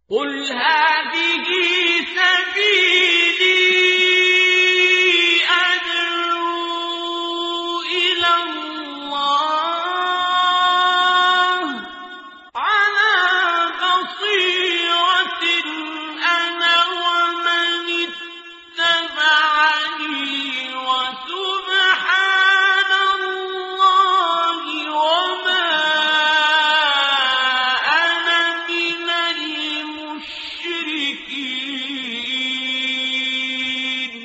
قل هذه سبيلي أدعو إلى الله على بصيرة أنا ومن اتبعني وسبحان الله وما أنا من المشركين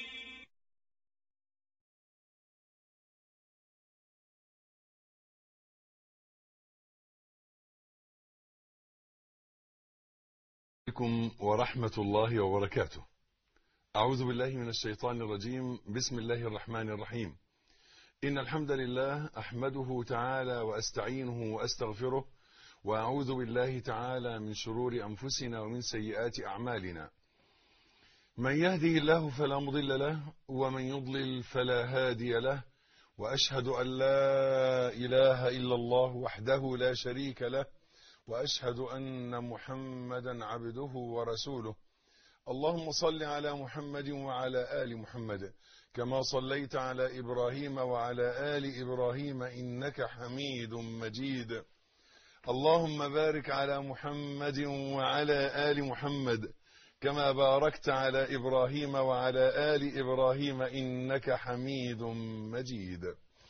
عليكم ورحمة الله وبركاته أعوذ بالله من الشيطان الرجيم بسم الله الرحمن الرحيم إن الحمد لله أحمده تعالى وأستعينه وأستغفره وأعوذ بالله تعالى من شرور أنفسنا ومن سيئات أعمالنا من يهده الله فلا مضل له ومن يضلل فلا هادي له وأشهد أن لا إله إلا الله وحده لا شريك له وأشهد أن محمدا عبده ورسوله اللهم صل على محمد وعلى آل محمد كما صليت على إبراهيم وعلى آل إبراهيم إنك حميد مجيد اللهم بارك على محمد وعلى آل محمد كما باركت على إبراهيم وعلى آل إبراهيم إنك حميد مجيد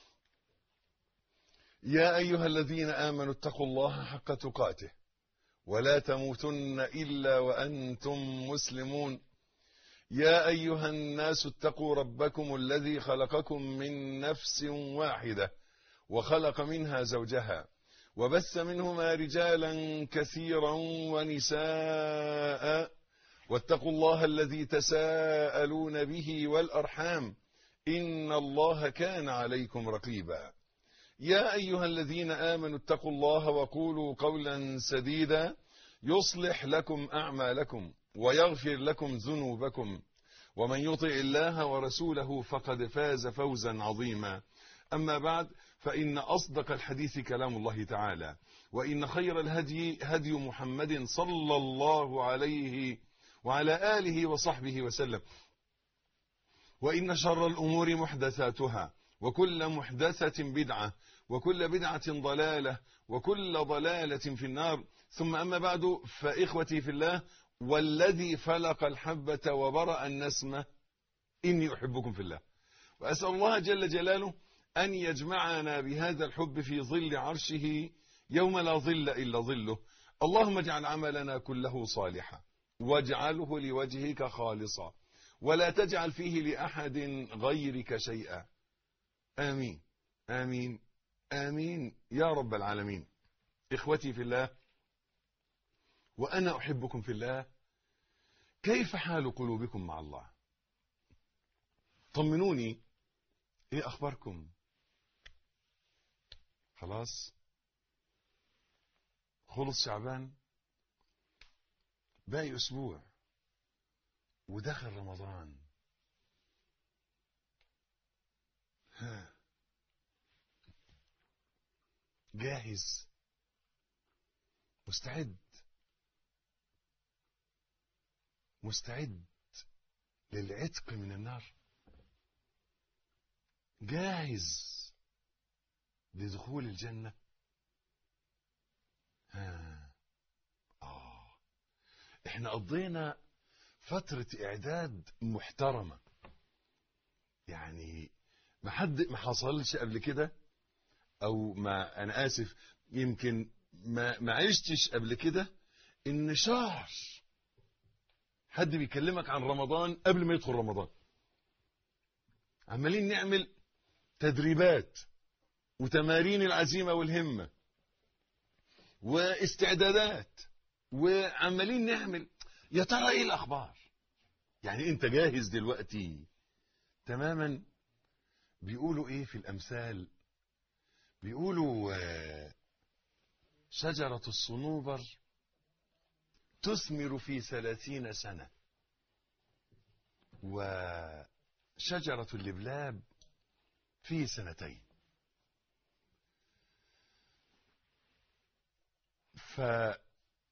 يا أيها الذين آمنوا اتقوا الله حق تقاته ولا تموتن إلا وأنتم مسلمون يا أيها الناس اتقوا ربكم الذي خلقكم من نفس واحدة وخلق منها زوجها وبث منهما رجالا كثيرا ونساء واتقوا الله الذي تساءلون به والأرحام إن الله كان عليكم رقيبا يا أيها الذين آمنوا اتقوا الله وقولوا قولا سديدا يصلح لكم أعمالكم ويغفر لكم ذنوبكم ومن يطع الله ورسوله فقد فاز فوزا عظيما أما بعد فإن أصدق الحديث كلام الله تعالى وإن خير الهدي هدي محمد صلى الله عليه وعلى آله وصحبه وسلم وإن شر الأمور محدثاتها وكل محدثة بدعة وكل بدعة ضلالة وكل ضلالة في النار ثم أما بعد فإخوتي في الله والذي فلق الحبة وبرأ النسمة إني أحبكم في الله وأسأل الله جل جلاله أن يجمعنا بهذا الحب في ظل عرشه يوم لا ظل إلا ظله اللهم اجعل عملنا كله صالحا واجعله لوجهك خالصا ولا تجعل فيه لأحد غيرك شيئا آمين آمين آمين يا رب العالمين إخوتي في الله وأنا أحبكم في الله كيف حال قلوبكم مع الله طمنوني إيه أخباركم خلاص خلص شعبان باقي أسبوع ودخل رمضان ها جاهز مستعد مستعد للعتق من النار جاهز لدخول الجنة ها آه. احنا قضينا فترة اعداد محترمة يعني ما حد ما حصلش قبل كده او ما انا اسف يمكن ما ما عشتش قبل كده ان شهر حد بيكلمك عن رمضان قبل ما يدخل رمضان عمالين نعمل تدريبات وتمارين العزيمة والهمة واستعدادات وعمالين نعمل يا ترى ايه الاخبار يعني انت جاهز دلوقتي تماما بيقولوا ايه في الامثال بيقولوا شجرة الصنوبر تثمر في ثلاثين سنة وشجرة اللبلاب في سنتين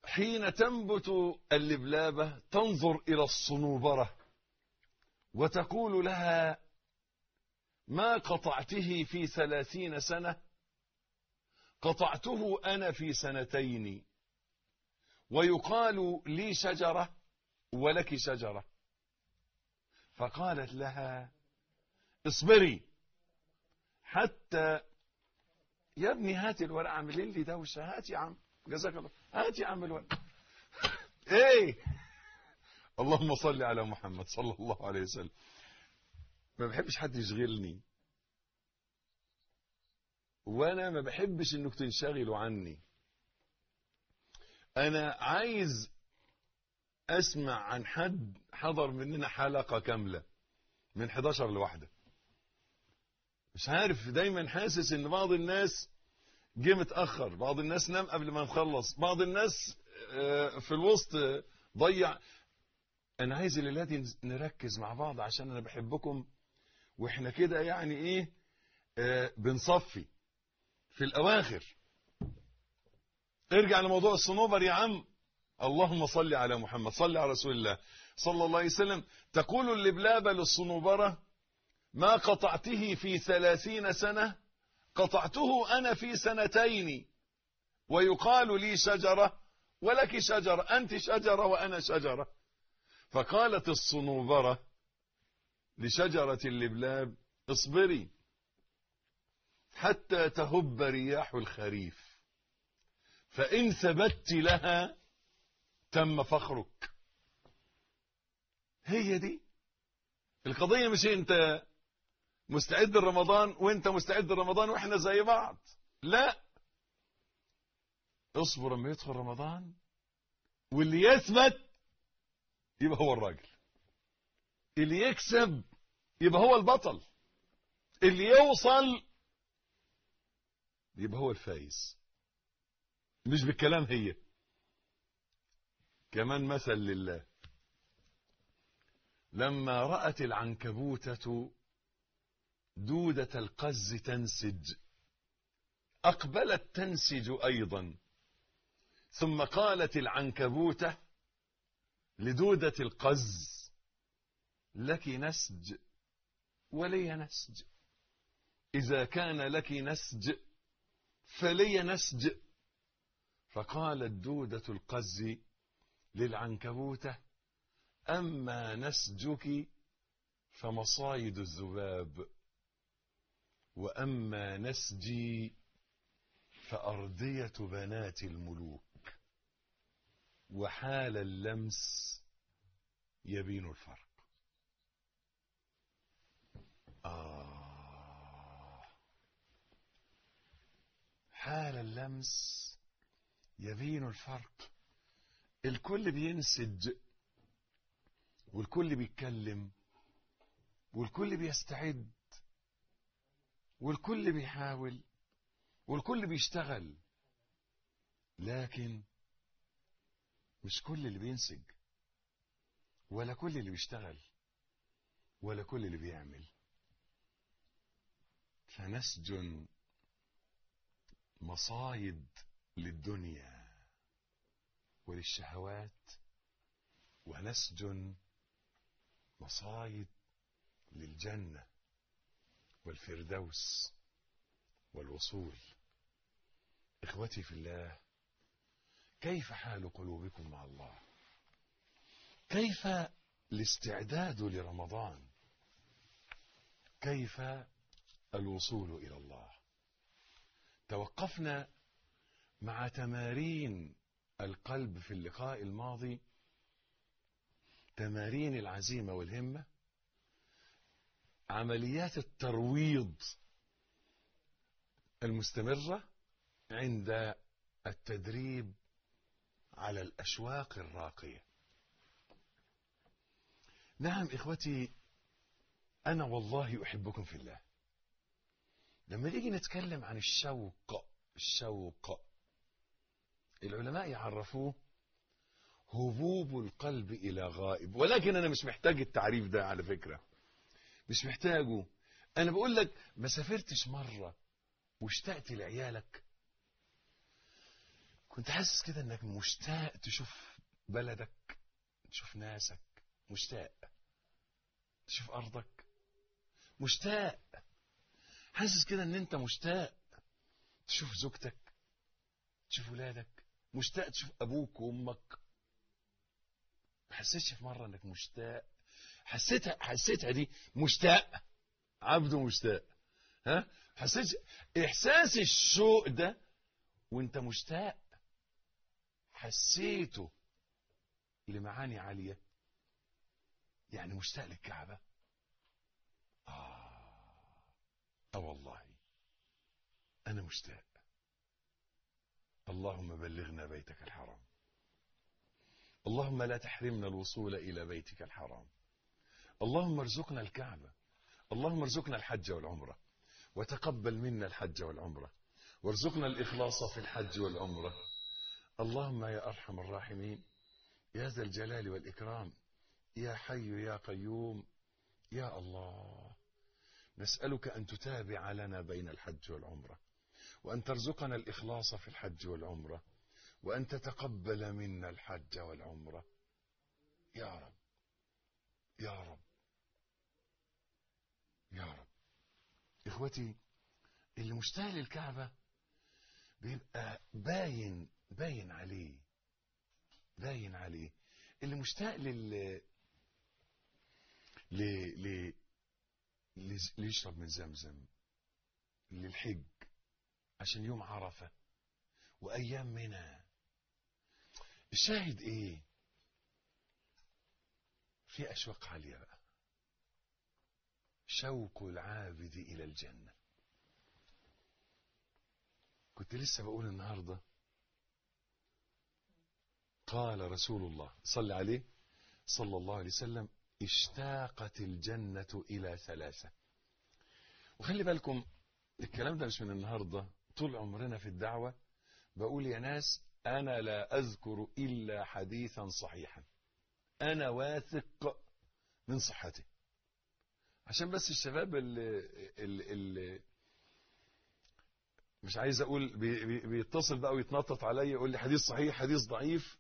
حين تنبت اللبلابة تنظر إلى الصنوبرة وتقول لها ما قطعته في ثلاثين سنة قطعته أنا في سنتين ويقال لي شجرة ولك شجرة فقالت لها اصبري حتى يا ابني هات الورق اعمل لي دوشه هات يا عم جزاك الله هات يا عم الورق ايه اللهم صل على محمد صلى الله عليه وسلم ما بحبش حد يشغلني وانا ما بحبش انك تنشغلوا عني انا عايز اسمع عن حد حضر مننا حلقة كاملة من 11 لواحدة مش عارف دايما حاسس ان بعض الناس جه متأخر بعض الناس نام قبل ما نخلص بعض الناس آه، في الوسط آه، ضيع انا عايز الليلة دي نركز مع بعض عشان انا بحبكم واحنا كده يعني ايه آه، بنصفي في الاواخر ارجع لموضوع الصنوبر يا عم اللهم صل على محمد صل على رسول الله صلى الله عليه وسلم تقول اللبلابة للصنوبرة ما قطعته في ثلاثين سنة قطعته أنا في سنتين ويقال لي شجرة ولك شجرة أنت شجرة وأنا شجرة فقالت الصنوبرة لشجرة اللبلاب اصبري حتى تهب رياح الخريف فإن ثبت لها تم فخرك هي دي القضية مش انت مستعد لرمضان وانت مستعد لرمضان واحنا زي بعض لا اصبر لما يدخل رمضان واللي يثبت يبقى هو الراجل اللي يكسب يبقى هو البطل اللي يوصل يبقى هو الفايز مش بالكلام هي كمان مثل لله لما رأت العنكبوتة دودة القز تنسج أقبلت تنسج أيضا ثم قالت العنكبوتة لدودة القز لك نسج ولي نسج إذا كان لك نسج فلي نسج فقالت دودة القز للعنكبوتة أما نسجك فمصايد الذباب وأما نسجي فأردية بنات الملوك وحال اللمس يبين الفرق آه حال اللمس يبين الفرق الكل بينسج والكل بيتكلم والكل بيستعد والكل بيحاول والكل بيشتغل لكن مش كل اللي بينسج ولا كل اللي بيشتغل ولا كل اللي بيعمل فنسج مصايد للدنيا وللشهوات ونسج مصايد للجنة والفردوس والوصول إخوتي في الله كيف حال قلوبكم مع الله كيف الاستعداد لرمضان كيف الوصول إلى الله توقفنا مع تمارين القلب في اللقاء الماضي تمارين العزيمة والهمة عمليات الترويض المستمرة عند التدريب على الأشواق الراقية نعم إخوتي أنا والله أحبكم في الله لما نيجي نتكلم عن الشوق الشوق العلماء يعرفوه هبوب القلب إلى غائب ولكن أنا مش محتاج التعريف ده على فكرة مش محتاجه أنا بقول لك ما سافرتش مرة واشتقت لعيالك كنت حاسس كده انك مشتاق تشوف بلدك تشوف ناسك مشتاق تشوف ارضك مشتاق حاسس كده ان انت مشتاق تشوف زوجتك تشوف ولادك مشتاق تشوف ابوك وامك ما حسيتش في مره انك مشتاق حسيتها حسيتها دي مشتاق عبده مشتاق ها حسيت احساس الشوق ده وانت مشتاق حسيته لمعاني عاليه يعني مشتاق للكعبه اه اه والله انا مشتاق اللهم بلغنا بيتك الحرام اللهم لا تحرمنا الوصول الى بيتك الحرام اللهم ارزقنا الكعبه اللهم ارزقنا الحج والعمره وتقبل منا الحج والعمره وارزقنا الاخلاص في الحج والعمره اللهم يا ارحم الراحمين يا ذا الجلال والاكرام يا حي يا قيوم يا الله نسالك ان تتابع لنا بين الحج والعمره وان ترزقنا الاخلاص في الحج والعمره وان تتقبل منا الحج والعمره يا رب يا رب يا رب اخوتي اللي مشتاق للكعبه بيبقى باين باين عليه باين عليه اللي مشتاق لل ل... ل... لز- ليشرب من زمزم للحج عشان يوم عرفة وأيام منى الشاهد إيه في أشواق عالية بقى شوق العابد إلى الجنة كنت لسه بقول النهاردة قال رسول الله صلى عليه صلى الله عليه وسلم اشتاقت الجنة إلى ثلاثة وخلي بالكم الكلام ده مش من النهاردة طول عمرنا في الدعوة بقول يا ناس أنا لا أذكر إلا حديثا صحيحا أنا واثق من صحته عشان بس الشباب اللي, اللي, اللي مش عايز أقول بي بي بيتصل بقى ويتنطط عليا يقول لي حديث صحيح حديث ضعيف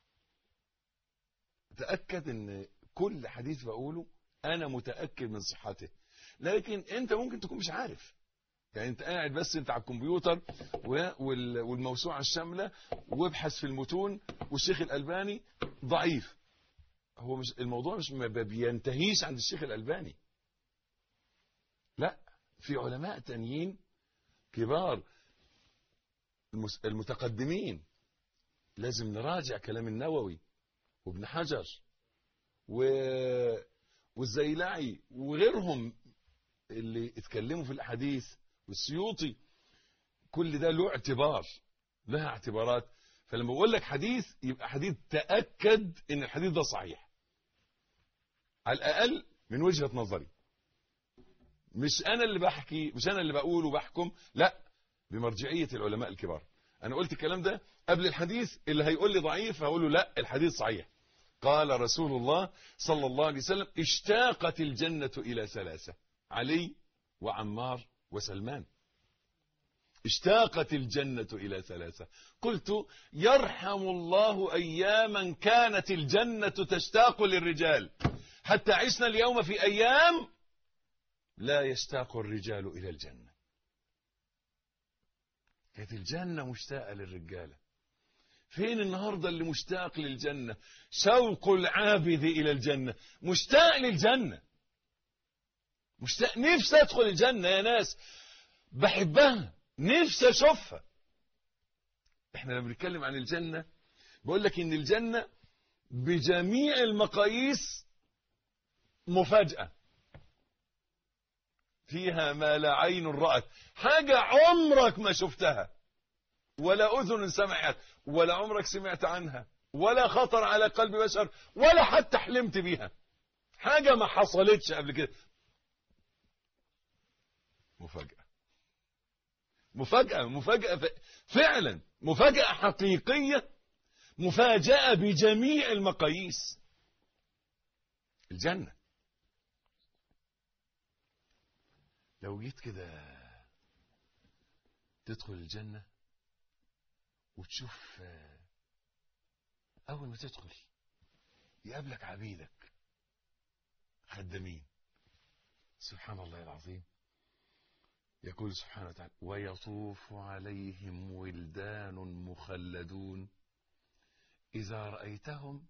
تأكد ان كل حديث بقوله انا متأكد من صحته لكن انت ممكن تكون مش عارف يعني انت قاعد بس انت على الكمبيوتر و- وال- والموسوعة الشاملة وابحث في المتون والشيخ الألباني ضعيف هو مش الموضوع مش ما بينتهيش عند الشيخ الألباني لا في علماء تانيين كبار المس- المتقدمين لازم نراجع كلام النووي وابن حجر و... والزيلعي وغيرهم اللي اتكلموا في الاحاديث والسيوطي كل ده له اعتبار لها اعتبارات فلما بقول لك حديث يبقى حديث تأكد ان الحديث ده صحيح على الاقل من وجهة نظري مش انا اللي بحكي مش انا اللي بقول وبحكم لا بمرجعية العلماء الكبار انا قلت الكلام ده قبل الحديث اللي هيقول لي ضعيف هقول له لا الحديث صحيح قال رسول الله صلى الله عليه وسلم اشتاقت الجنة إلى ثلاثة علي وعمار وسلمان اشتاقت الجنة إلى ثلاثة قلت يرحم الله أياما كانت الجنة تشتاق للرجال حتى عشنا اليوم في أيام لا يشتاق الرجال إلى الجنة كانت الجنة مشتاقة للرجالة فين النهاردة اللي مشتاق للجنة شوق العابد إلى الجنة مشتاق للجنة مشتاق نفسي أدخل الجنة يا ناس بحبها نفسي أشوفها احنا لما بنتكلم عن الجنة بقول لك ان الجنة بجميع المقاييس مفاجأة فيها ما لا عين رأت حاجة عمرك ما شفتها ولا أذن سمعت ولا عمرك سمعت عنها ولا خطر على قلب بشر ولا حتى حلمت بيها حاجة ما حصلتش قبل كده مفاجأة مفاجأة مفاجأة ف- فعلا مفاجأة حقيقية مفاجأة بجميع المقاييس الجنة لو جيت كده تدخل الجنة وتشوف آه، أول ما تدخل يقابلك عبيدك خدامين سبحان الله العظيم يقول سبحانه وتعالى ويطوف عليهم ولدان مخلدون إذا رأيتهم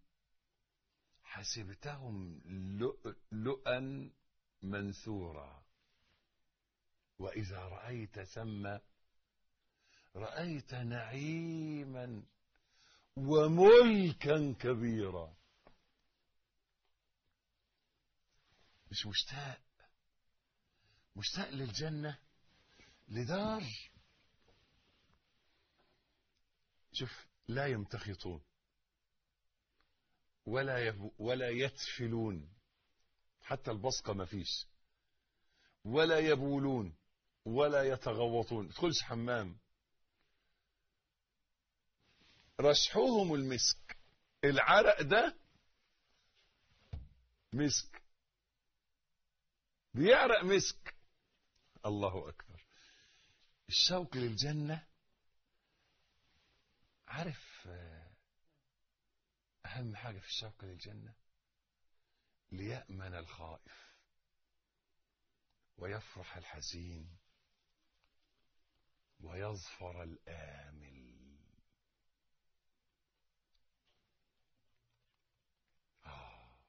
حسبتهم لؤلؤا منثورا وإذا رأيت ثم رأيت نعيما وملكا كبيرا مش مشتاق مشتاق للجنة لدار شوف لا يمتخطون ولا يب ولا يتفلون حتى البصقة ما فيش ولا يبولون ولا يتغوطون تدخلش حمام رشحهم المسك العرق ده مسك بيعرق مسك الله أكبر الشوق للجنة عارف آه، أهم حاجة في الشوق للجنة ليأمن الخائف ويفرح الحزين ويظفر الآمل آه.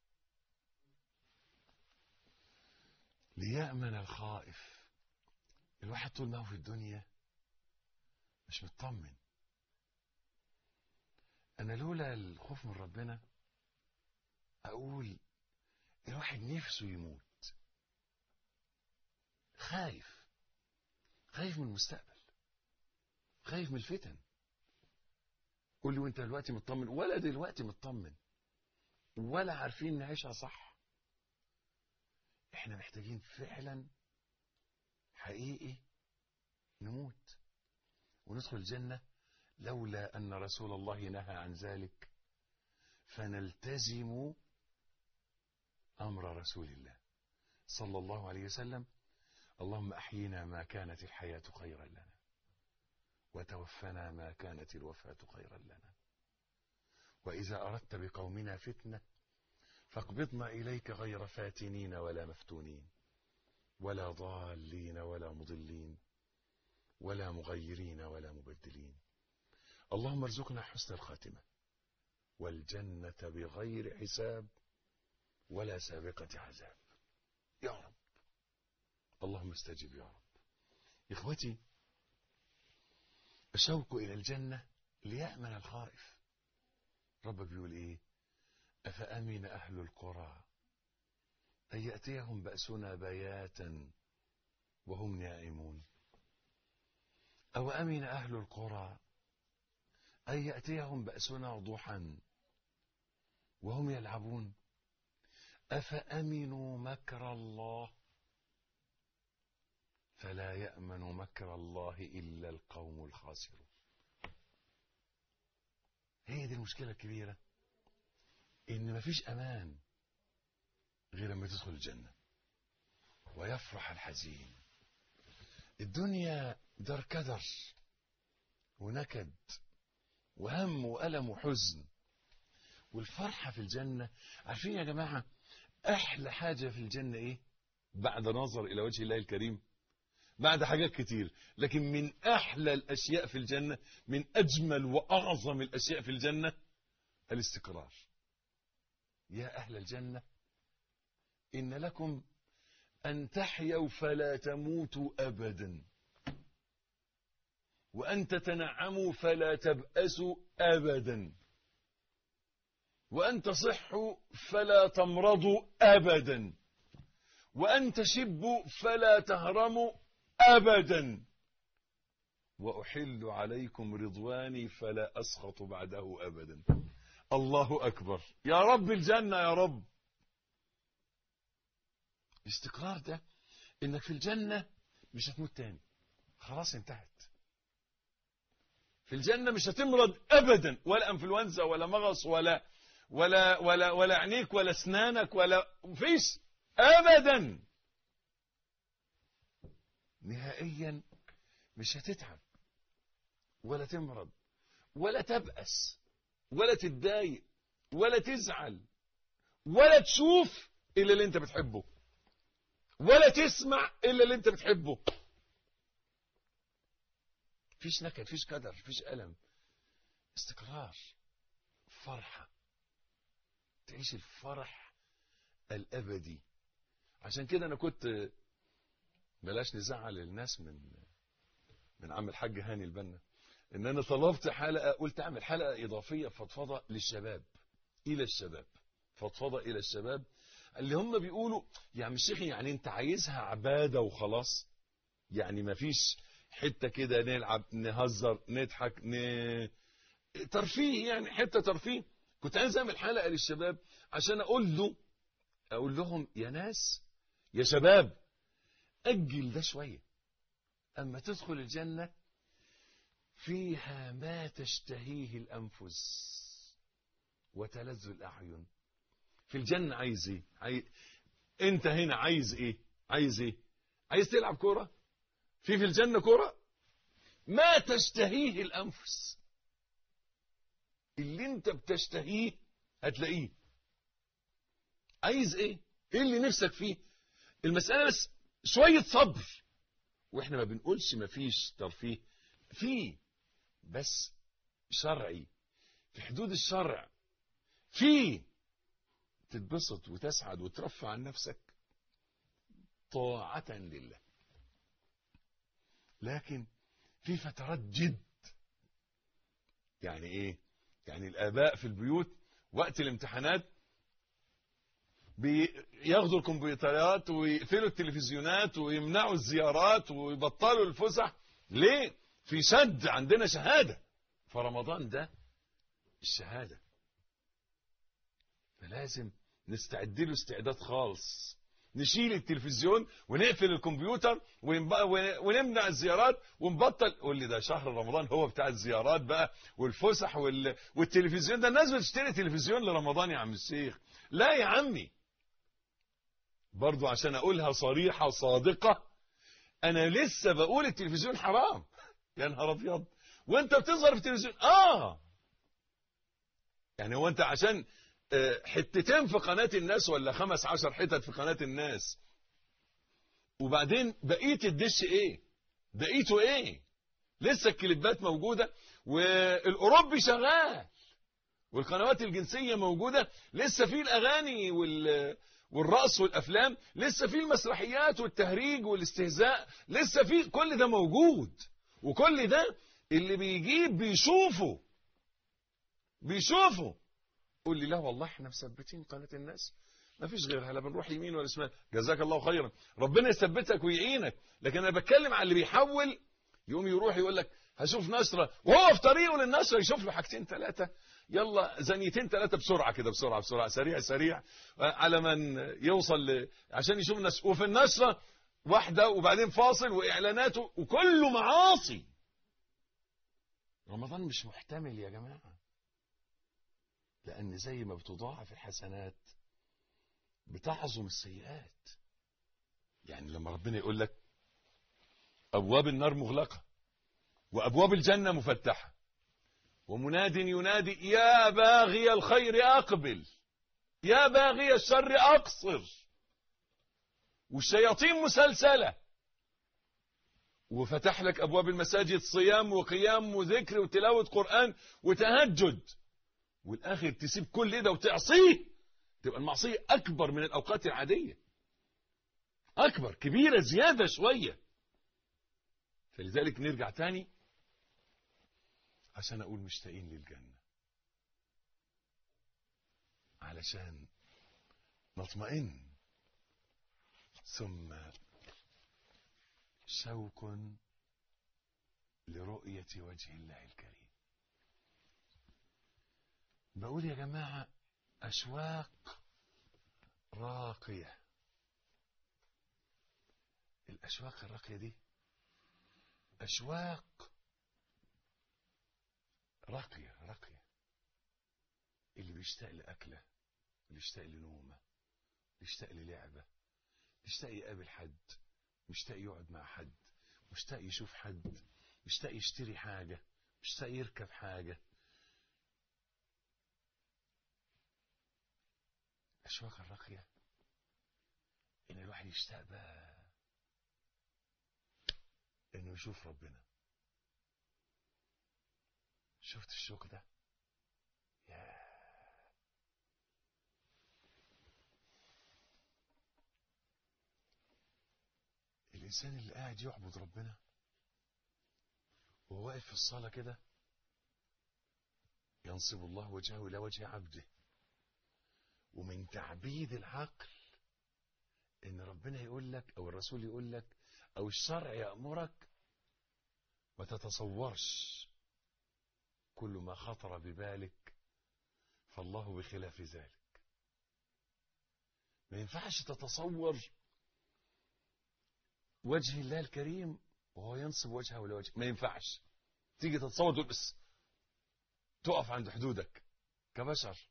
ليأمن الخائف الواحد طول ما هو في الدنيا مش مطمن أنا لولا الخوف من ربنا أقول الواحد نفسه يموت خايف خايف من المستقبل خايف من الفتن قول لي وانت دلوقتي مطمن ولا دلوقتي مطمن ولا عارفين نعيشها صح احنا محتاجين فعلا حقيقي نموت وندخل الجنة لولا أن رسول الله نهى عن ذلك فنلتزم أمر رسول الله صلى الله عليه وسلم اللهم أحينا ما كانت الحياة خيرا لنا وتوفنا ما كانت الوفاة خيرا لنا وإذا أردت بقومنا فتنة فاقبضنا إليك غير فاتنين ولا مفتونين ولا ضالين ولا مضلين ولا مغيرين ولا مبدلين اللهم ارزقنا حسن الخاتمة والجنة بغير حساب ولا سابقة عذاب يا رب اللهم استجب يا رب إخوتي الشوق إلى الجنة ليأمن الخائف رب بيقول إيه أفأمن أهل القرى أن يأتيهم بأسنا بياتا وهم نائمون أو أمن أهل القرى أن يأتيهم بأسنا ضحى وهم يلعبون أفأمنوا مكر الله فلا يأمن مكر الله إلا القوم الخاسرون هي دي المشكلة الكبيرة إن مفيش أمان غير لما تدخل الجنة ويفرح الحزين الدنيا دار كدر ونكد وهم وألم وحزن والفرحة في الجنة عارفين يا جماعة أحلى حاجة في الجنة إيه بعد نظر إلى وجه الله الكريم بعد حاجات كتير لكن من أحلى الأشياء في الجنة من أجمل وأعظم الأشياء في الجنة الاستقرار يا أهل الجنة إن لكم أن تحيوا فلا تموتوا أبدا وأن تتنعموا فلا تبأسوا أبدا وأن تصحوا فلا تمرضوا أبدا وأن تشبوا فلا تهرموا أبدا وأحل عليكم رضواني فلا أسخط بعده أبدا الله أكبر يا رب الجنة يا رب الاستقرار ده انك في الجنة مش هتموت تاني خلاص انتهت في الجنة مش هتمرض ابدا ولا انفلونزا ولا مغص ولا ولا ولا ولا عينيك ولا اسنانك ولا فيش ابدا نهائيا مش هتتعب ولا تمرض ولا تبأس ولا تتضايق ولا تزعل ولا تشوف إلا اللي أنت بتحبه ولا تسمع إلا اللي أنت بتحبه فيش نكد فيش كدر فيش ألم استقرار فرحة تعيش الفرح الأبدي عشان كده أنا كنت بلاش نزعل الناس من من عم الحاج هاني البنا ان انا طلبت حلقه قلت اعمل حلقه اضافيه فضفضه للشباب الى الشباب فضفضه الى الشباب اللي هم بيقولوا يا عم الشيخ يعني انت عايزها عباده وخلاص يعني ما فيش حته كده نلعب نهزر نضحك ن... ترفيه يعني حته ترفيه كنت عايز اعمل حلقه للشباب عشان اقول له اقول لهم يا ناس يا شباب اجل ده شويه اما تدخل الجنه فيها ما تشتهيه الأنفس وتلذ الأعين في الجنة عايز ايه عايز... انت هنا عايز ايه عايز ايه عايز تلعب كورة في في الجنة كورة ما تشتهيه الأنفس اللي انت بتشتهيه هتلاقيه عايز ايه ايه اللي نفسك فيه المسألة بس شوية صبر واحنا ما بنقولش ما فيش ترفيه فيه بس شرعي في حدود الشرع في تتبسط وتسعد وترفع عن نفسك طاعة لله لكن في فترات جد يعني ايه يعني الاباء في البيوت وقت الامتحانات بياخدوا الكمبيوترات ويقفلوا التلفزيونات ويمنعوا الزيارات ويبطلوا الفسح ليه في شد عندنا شهادة فرمضان ده الشهادة فلازم نستعد له استعداد خالص نشيل التلفزيون ونقفل الكمبيوتر ونمنع الزيارات ونبطل قول لي ده شهر رمضان هو بتاع الزيارات بقى والفسح وال... والتلفزيون ده الناس بتشتري تلفزيون لرمضان يا عم الشيخ لا يا عمي برضو عشان اقولها صريحة صادقة انا لسه بقول التلفزيون حرام يا نهار ابيض وانت بتظهر في التلفزيون اه يعني هو انت عشان حتتين في قناة الناس ولا خمس عشر حتت في قناة الناس وبعدين بقية الدش ايه بقيته ايه لسه الكليبات موجودة والاوروبي شغال والقنوات الجنسية موجودة لسه في الاغاني وال والرقص والافلام لسه في المسرحيات والتهريج والاستهزاء لسه في كل ده موجود وكل ده اللي بيجيب بيشوفه بيشوفه قول لي لا والله احنا مثبتين قناة الناس ما فيش غيرها لا بنروح يمين ولا شمال جزاك الله خيرا ربنا يثبتك ويعينك لكن انا بتكلم على اللي بيحول يقوم يروح يقول لك هشوف نشرة وهو في طريقه للنشرة يشوف له حاجتين ثلاثة يلا زنيتين ثلاثة بسرعة كده بسرعة بسرعة سريع سريع على من يوصل ل... عشان يشوف الناس وفي النشرة واحدة وبعدين فاصل وإعلاناته وكله معاصي رمضان مش محتمل يا جماعة لأن زي ما بتضاعف الحسنات بتعظم السيئات يعني لما ربنا يقول لك أبواب النار مغلقة وأبواب الجنة مفتحة ومناد ينادي يا باغي الخير أقبل يا باغي الشر أقصر والشياطين مسلسلة وفتح لك أبواب المساجد صيام وقيام وذكر وتلاوة قرآن وتهجد والآخر تسيب كل ده وتعصيه تبقى المعصية أكبر من الأوقات العادية أكبر كبيرة زيادة شوية فلذلك نرجع تاني عشان أقول مشتاقين للجنة علشان نطمئن ثم شوق لرؤية وجه الله الكريم بقول يا جماعة أشواق راقية الأشواق الراقية دي أشواق راقية راقية اللي بيشتاق لأكلة اللي يشتاق لنومة يشتاق للعبة يشتاق يقابل حد مشتاق يقعد مع حد مشتاق يشوف حد مشتاق يشتري حاجة اشتاق يركب حاجة أشواق الراقية إن الواحد يشتاق بقى إنه يشوف ربنا شفت الشوق ده يا الإنسان اللي قاعد يعبد ربنا وهو واقف في الصلاة كده ينصب الله وجهه إلى وجه عبده ومن تعبيد العقل إن ربنا يقول لك أو الرسول يقول لك أو الشرع يأمرك ما تتصورش كل ما خطر ببالك فالله بخلاف ذلك ما ينفعش تتصور وجه الله الكريم وهو ينصب وجهه لوجه ما ينفعش تيجي تتصور تقول بس تقف عند حدودك كبشر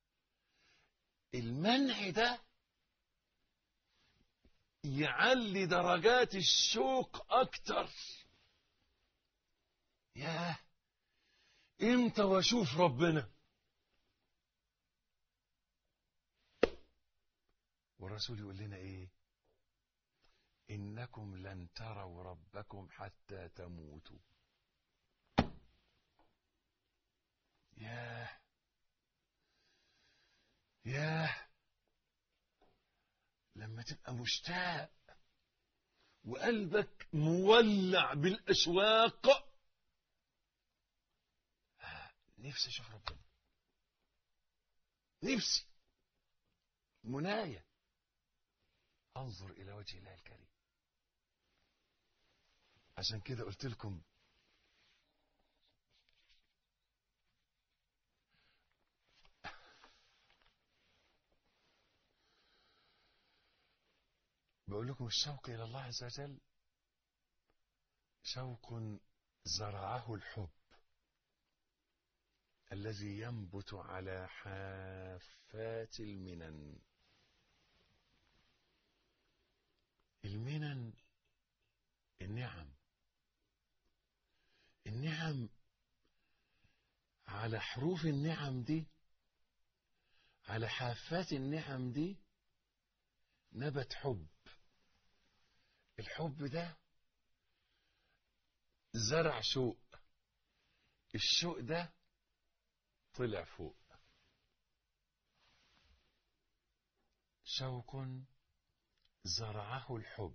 المنع ده يعلي درجات الشوق اكتر ياه امتى واشوف ربنا والرسول يقول لنا ايه انكم لن تروا ربكم حتى تموتوا ياه ياه لما تبقى مشتاق وقلبك مولع بالاشواق آه، نفسي اشوف ربنا نفسي منايا انظر الى وجه الله الكريم عشان كده قلت لكم بقول لكم الشوق الى الله عز وجل شوق زرعه الحب الذي ينبت على حافات المنن المنن النعم النعم على حروف النعم دي على حافات النعم دي نبت حب الحب ده زرع شوق الشوق ده طلع فوق شوق زرعه الحب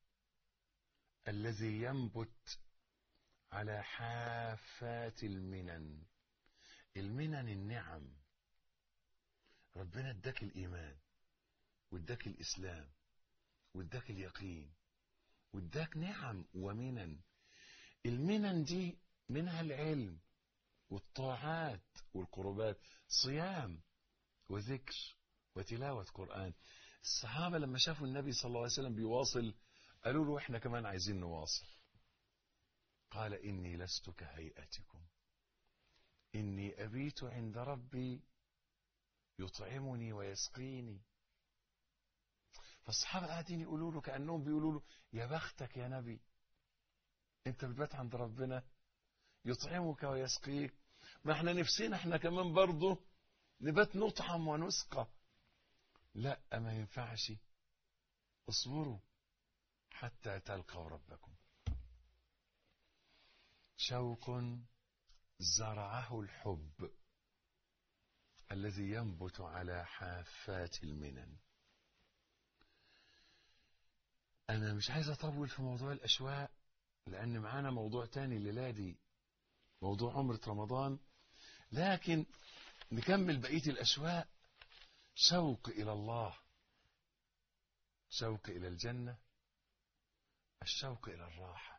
الذي ينبت على حافات المنن المنن النعم ربنا اداك الايمان واداك الاسلام واداك اليقين واداك نعم ومنن المنن دي منها العلم والطاعات والقربات صيام وذكر وتلاوة قرآن الصحابة لما شافوا النبي صلى الله عليه وسلم بيواصل قالوا له احنا كمان عايزين نواصل قال إني لست كهيئتكم إني أبيت عند ربي يطعمني ويسقيني فالصحابة قاعدين يقولوا له كأنهم بيقولوا له يا بختك يا نبي انت بتبات عند ربنا يطعمك ويسقيك ما احنا نفسنا احنا كمان برضه نبات نطعم ونسقى لا ما ينفعش اصبروا حتى تلقوا ربكم شوق زرعه الحب الذي ينبت على حافات المنن انا مش عايز اطول في موضوع الاشواق لان معانا موضوع تاني الليله دي موضوع عمرة رمضان لكن نكمل بقية الأشواق شوق إلى الله شوق إلى الجنة الشوق إلى الراحة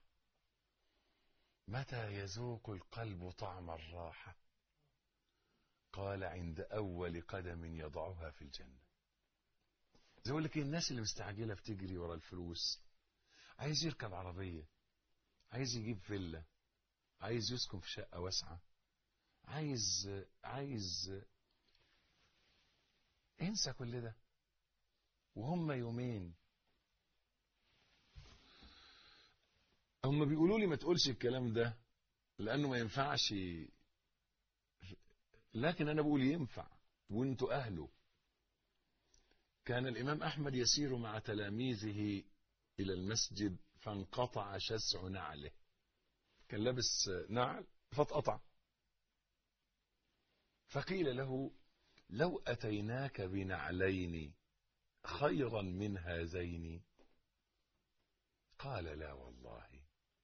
متى يذوق القلب طعم الراحة قال عند أول قدم يضعها في الجنة زي أقول لك الناس اللي مستعجلة بتجري ورا الفلوس عايز يركب عربية عايز يجيب فيلا عايز يسكن في شقة واسعة عايز عايز انسى كل ده وهم يومين هم بيقولوا لي ما تقولش الكلام ده لانه ما ينفعش لكن انا بقول ينفع وانتوا اهله كان الامام احمد يسير مع تلاميذه الى المسجد فانقطع شسع نعله كان لابس نعل فاتقطع فقيل له لو اتيناك بنعلين خيرا من هذين قال لا والله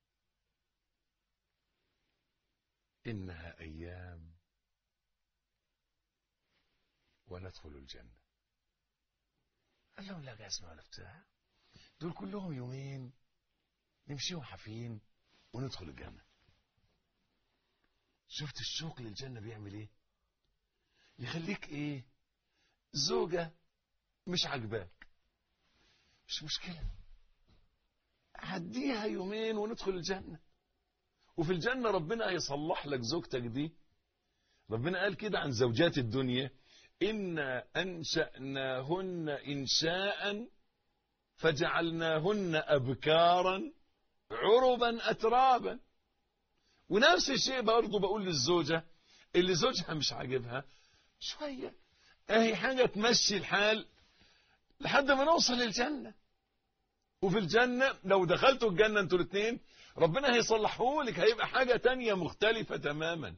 انها ايام وندخل الجنه قال لهم لا جاسم ولا بتاع دول كلهم يومين نمشيهم حافيين وندخل الجنة شفت الشوق للجنة بيعمل ايه يخليك ايه زوجة مش عجباك مش مشكلة عديها يومين وندخل الجنة وفي الجنة ربنا هيصلح لك زوجتك دي ربنا قال كده عن زوجات الدنيا إنا أنشأناهن إنشاء فجعلناهن أبكارا عربا أترابا ونفس الشيء برضه بقول للزوجة اللي زوجها مش عاجبها شوية اهي حاجة تمشي الحال لحد ما نوصل للجنة وفي الجنة لو دخلتوا الجنة انتوا الاثنين ربنا هيصلحه لك هيبقى حاجة تانية مختلفة تماما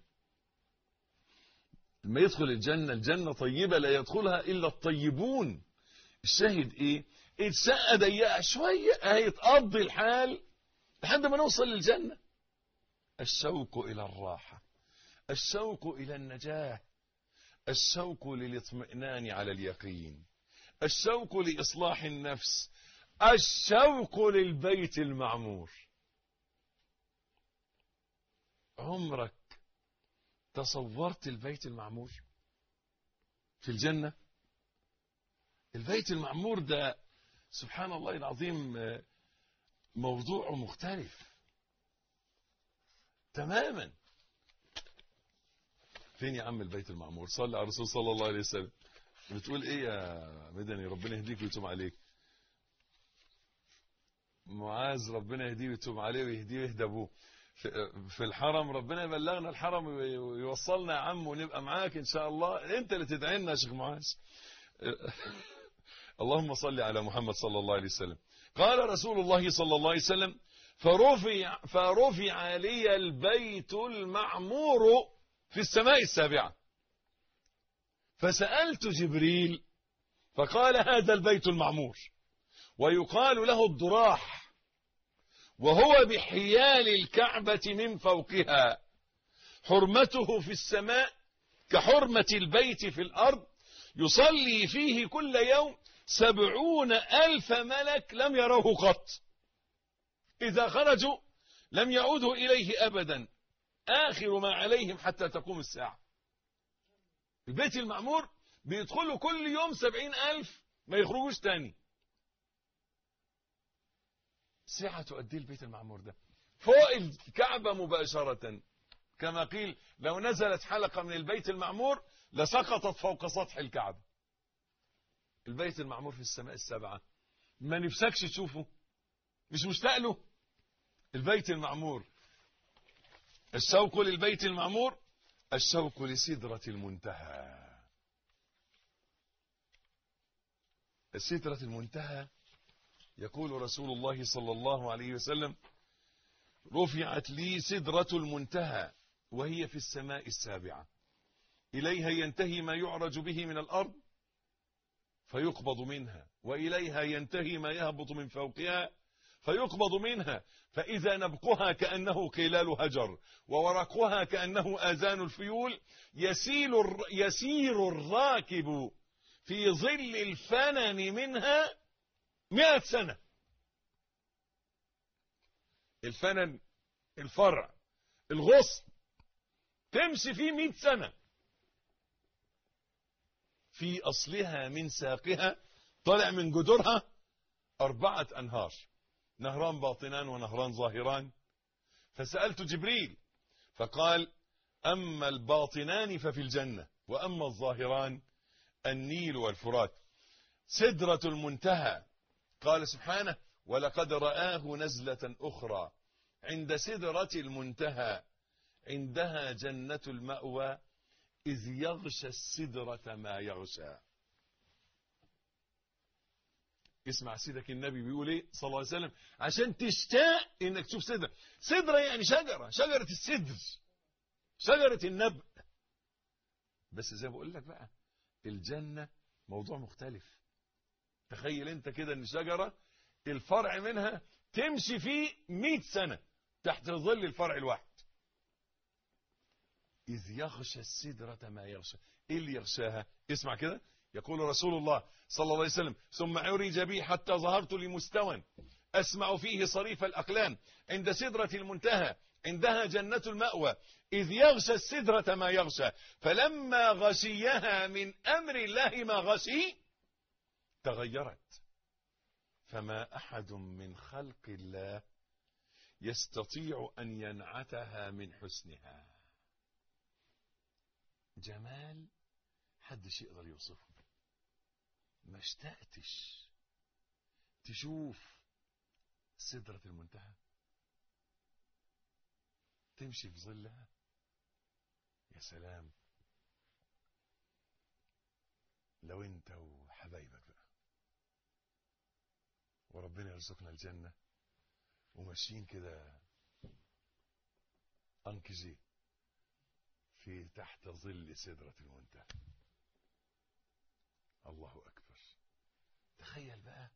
لما يدخل الجنة الجنة طيبة لا يدخلها إلا الطيبون الشاهد إيه الشقة ضيقة شوية هيتقضي الحال لحد ما نوصل للجنة الشوق إلى الراحة الشوق إلى النجاة الشوق للاطمئنان على اليقين الشوق لإصلاح النفس الشوق للبيت المعمور عمرك تصورت البيت المعمور في الجنة البيت المعمور ده سبحان الله العظيم موضوع مختلف تماما فين يا عم البيت المعمور صلى على الرسول صلى الله عليه وسلم بتقول ايه يا مدني ربنا يهديك ويتوب عليك معاذ ربنا يهديه ويتوب عليه ويهديه ويهدى ابوه في الحرم ربنا يبلغنا الحرم ويوصلنا يا عم ونبقى معاك ان شاء الله انت اللي تدعي لنا يا شيخ معاذ اللهم صل على محمد صلى الله عليه وسلم قال رسول الله صلى الله عليه وسلم فرفع, فرفع لي البيت المعمور في السماء السابعة فسألت جبريل فقال هذا البيت المعمور ويقال له الضراح وهو بحيال الكعبة من فوقها حرمته في السماء كحرمة البيت في الأرض يصلي فيه كل يوم سبعون ألف ملك لم يروه قط إذا خرجوا لم يعودوا إليه أبدا آخر ما عليهم حتى تقوم الساعة البيت المعمور بيدخلوا كل يوم سبعين ألف ما يخرجوش تاني ساعة تؤدي البيت المعمور ده فوق الكعبة مباشرة كما قيل لو نزلت حلقة من البيت المعمور لسقطت فوق سطح الكعبة البيت المعمور في السماء السبعة ما نفسكش تشوفه مش مشتاق له البيت المعمور الشوق للبيت المعمور الشوق لسدرة المنتهى السدرة المنتهى يقول رسول الله صلى الله عليه وسلم رفعت لي سدرة المنتهى وهي في السماء السابعة إليها ينتهي ما يعرج به من الأرض فيقبض منها وإليها ينتهي ما يهبط من فوقها فيقبض منها فإذا نبقها كأنه قلال هجر وورقها كأنه آذان الفيول يسيل يسير الراكب في ظل الفنن منها مئة سنة الفنن الفرع الغصن تمشي فيه مئة سنة في أصلها من ساقها طلع من جذورها أربعة أنهار نهران باطنان ونهران ظاهران فسألت جبريل فقال أما الباطنان ففي الجنة وأما الظاهران النيل والفرات سدرة المنتهى قال سبحانه ولقد رآه نزلة أخرى عند سدرة المنتهى عندها جنة المأوى إذ يغشى السدرة ما يغشى اسمع سيدك النبي بيقول ايه صلى الله عليه وسلم عشان تشتاق انك تشوف سدرة سدرة يعني شجرة شجرة السدر شجرة النبأ بس زي ما بقول لك بقى الجنة موضوع مختلف تخيل انت كده ان شجرة الفرع منها تمشي فيه 100 سنة تحت ظل الفرع الواحد إذ يغشى السدرة ما يغشى إيه اللي يغشاها اسمع كده يقول رسول الله صلى الله عليه وسلم ثم عرج بي حتى ظهرت لمستوى أسمع فيه صريف الأقلام عند سدرة المنتهى عندها جنة المأوى إذ يغشى السدرة ما يغشى فلما غشيها من أمر الله ما غشي تغيرت فما أحد من خلق الله يستطيع أن ينعتها من حسنها جمال حدش يقدر يوصفه ما اشتقتش تشوف سدرة المنتهى تمشي في ظلها يا سلام لو انت وحبايبك بقى وربنا يرزقنا الجنة وماشيين كده انكجي في تحت ظل سدرة المنتهى الله أكبر تخيل بقى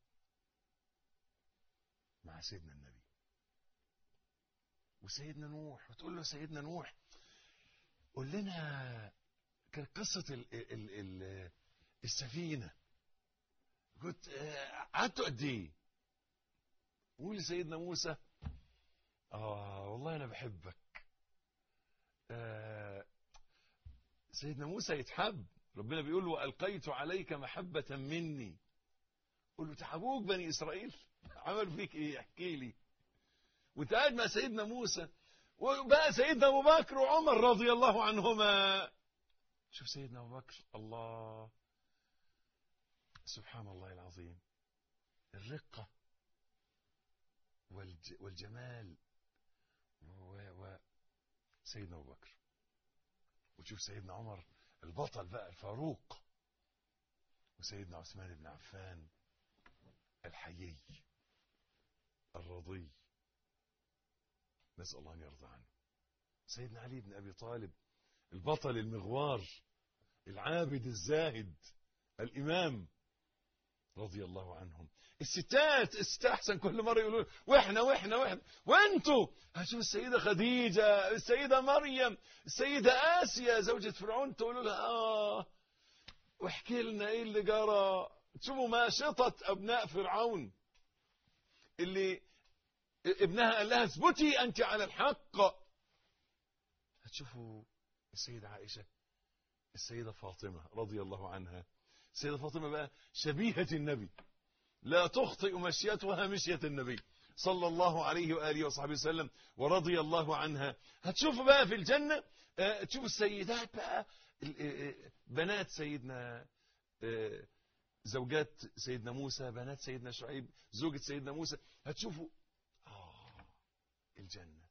مع سيدنا النبي وسيدنا نوح وتقول له سيدنا نوح قول لنا كانت قصة ال ال ال السفينة كنت قعدتوا قد ايه؟ قول لسيدنا موسى اه والله انا بحبك آه سيدنا موسى يتحب ربنا بيقول له ألقيت عليك محبة مني قول له تحبوك بني إسرائيل عمل فيك إيه احكي لي وانت قاعد مع سيدنا موسى وبقى سيدنا أبو بكر وعمر رضي الله عنهما شوف سيدنا أبو بكر الله سبحان الله العظيم الرقة والج والجمال و... و... سيدنا أبو بكر وتشوف سيدنا عمر البطل بقى الفاروق وسيدنا عثمان بن عفان الحيي الرضي نسأل الله أن يرضى عنه سيدنا علي بن أبي طالب البطل المغوار العابد الزاهد الإمام رضي الله عنهم الستات استحسن كل مرة يقولون واحنا واحنا واحنا وانتوا هشوف السيدة خديجة السيدة مريم السيدة آسيا زوجة فرعون تقولوا لها آه واحكي لنا ايه اللي جرى تشوفوا ماشطة أبناء فرعون اللي ابنها قال لها اثبتي أنت على الحق هتشوفوا السيدة عائشة السيدة فاطمة رضي الله عنها السيدة فاطمة بقى شبيهة النبي لا تخطئ مشيتها مشية النبي صلى الله عليه وآله وصحبه وسلم ورضي الله عنها هتشوفوا بقى في الجنة تشوفوا السيدات بقى بنات سيدنا زوجات سيدنا موسى بنات سيدنا شعيب زوجة سيدنا موسى هتشوفوا آه الجنة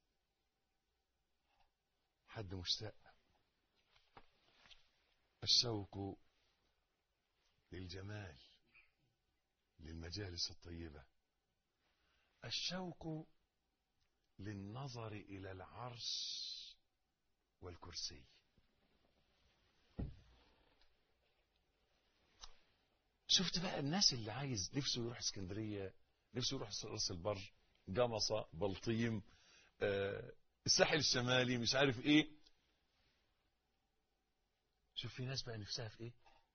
حد مشتاق الشوق للجمال للمجالس الطيبة الشوق للنظر إلى العرش والكرسي شفت بقى الناس اللي عايز نفسه يروح اسكندرية نفسه يروح راس البر جمصة بلطيم آه الساحل الشمالي مش عارف ايه شوف في ناس بقى نفسها في ايه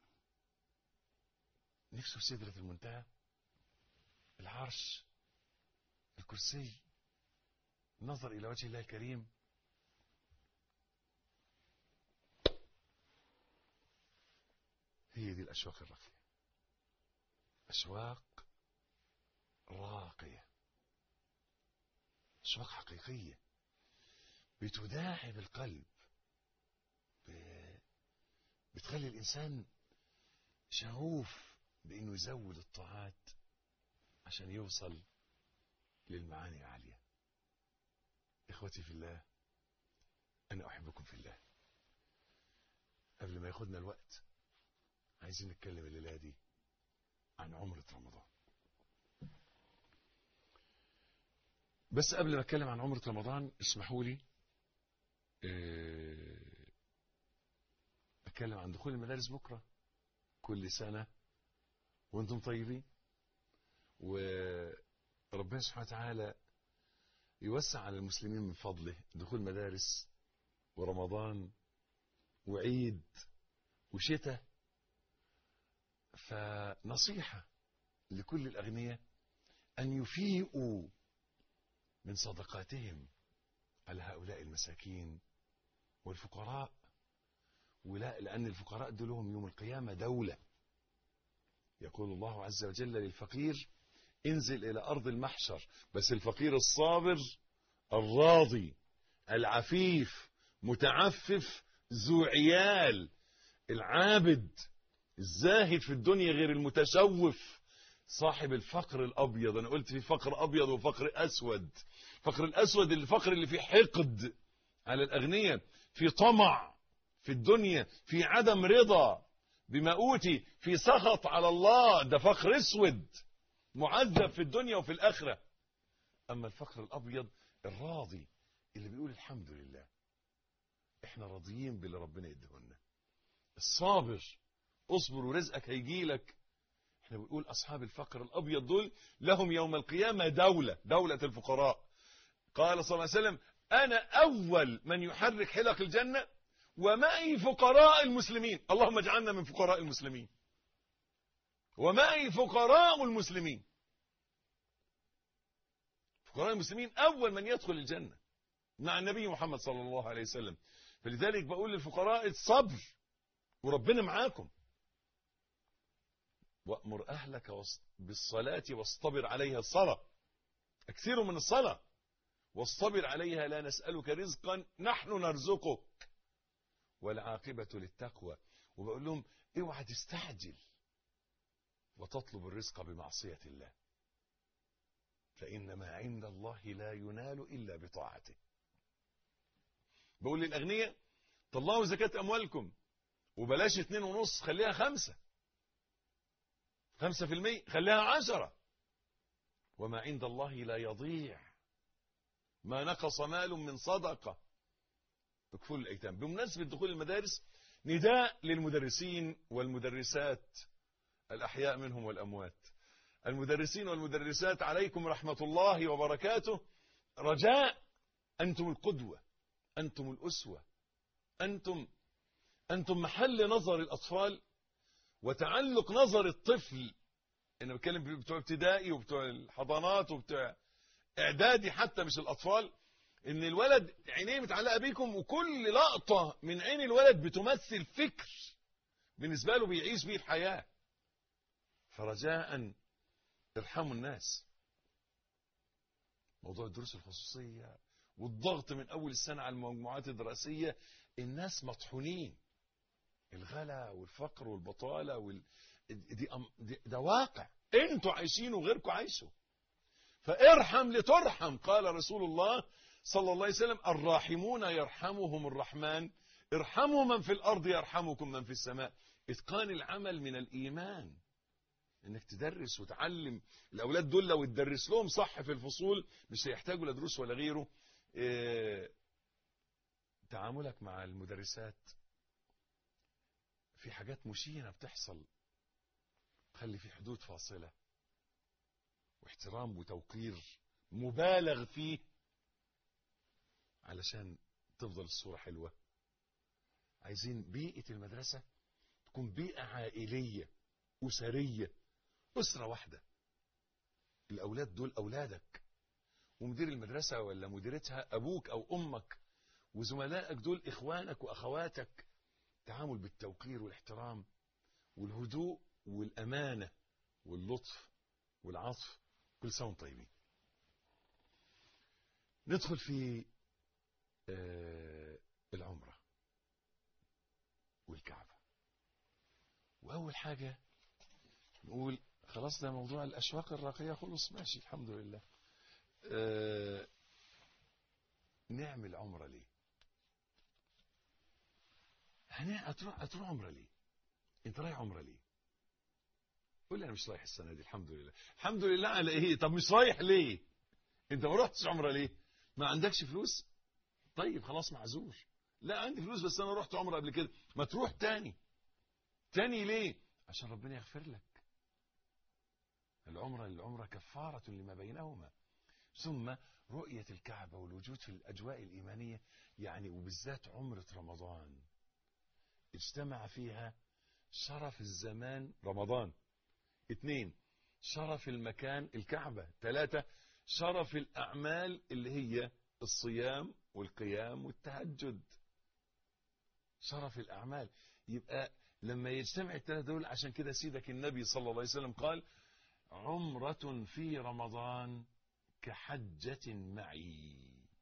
نفسه في سدرة المنتهى العرش الكرسي نظر إلى وجه الله الكريم هي دي الأشواق الراقية أشواق راقية أشواق حقيقية بتداعب القلب بتخلي الإنسان شغوف بأنه يزود الطاعات عشان يوصل للمعاني العالية إخوتي في الله أنا أحبكم في الله قبل ما ياخدنا الوقت عايزين نتكلم الليلة دي عن عمرة رمضان بس قبل ما اتكلم عن عمرة رمضان اسمحوا لي آه، اتكلم عن دخول المدارس بكرة كل سنة وانتم طيبين وربنا سبحانه وتعالى يوسع على المسلمين من فضله دخول مدارس ورمضان وعيد وشتاء فنصيحة لكل الأغنياء أن يفيئوا من صدقاتهم على هؤلاء المساكين والفقراء ولا لأن الفقراء دول لهم يوم القيامة دولة يقول الله عز وجل للفقير انزل إلى أرض المحشر بس الفقير الصابر الراضي العفيف متعفف ذو عيال العابد الزاهد في الدنيا غير المتشوف صاحب الفقر الأبيض أنا قلت في فقر أبيض وفقر أسود فقر الأسود الفقر اللي فيه حقد على الأغنياء في طمع في الدنيا في عدم رضا بما أوتي في سخط على الله ده فقر أسود معذب في الدنيا وفي الآخرة أما الفقر الأبيض الراضي اللي بيقول الحمد لله احنا راضيين باللي ربنا يديهولنا الصابر اصبر ورزقك هيجي لك احنا بنقول اصحاب الفقر الابيض دول لهم يوم القيامه دوله دوله الفقراء قال صلى الله عليه وسلم انا اول من يحرك حلق الجنه ومعي فقراء المسلمين اللهم اجعلنا من فقراء المسلمين ومعي فقراء المسلمين فقراء المسلمين اول من يدخل الجنه مع النبي محمد صلى الله عليه وسلم فلذلك بقول للفقراء الصبر وربنا معاكم وأمر أهلك وص- بالصلاة واصطبر عليها الصلاة أكثروا من الصلاة واصطبر عليها لا نسألك رزقا نحن نرزقك والعاقبة للتقوى وبقول لهم اوعى تستعجل وتطلب الرزق بمعصية الله فإن ما عند الله لا ينال إلا بطاعته بقول للأغنياء طلعوا زكاة أموالكم وبلاش اتنين ونص خليها خمسة خمسة في المية خليها عشرة وما عند الله لا يضيع ما نقص مال من صدقة اكفل الأيتام بمناسبة دخول المدارس نداء للمدرسين والمدرسات الأحياء منهم والأموات المدرسين والمدرسات عليكم رحمة الله وبركاته رجاء أنتم القدوة أنتم الأسوة أنتم أنتم محل نظر الأطفال وتعلق نظر الطفل أنا بتكلم بتوع ابتدائي وبتوع الحضانات وبتوع إعدادي حتى مش الأطفال إن الولد عينيه متعلقة بيكم وكل لقطة من عين الولد بتمثل فكر بالنسبة له بيعيش بيه الحياة فرجاء ارحموا الناس موضوع الدروس الخصوصية والضغط من أول السنة على المجموعات الدراسية الناس مطحونين الغلا والفقر والبطالة وال... دي, أم... دي ده واقع انتوا عايشين وغيركم عايشوا فارحم لترحم قال رسول الله صلى الله عليه وسلم الراحمون يرحمهم الرحمن ارحموا من في الأرض يرحمكم من في السماء إتقان العمل من الإيمان انك تدرس وتعلم الاولاد دول لو تدرس لهم صح في الفصول مش هيحتاجوا لا دروس ولا غيره إيه تعاملك مع المدرسات في حاجات مشينة بتحصل خلي في حدود فاصلة واحترام وتوقير مبالغ فيه علشان تفضل الصورة حلوة عايزين بيئة المدرسة تكون بيئة عائلية أسرية أسرة واحدة الأولاد دول أولادك ومدير المدرسة ولا مديرتها أبوك أو أمك وزملائك دول إخوانك وأخواتك تعامل بالتوقير والاحترام والهدوء والأمانة واللطف والعطف كل سنة وانتم طيبين ندخل في آه العمرة والكعبة وأول حاجة نقول خلاص ده موضوع الأشواق الراقية خلص ماشي الحمد لله آه نعمل عمرة ليه هنا هتروح هتروح عمره ليه انت رايح عمره ليه قول لي انا مش رايح السنه دي الحمد لله الحمد لله على ايه طب مش رايح ليه انت ما رحتش عمره ليه ما عندكش فلوس طيب خلاص معذور لا عندي فلوس بس انا رحت عمره قبل كده ما تروح تاني تاني ليه عشان ربنا يغفر لك العمره للعمره كفاره لما بينهما ثم رؤيه الكعبه والوجود في الاجواء الايمانيه يعني وبالذات عمره رمضان اجتمع فيها شرف الزمان رمضان اثنين شرف المكان الكعبة ثلاثة شرف الأعمال اللي هي الصيام والقيام والتهجد شرف الأعمال يبقى لما يجتمع الثلاثة دول عشان كده سيدك النبي صلى الله عليه وسلم قال عمرة في رمضان كحجة معي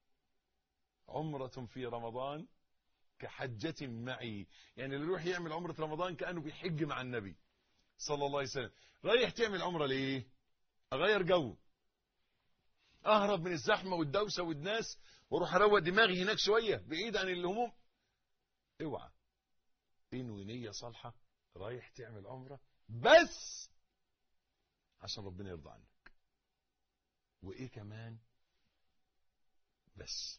عمرة في رمضان كحجة معي يعني اللي يروح يعمل عمرة رمضان كأنه بيحج مع النبي صلى الله عليه وسلم رايح تعمل عمرة ليه اغير جو اهرب من الزحمة والدوشة والناس واروح اروق دماغي هناك شوية بعيد عن الهموم اوعى انوي نية صالحة رايح تعمل عمرة بس عشان ربنا يرضى عنك وايه كمان بس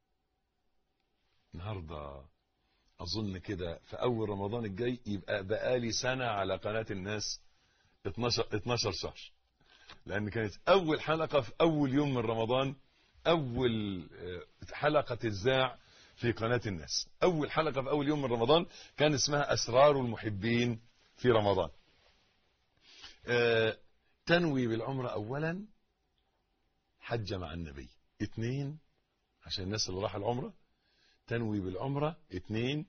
النهارده اظن كده في اول رمضان الجاي يبقى بقالي سنة على قناة الناس 12 12 شهر لان كانت اول حلقة في اول يوم من رمضان اول حلقة تذاع في قناة الناس اول حلقة في اول يوم من رمضان كان اسمها اسرار المحبين في رمضان تنوي بالعمرة اولا حج مع النبي اثنين عشان الناس اللي راح العمره تنوي بالعمرة اثنين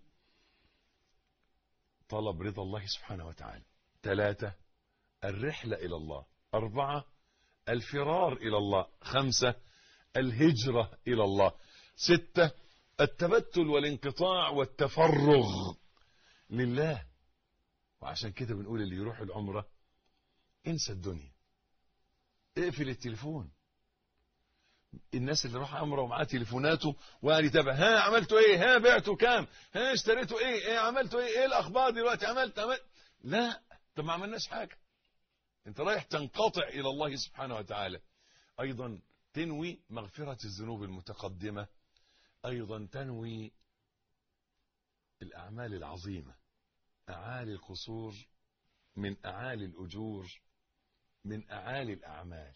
طلب رضا الله سبحانه وتعالى ثلاثة الرحلة إلى الله أربعة الفرار إلى الله خمسة الهجرة إلى الله ستة التبتل والانقطاع والتفرغ لله وعشان كده بنقول اللي يروح العمرة انسى الدنيا اقفل التليفون الناس اللي راح عمره ومعاه تليفوناته وقاعد يتابع ها عملتوا ايه ها بعتوا كام ها اشتريتوا ايه ايه عملتوا ايه ايه الاخبار دلوقتي عملت عملت لا طب ما عملناش حاجه انت رايح تنقطع الى الله سبحانه وتعالى ايضا تنوي مغفره الذنوب المتقدمه ايضا تنوي الاعمال العظيمه اعالي القصور من اعالي الاجور من اعالي الاعمال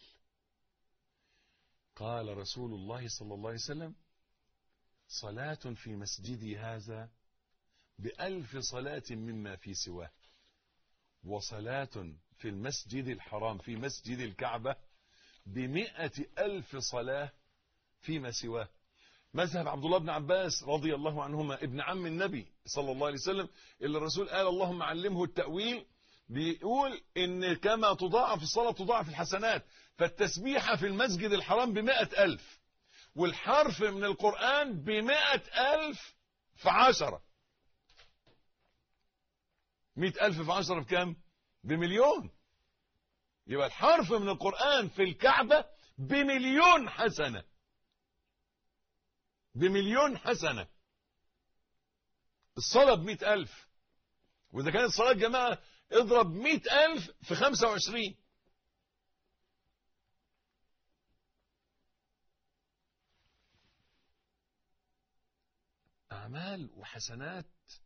قال رسول الله صلى الله عليه وسلم صلاة في مسجدي هذا بألف صلاة مما في سواه وصلاة في المسجد الحرام في مسجد الكعبة بمئة ألف صلاة فيما سواه مذهب عبد الله بن عباس رضي الله عنهما ابن عم النبي صلى الله عليه وسلم اللي الرسول قال اللهم علمه التأويل بيقول ان كما تضاعف الصلاة تضاعف الحسنات فالتسبيحة في المسجد الحرام بمائة ألف والحرف من القرآن بمائة ألف في عشرة مئة ألف في عشرة بكام بمليون يبقى الحرف من القرآن في الكعبة بمليون حسنة بمليون حسنة الصلاة بمئة ألف وإذا كانت صلاة جماعة اضرب مئة ألف في خمسة وعشرين أعمال وحسنات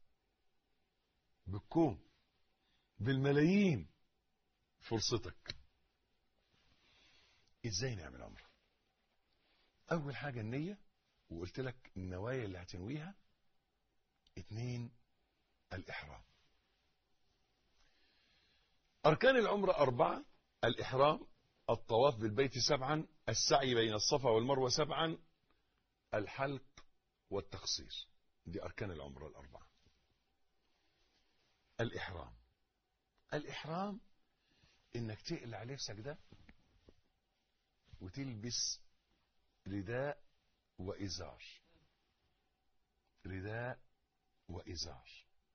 بالكوم بالملايين فرصتك ازاي نعمل عمره اول حاجة النية وقلت لك النوايا اللي هتنويها اتنين الاحرام اركان العمرة اربعة الاحرام الطواف بالبيت سبعا السعي بين الصفا والمروة سبعا الحلق والتقصير دي اركان العمرة الاربعة الإحرام الإحرام إنك تقلع لبسك ده وتلبس رداء وإزار رداء وإزار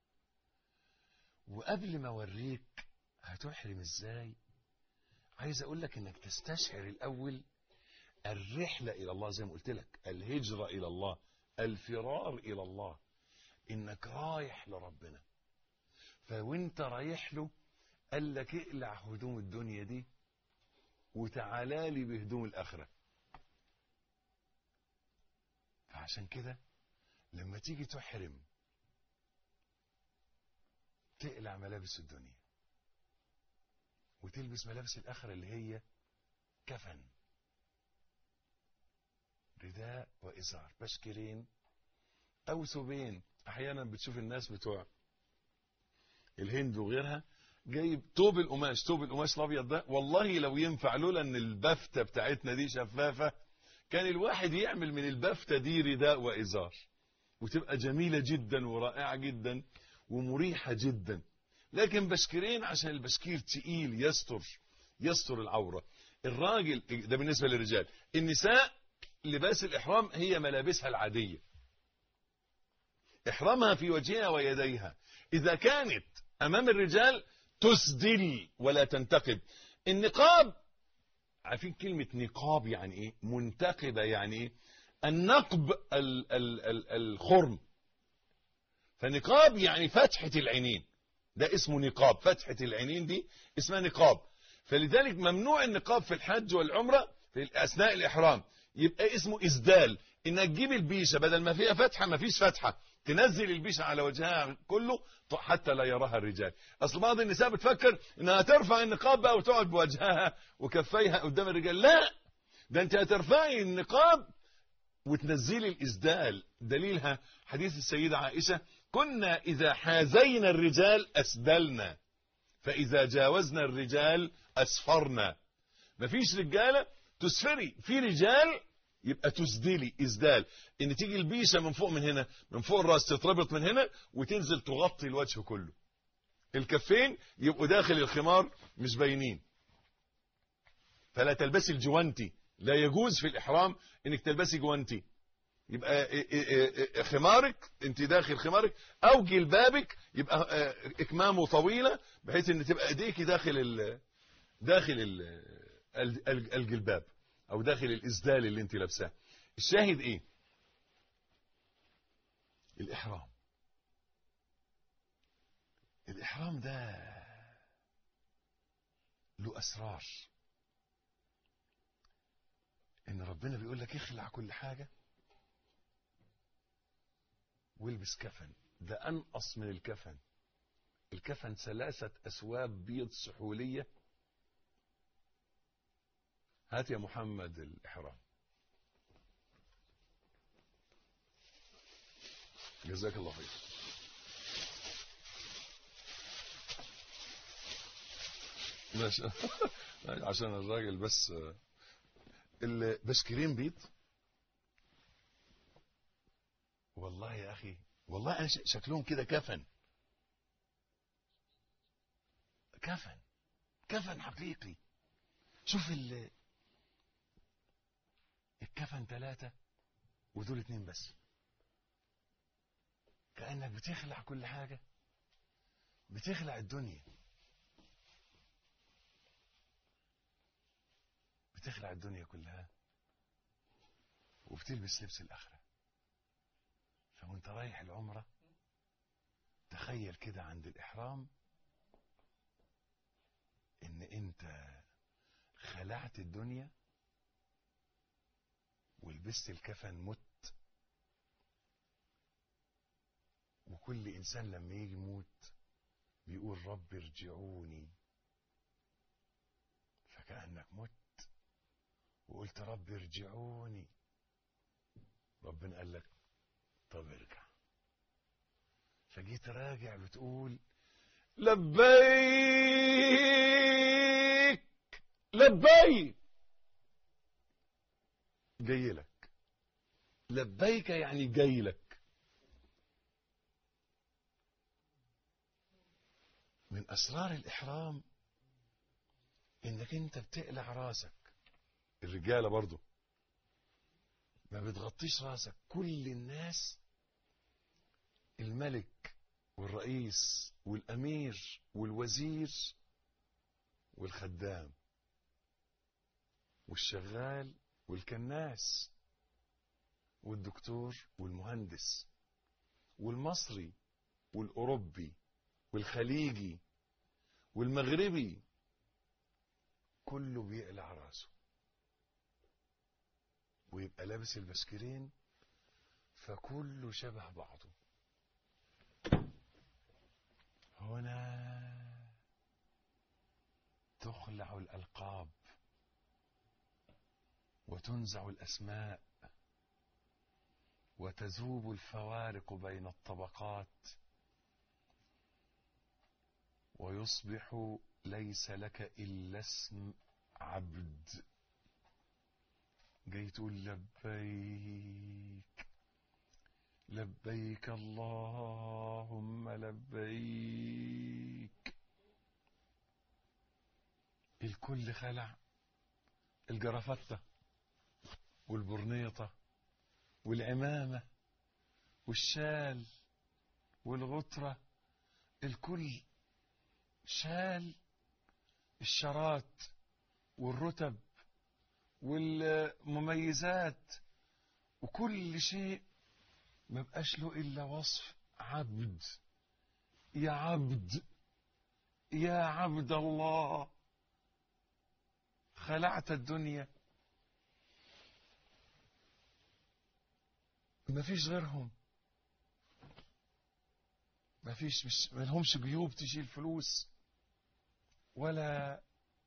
وقبل ما أوريك هتحرم إزاي عايز أقول لك إنك تستشعر الأول الرحلة إلى الله زي ما قلت لك الهجرة إلى الله الفرار إلى الله انك رايح لربنا فوانت رايح له قال لك اقلع هدوم الدنيا دي وتعالى لي بهدوم الاخره فعشان كده لما تيجي تحرم تقلع ملابس الدنيا وتلبس ملابس الاخره اللي هي كفن رداء وازار بشكرين او ثوبين احيانا بتشوف الناس بتوع الهند وغيرها جايب توب القماش توب القماش الابيض ده والله لو ينفع لولا ان البفته بتاعتنا دي شفافه كان الواحد يعمل من البفته دي رداء وازار وتبقى جميله جدا ورائعه جدا ومريحه جدا لكن بشكرين عشان البشكير تقيل يستر يستر العوره الراجل ده بالنسبه للرجال النساء لباس الاحرام هي ملابسها العاديه احرامها في وجهها ويديها اذا كانت امام الرجال تسدل ولا تنتقب النقاب عارفين كلمة نقاب يعني ايه منتقبة يعني ايه النقب ال ال ال الخرم فنقاب يعني فتحة العينين ده اسمه نقاب فتحة العينين دي اسمها نقاب فلذلك ممنوع النقاب في الحج والعمرة في اثناء الاحرام يبقى اسمه اسدال انك تجيب البيشة بدل ما فيها فتحة ما فيش فتحة تنزل البيشة على وجهها كله حتى لا يراها الرجال اصل بعض النساء بتفكر انها ترفع النقاب بقى وتقعد بوجهها وكفيها قدام الرجال لا ده انت هترفعي النقاب وتنزلي الاسدال دليلها حديث السيدة عائشة كنا اذا حازينا الرجال اسدلنا فاذا جاوزنا الرجال اسفرنا مفيش رجالة تسفري في رجال يبقى تسدلي اسدال ان تيجي البيشه من فوق من هنا من فوق الراس تتربط من هنا وتنزل تغطي الوجه كله الكفين يبقوا داخل الخمار مش باينين فلا تلبسي الجوانتي لا يجوز في الاحرام انك تلبسي جوانتي يبقى خمارك انت داخل خمارك او جلبابك يبقى اكمامه طويله بحيث ان تبقى ايديك داخل ال داخل ال الجلباب او داخل الاسدال اللي انت لابساه الشاهد ايه الاحرام الاحرام ده له اسرار ان ربنا بيقول لك اخلع كل حاجه والبس كفن ده انقص من الكفن الكفن ثلاثه اسواب بيض سحوليه هات يا محمد الإحرام جزاك الله خير ماشي عشان الراجل بس البشكرين بيض والله يا أخي والله أنا شكلهم كده كفن كفن كفن حقيقي شوف ال الكفن ثلاثة ودول اتنين بس كأنك بتخلع كل حاجة بتخلع الدنيا بتخلع الدنيا كلها وبتلبس لبس الآخرة فوانت رايح العمرة تخيل كده عند الإحرام إن أنت خلعت الدنيا ولبست الكفن مت وكل انسان لما يجي يموت بيقول رب ارجعوني فكانك مت وقلت رب ارجعوني ربنا قال لك طب ارجع فجيت راجع بتقول لبيك لبيك جاي لك لبيك يعني جاي لك من اسرار الاحرام انك انت بتقلع راسك الرجاله برضو ما بتغطيش راسك كل الناس الملك والرئيس والامير والوزير والخدام والشغال والكناس والدكتور والمهندس والمصري والأوروبي والخليجي والمغربي كله بيقلع راسه ويبقى لابس البسكرين فكله شبه بعضه هنا تخلع الألقاب وتنزع الأسماء وتذوب الفوارق بين الطبقات ويصبح ليس لك إلا اسم عبد جاي تقول لبيك لبيك اللهم لبيك الكل خلع الجرافته والبرنيطه والعمامه والشال والغطره الكل شال الشرات والرتب والمميزات وكل شيء ما بقاش له الا وصف عبد يا عبد يا عبد الله خلعت الدنيا ما فيش غيرهم ما فيش مش ما لهمش جيوب تشيل فلوس ولا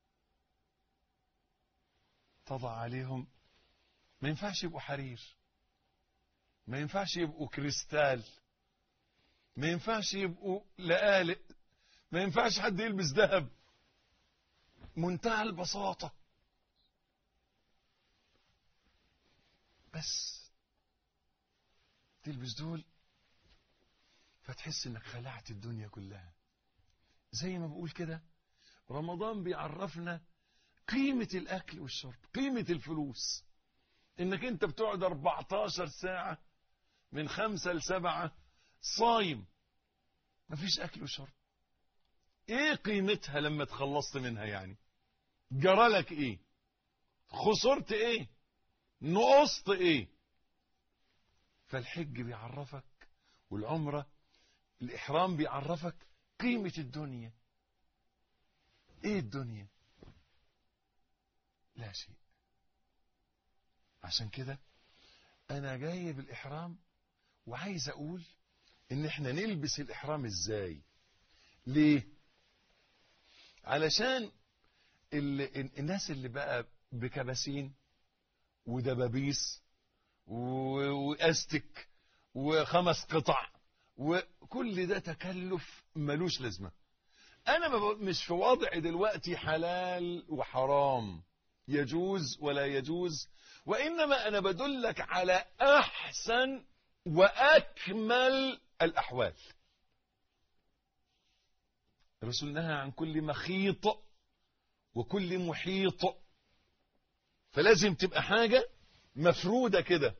تضع عليهم ما ينفعش يبقوا حرير ما ينفعش يبقوا كريستال ما ينفعش يبقوا لآلئ ما ينفعش حد يلبس ذهب منتهى البساطة بس تلبس دول فتحس انك خلعت الدنيا كلها زي ما بقول كده رمضان بيعرفنا قيمة الأكل والشرب قيمة الفلوس إنك أنت بتقعد 14 ساعة من خمسة لسبعة صايم مفيش أكل وشرب إيه قيمتها لما تخلصت منها يعني جرالك إيه خسرت إيه نقصت إيه فالحج بيعرفك والعمرة الإحرام بيعرفك قيمة الدنيا إيه الدنيا لا شيء عشان كده انا جاي بالاحرام وعايز اقول ان احنا نلبس الاحرام ازاي ليه علشان ال... الناس اللي بقى بكباسين ودبابيس و... واستك وخمس قطع وكل ده تكلف ملوش لازمه انا ما ب- مش في وضع دلوقتي حلال وحرام يجوز ولا يجوز وانما انا بدلك على احسن واكمل الاحوال الرسول نهى عن كل مخيط وكل محيط فلازم تبقى حاجه مفروده كده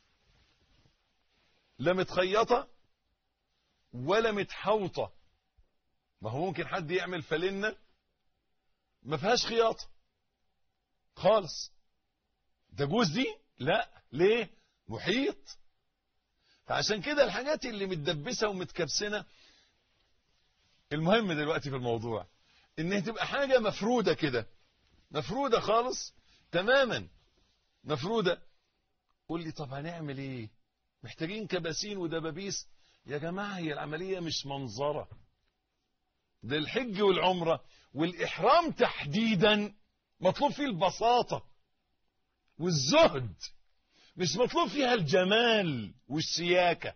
لا متخيطه ولا متحوطه ما هو ممكن حد يعمل فلنة ما فيهاش خياطة خالص تجوز دي لا ليه محيط فعشان كده الحاجات اللي متدبسة ومتكبسنة المهم دلوقتي في الموضوع انها تبقى حاجة مفرودة كده مفرودة خالص تماما مفرودة قول لي طب هنعمل ايه محتاجين كباسين ودبابيس يا جماعة هي العملية مش منظرة ده الحج والعمرة والإحرام تحديدا مطلوب فيه البساطة والزهد مش مطلوب فيها الجمال والشياكة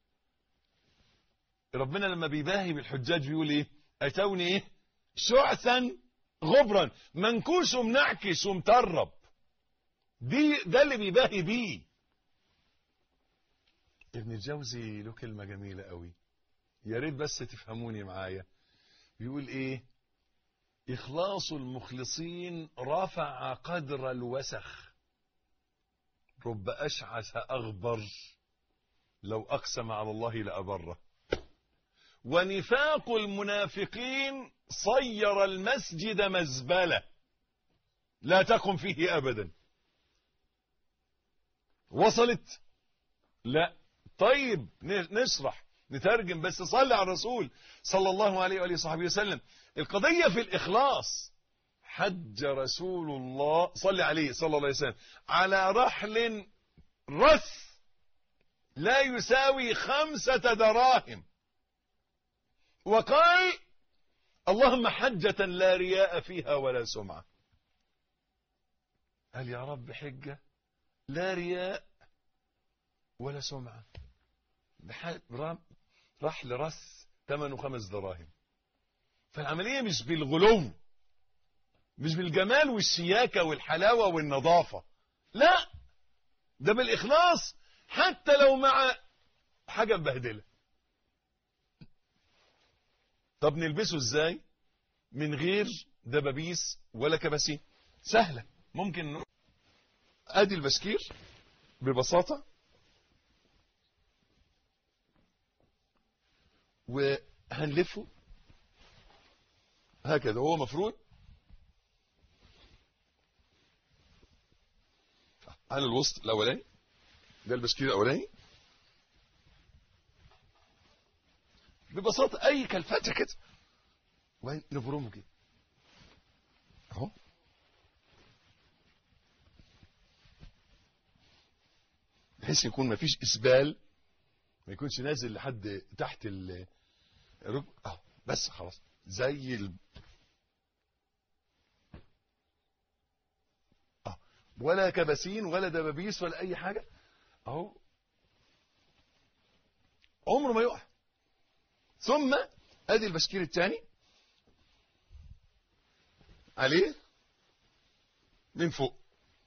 ربنا لما بيباهي بالحجاج بيقول ايه اتوني ايه شعثا غبرا منكوش ومنعكش ومطرب دي ده اللي بيباهي بيه ابن الجوزي له كلمة جميلة قوي يا ريت بس تفهموني معايا بيقول ايه اخلاص المخلصين رفع قدر الوسخ رب اشعث اغبر لو اقسم على الله لابره ونفاق المنافقين صير المسجد مزبله لا تقم فيه ابدا وصلت لا طيب نشرح نترجم بس صلي على الرسول صلى الله عليه وآله وصحبه وسلم القضية في الإخلاص حج رسول الله صلى عليه صلى الله عليه وسلم على رحل رث لا يساوي خمسة دراهم وقال اللهم حجة لا رياء فيها ولا سمعة قال يا رب حجة لا رياء ولا سمعة رحل رث ثمنه خمس دراهم فالعملية مش بالغلو مش بالجمال والشياكة والحلاوة والنظافة لا ده بالإخلاص حتى لو مع حاجة مبهدلة طب نلبسه ازاي من غير دبابيس ولا كباسين سهلة ممكن ادي البشكير ببساطة وهنلفه هكذا هو مفروض على الوسط الاولاني ده البشكير الاولاني ببساطة اي كلفتة كده وين نفرمه كده اهو بحيث يكون مفيش اسبال ما يكونش نازل لحد تحت الركب اهو بس خلاص زي ال... اه ولا كباسين ولا دبابيس ولا اي حاجه اهو عمره ما يقع ثم ادي البشكير الثاني عليه من فوق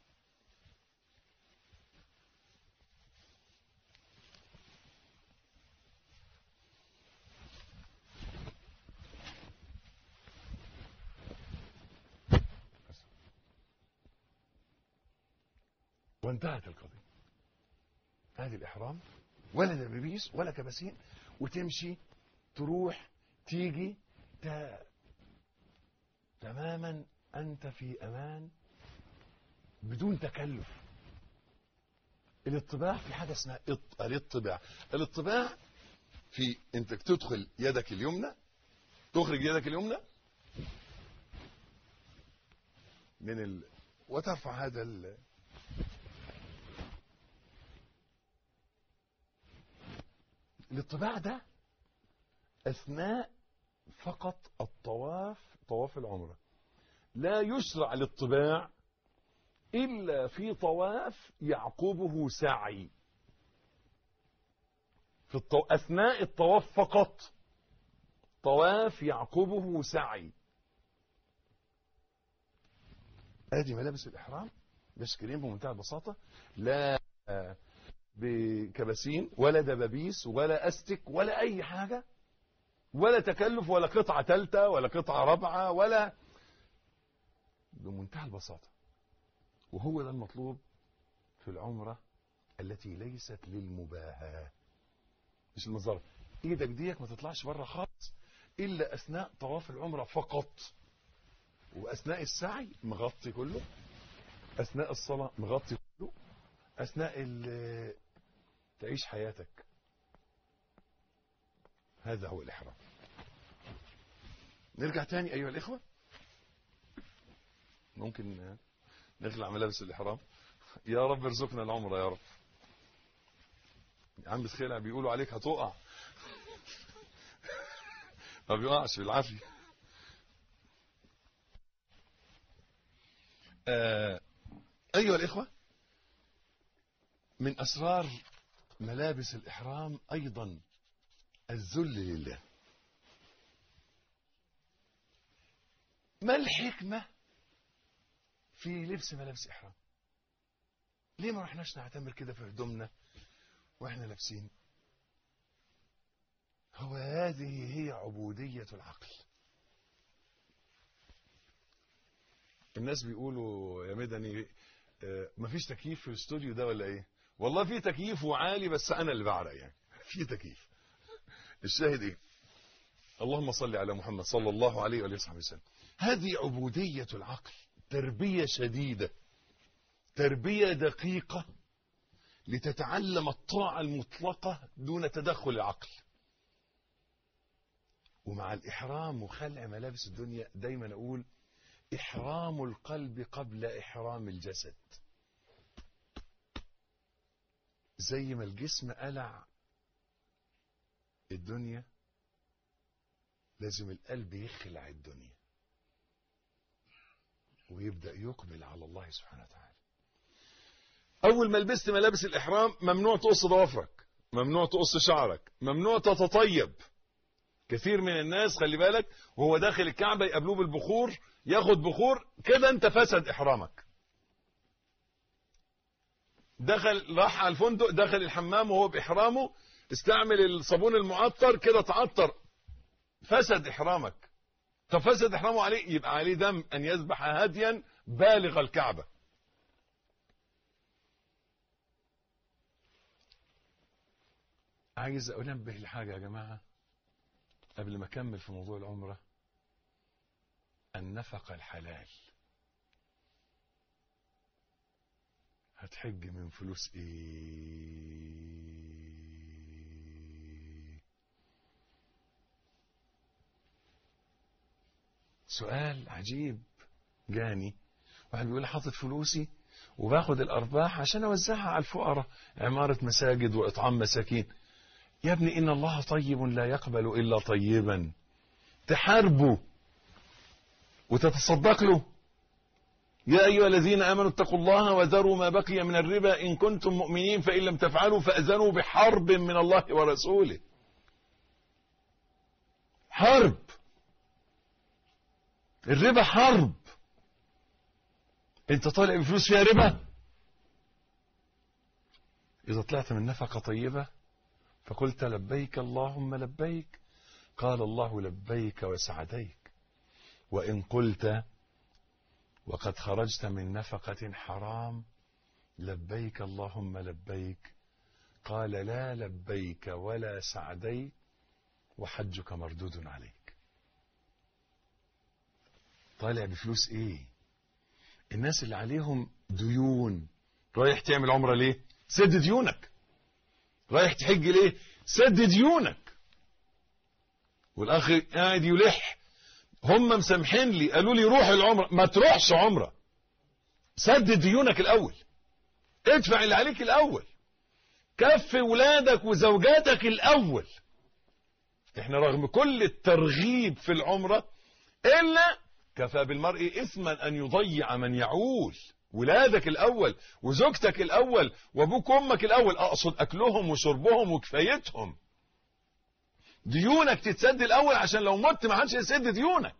وانتهت القضية هذه الإحرام ولا دبابيس ولا كباسين وتمشي تروح تيجي ت... تماما أنت في أمان بدون تكلف الاطباع في حاجة اسمها اط... الاطباع الاطباع في انت تدخل يدك اليمنى تخرج يدك اليمنى من ال... وترفع هذا ال... الاطباع ده اثناء فقط الطواف طواف العمره لا يشرع الاطباع الا في طواف يعقبه سعي في الطو... اثناء الطواف فقط طواف يعقبه سعي ادي ملابس الاحرام بشكرين بمنتهى البساطه لا بكباسين ولا دبابيس ولا استك ولا اي حاجه ولا تكلف ولا قطعه ثالثه ولا قطعه رابعه ولا بمنتهى البساطه وهو ده المطلوب في العمره التي ليست للمباهاه مش المظاهر ايدك ديك ما تطلعش بره خالص الا اثناء طواف العمره فقط واثناء السعي مغطي كله اثناء الصلاه مغطي كله اثناء تعيش حياتك هذا هو الاحرام نرجع تاني ايها الاخوه ممكن نخلع ملابس الاحرام يا رب ارزقنا العمره يا رب عم بتخلع بيقولوا عليك هتقع ما بيقعش بالعافيه آه ايها الاخوه من اسرار ملابس الاحرام ايضا الذل لله ما الحكمه في لبس ملابس احرام ليه ما رحناش نعتمر كده في هدومنا واحنا لابسين هو هذه هي عبودية العقل الناس بيقولوا يا مدني اه مفيش تكييف في الاستوديو ده ولا ايه والله في تكييف وعالي بس انا اللي بعرق يعني في تكييف الشاهد ايه اللهم صل على محمد صلى الله عليه وآله وصحبه وسلم هذه عبودية العقل تربية شديدة تربية دقيقة لتتعلم الطاعة المطلقة دون تدخل العقل ومع الإحرام وخلع ملابس الدنيا دايما أقول إحرام القلب قبل إحرام الجسد زي ما الجسم قلع الدنيا لازم القلب يخلع الدنيا ويبدأ يقبل على الله سبحانه وتعالى أول ما لبست ملابس الإحرام ممنوع تقص ضوافرك ممنوع تقص شعرك ممنوع تتطيب كثير من الناس خلي بالك وهو داخل الكعبة يقابلوه بالبخور ياخد بخور كده انت فسد إحرامك دخل راح على الفندق دخل الحمام وهو بإحرامه استعمل الصابون المعطر كده تعطر فسد إحرامك طب فسد إحرامه عليه يبقى عليه دم أن يذبح هديا بالغ الكعبة عايز أنبه لحاجة يا جماعة قبل ما أكمل في موضوع العمرة النفقة الحلال هتحج من فلوس ايه سؤال عجيب جاني واحد بيقول حاطط فلوسي وباخد الارباح عشان اوزعها على الفقراء عمارة مساجد واطعام مساكين يا ابني ان الله طيب لا يقبل الا طيبا تحاربه وتتصدق له يا أيها الذين آمنوا اتقوا الله وذروا ما بقي من الربا إن كنتم مؤمنين فإن لم تفعلوا فأذنوا بحرب من الله ورسوله حرب الربا حرب انت طالع بفلوس فيها ربا إذا طلعت من نفقة طيبة فقلت لبيك اللهم لبيك قال الله لبيك وسعديك وإن قلت وقد خرجت من نفقة حرام لبيك اللهم لبيك قال لا لبيك ولا سعديك وحجك مردود عليك طالع بفلوس ايه الناس اللي عليهم ديون رايح تعمل عمرة ليه سد ديونك رايح تحج ليه سد ديونك والاخ قاعد يلح هم مسامحين لي قالوا لي روح العمرة ما تروحش عمرة سدد ديونك الاول ادفع اللي عليك الاول كفي ولادك وزوجاتك الاول احنا رغم كل الترغيب في العمرة الا كفى بالمرء اثما ان يضيع من يعول ولادك الاول وزوجتك الاول وابوك وامك الاول اقصد اكلهم وشربهم وكفايتهم ديونك تتسد الاول عشان لو مت ما حدش يسد ديونك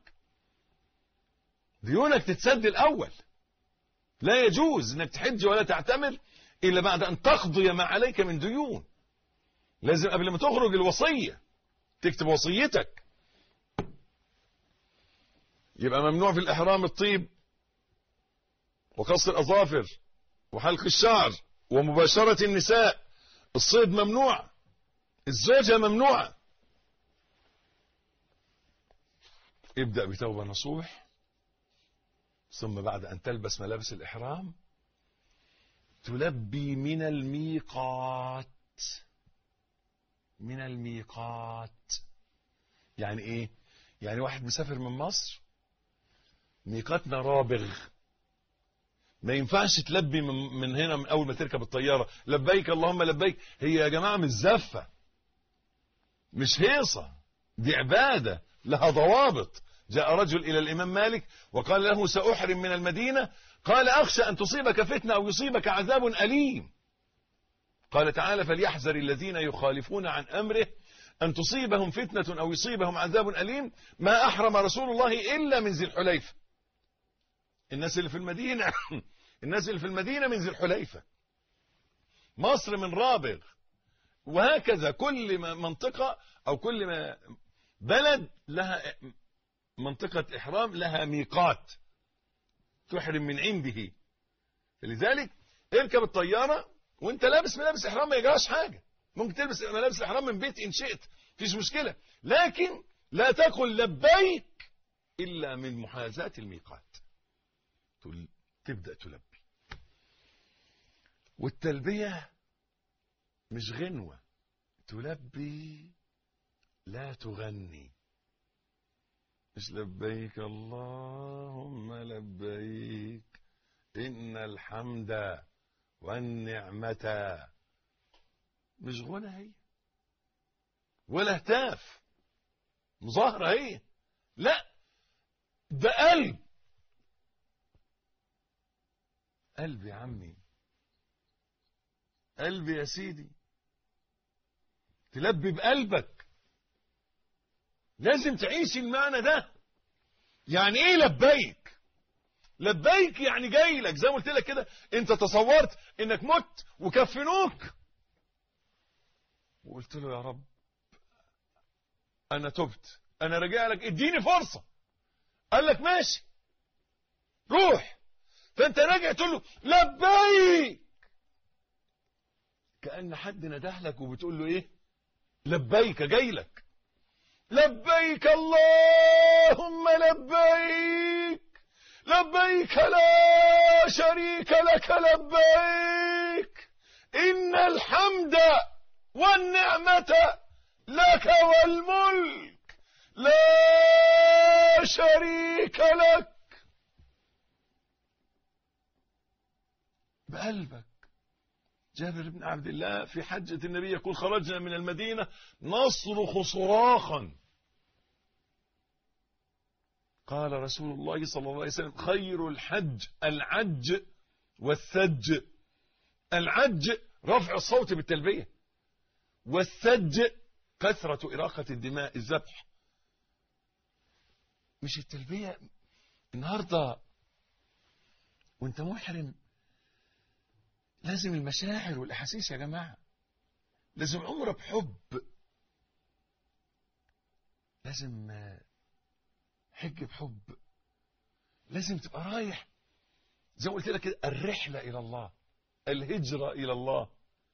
ديونك تتسد الاول لا يجوز انك تحج ولا تعتمر الا بعد ان تقضي ما عليك من ديون لازم قبل ما تخرج الوصية تكتب وصيتك يبقى ممنوع في الاحرام الطيب وقص الاظافر وحلق الشعر ومباشرة النساء الصيد ممنوع الزوجة ممنوعة ابدأ بتوبة نصوح ثم بعد أن تلبس ملابس الإحرام تلبي من الميقات من الميقات يعني ايه يعني واحد مسافر من مصر ميقاتنا رابغ ما ينفعش تلبي من, من هنا من اول ما تركب الطيارة لبيك اللهم لبيك هي يا جماعة مش زفة مش هيصة دي عبادة لها ضوابط جاء رجل إلى الإمام مالك وقال له سأحرم من المدينة قال أخشى أن تصيبك فتنة أو يصيبك عذاب أليم قال تعالى فليحذر الذين يخالفون عن أمره أن تصيبهم فتنة أو يصيبهم عذاب أليم ما أحرم رسول الله إلا من ذي الحليفة الناس اللي في المدينة الناس اللي في المدينة من ذي الحليفة مصر من رابغ وهكذا كل منطقة أو كل ما بلد لها منطقة إحرام لها ميقات تحرم من عنده لذلك اركب الطيارة وانت لابس ملابس إحرام ما يجراش حاجة ممكن تلبس ملابس الإحرام من بيت إن شئت فيش مشكلة لكن لا تقل لبيك إلا من محاذاة الميقات تبدأ تلبي والتلبية مش غنوة تلبي لا تغني مش لبيك اللهم لبيك إن الحمد والنعمة مش غنى هي ولا هتاف مظاهرة هي لا ده قلب قلب يا عمي قلب يا سيدي تلبي بقلبك لازم تعيش المعنى ده يعني ايه لبيك لبيك يعني جاي لك زي ما قلت لك كده انت تصورت انك مت وكفنوك وقلت له يا رب انا تبت انا راجع لك اديني فرصة قال لك ماشي روح فانت راجع تقول له لبيك كأن حد نده لك وبتقول له ايه لبيك جاي لك لبيك اللهم لبيك لبيك لا شريك لك لبيك إن الحمد والنعمة لك والملك لا شريك لك بقلبك جابر بن عبد الله في حجة النبي يقول خرجنا من المدينة نصرخ صراخا قال رسول الله صلى الله عليه وسلم خير الحج العج والثج العج رفع الصوت بالتلبية والثج كثرة إراقة الدماء الذبح مش التلبية النهاردة وانت محرم لازم المشاعر والأحاسيس يا جماعة لازم عمره بحب لازم حج بحب لازم تبقى رايح زي ما قلت لك كده الرحلة إلى الله الهجرة إلى الله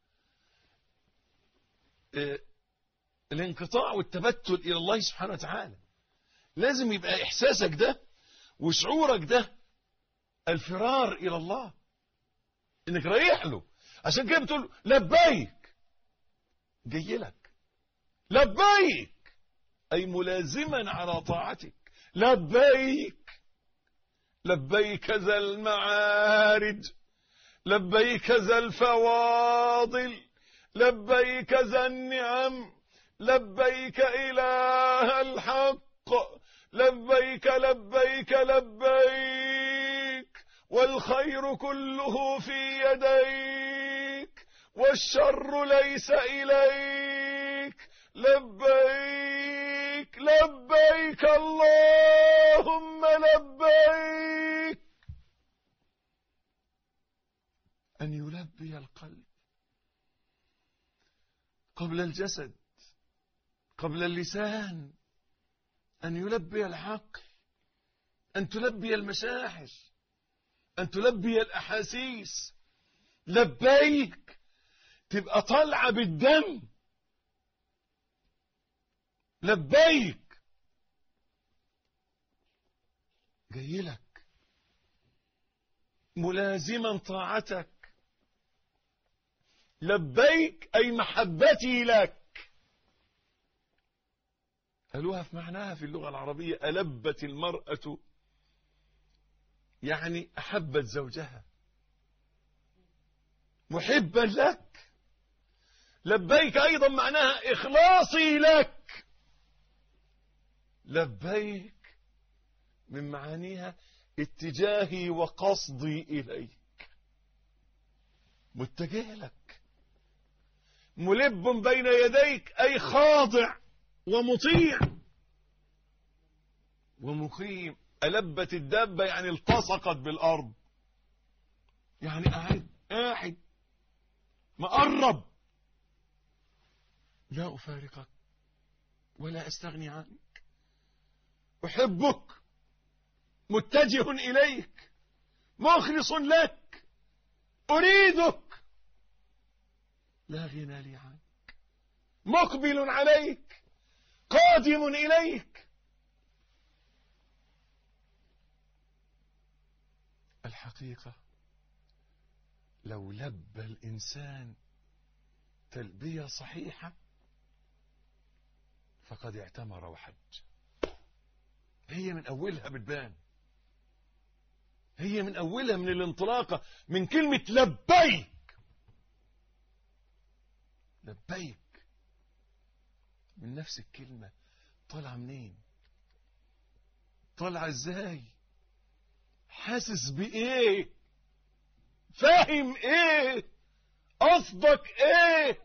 الانقطاع والتبتل إلى الله سبحانه وتعالى لازم يبقى إحساسك ده وشعورك ده الفرار إلى الله إنك رايح له عشان كده بتقول لبيك جاي لك لبيك أي ملازما على طاعتك لبيك لبيك ذا المعارج لبيك ذا الفواضل لبيك ذا النعم لبيك إله الحق لبيك لبيك لبيك والخير كله في يديك والشر ليس إليك لبيك لبيك اللهم لبيك أن يلبي القلب قبل الجسد قبل اللسان أن يلبي العقل أن تلبي المشاعر أن تلبي الأحاسيس لبيك تبقى طالعة بالدم لبيك جاي لك ملازما طاعتك لبيك أي محبتي لك قالوها في معناها في اللغة العربية ألبت المرأة يعني أحبت زوجها محبا لك لبيك أيضا معناها إخلاصي لك لبيك من معانيها اتجاهي وقصدي إليك متجه لك ملب بين يديك أي خاضع ومطيع ومقيم ألبت الدابة يعني التصقت بالأرض يعني قاعد قاعد مقرب لا أفارقك ولا أستغني عنك أحبك متجه إليك مخلص لك أريدك لا غنى لي عنك مقبل عليك قادم إليك الحقيقة لو لبى الإنسان تلبية صحيحة فقد اعتمر وحج هي من أولها بتبان هي من أولها من الانطلاقة من كلمة لبيك لبيك من نفس الكلمة طالعة منين طالعة ازاي حاسس بايه فاهم ايه قصدك ايه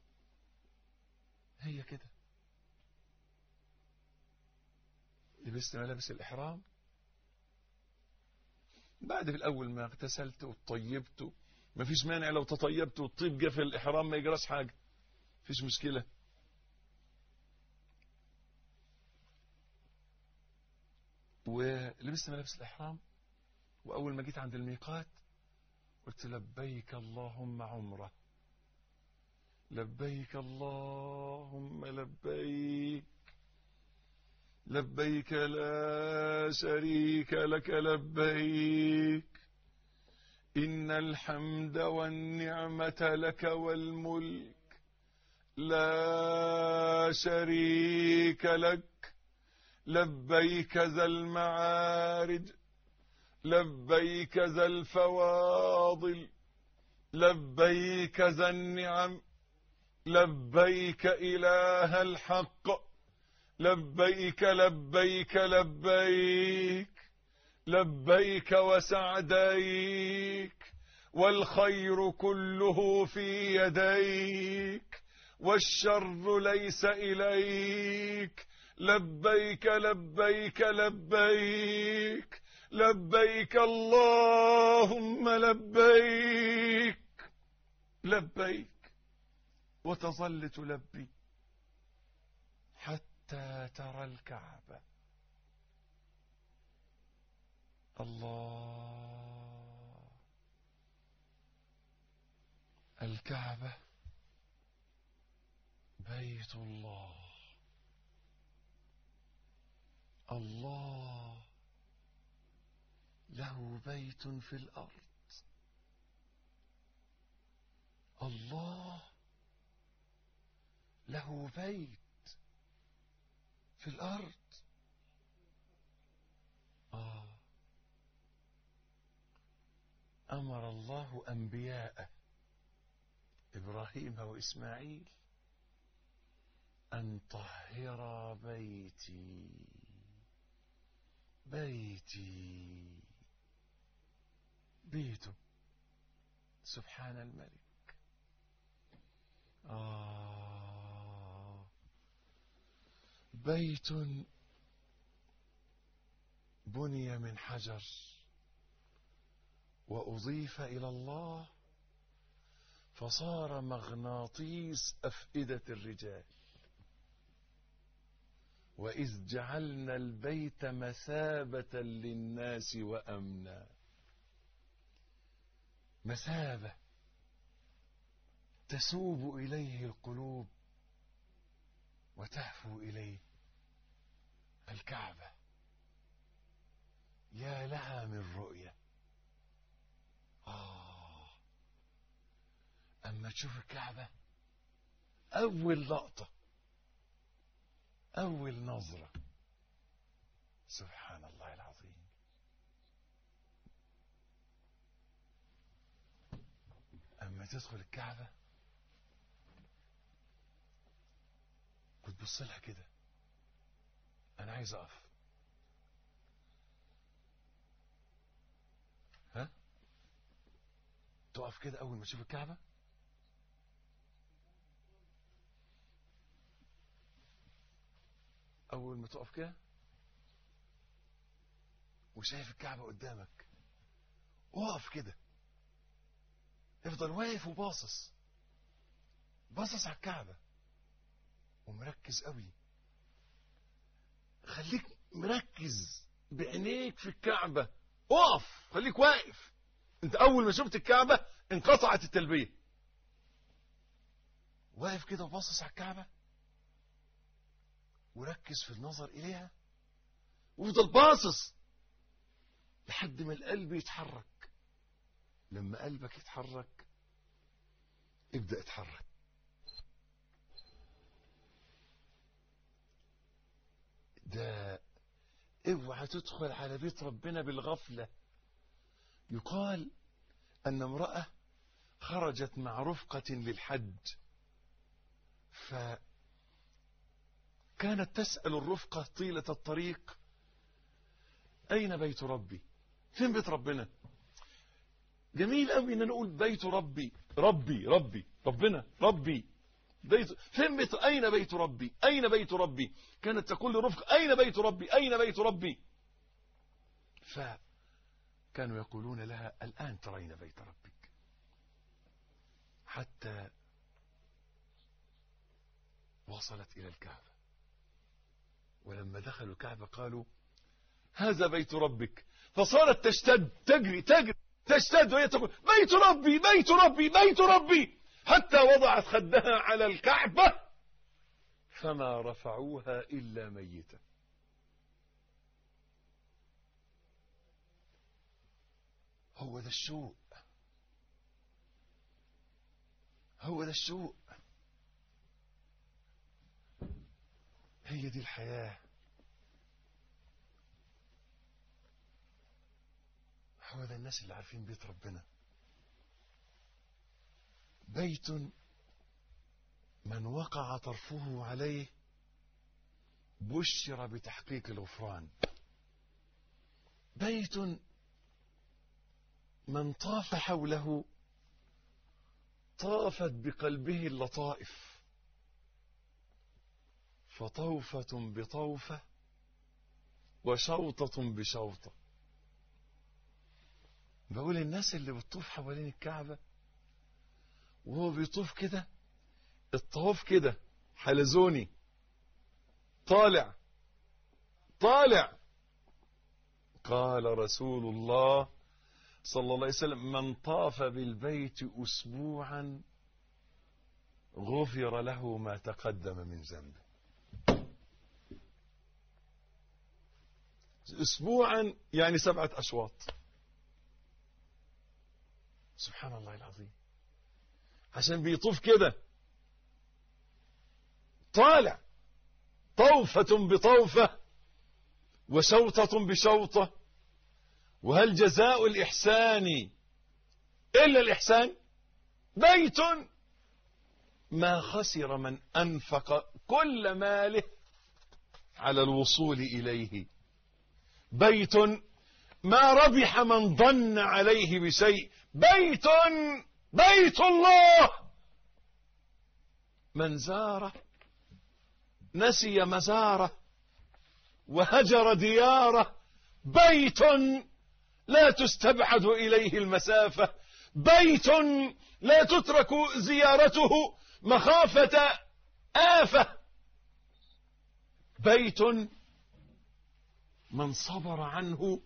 هي كده لبست ملابس الإحرام بعد في الأول ما اغتسلت وطيبت ما فيش مانع لو تطيبت والطيب جه في الإحرام ما يجراش حاجة فيش مشكلة ولبست ملابس الإحرام وأول ما جيت عند الميقات قلت لبيك اللهم عمره لبيك اللهم لبيك لبيك لا شريك لك لبيك إن الحمد والنعمة لك والملك لا شريك لك لبيك ذا المعارج لبيك ذا الفواضل لبيك ذا النعم لبيك إله الحق لبيك لبيك لبيك لبيك وسعديك والخير كله في يديك والشر ليس إليك لبيك لبيك لبيك لبيك اللهم لبيك لبيك وتظل تلبي حتى ترى الكعبة الله الكعبة بيت الله الله له بيت في الأرض الله له بيت في الأرض آه أمر الله أنبياءه إبراهيم وإسماعيل أن طهر بيتي بيتي بيته سبحان الملك آه بيت بني من حجر وأضيف إلى الله فصار مغناطيس أفئدة الرجال وإذ جعلنا البيت مثابة للناس وأمنا مثابة تسوب إليه القلوب وتهفو إليه الكعبة يا لها من رؤية آه أما تشوف الكعبة أول لقطة أول نظرة سبحان الله العظيم أما تدخل الكعبة وتبص لها كده أنا عايز أقف ها تقف كده أول ما تشوف الكعبة أول ما تقف كده وشايف الكعبة قدامك اقف كده افضل واقف وباصص باصص على الكعبة ومركز قوي خليك مركز بعينيك في الكعبة اقف خليك واقف انت اول ما شفت الكعبة انقطعت التلبية واقف كده وباصص على الكعبة وركز في النظر إليها وافضل باصص لحد ما القلب يتحرك لما قلبك يتحرك ابدأ اتحرك ده اوعى تدخل على بيت ربنا بالغفلة يقال أن امرأة خرجت مع رفقة للحج فكانت تسأل الرفقة طيلة الطريق أين بيت ربي فين بيت ربنا جميل قوي ان نقول بيت ربي ربي ربي ربنا ربي بيت فين بيت اين بيت ربي اين بيت ربي كانت تقول لرفق اين بيت ربي اين بيت ربي فكانوا يقولون لها الان ترين بيت ربك حتى وصلت الى الكعبه ولما دخلوا الكعبه قالوا هذا بيت ربك فصارت تشتد تجري تجري تشتد وهي تقول بيت ربي بيت ربي بيت ربي حتى وضعت خدها على الكعبة فما رفعوها إلا ميتة هو ده الشوق هو ده الشوق هي دي الحياه هو ده الناس اللي عارفين بيت ربنا بيت من وقع طرفه عليه بشر بتحقيق الغفران بيت من طاف حوله طافت بقلبه اللطائف فطوفة بطوفة وشوطة بشوطة بقول الناس اللي بتطوف حوالين الكعبة وهو بيطوف كده الطواف كده حلزوني طالع طالع قال رسول الله صلى الله عليه وسلم من طاف بالبيت أسبوعا غفر له ما تقدم من ذنبه أسبوعا يعني سبعة أشواط سبحان الله العظيم عشان بيطوف كده طالع طوفة بطوفة وشوطة بشوطة وهل جزاء الإحسان إلا الإحسان بيت ما خسر من أنفق كل ماله على الوصول إليه بيت ما ربح من ظن عليه بشيء بيت بيت الله من زاره نسي مزاره وهجر دياره بيت لا تستبعد إليه المسافة بيت لا تترك زيارته مخافة آفة بيت من صبر عنه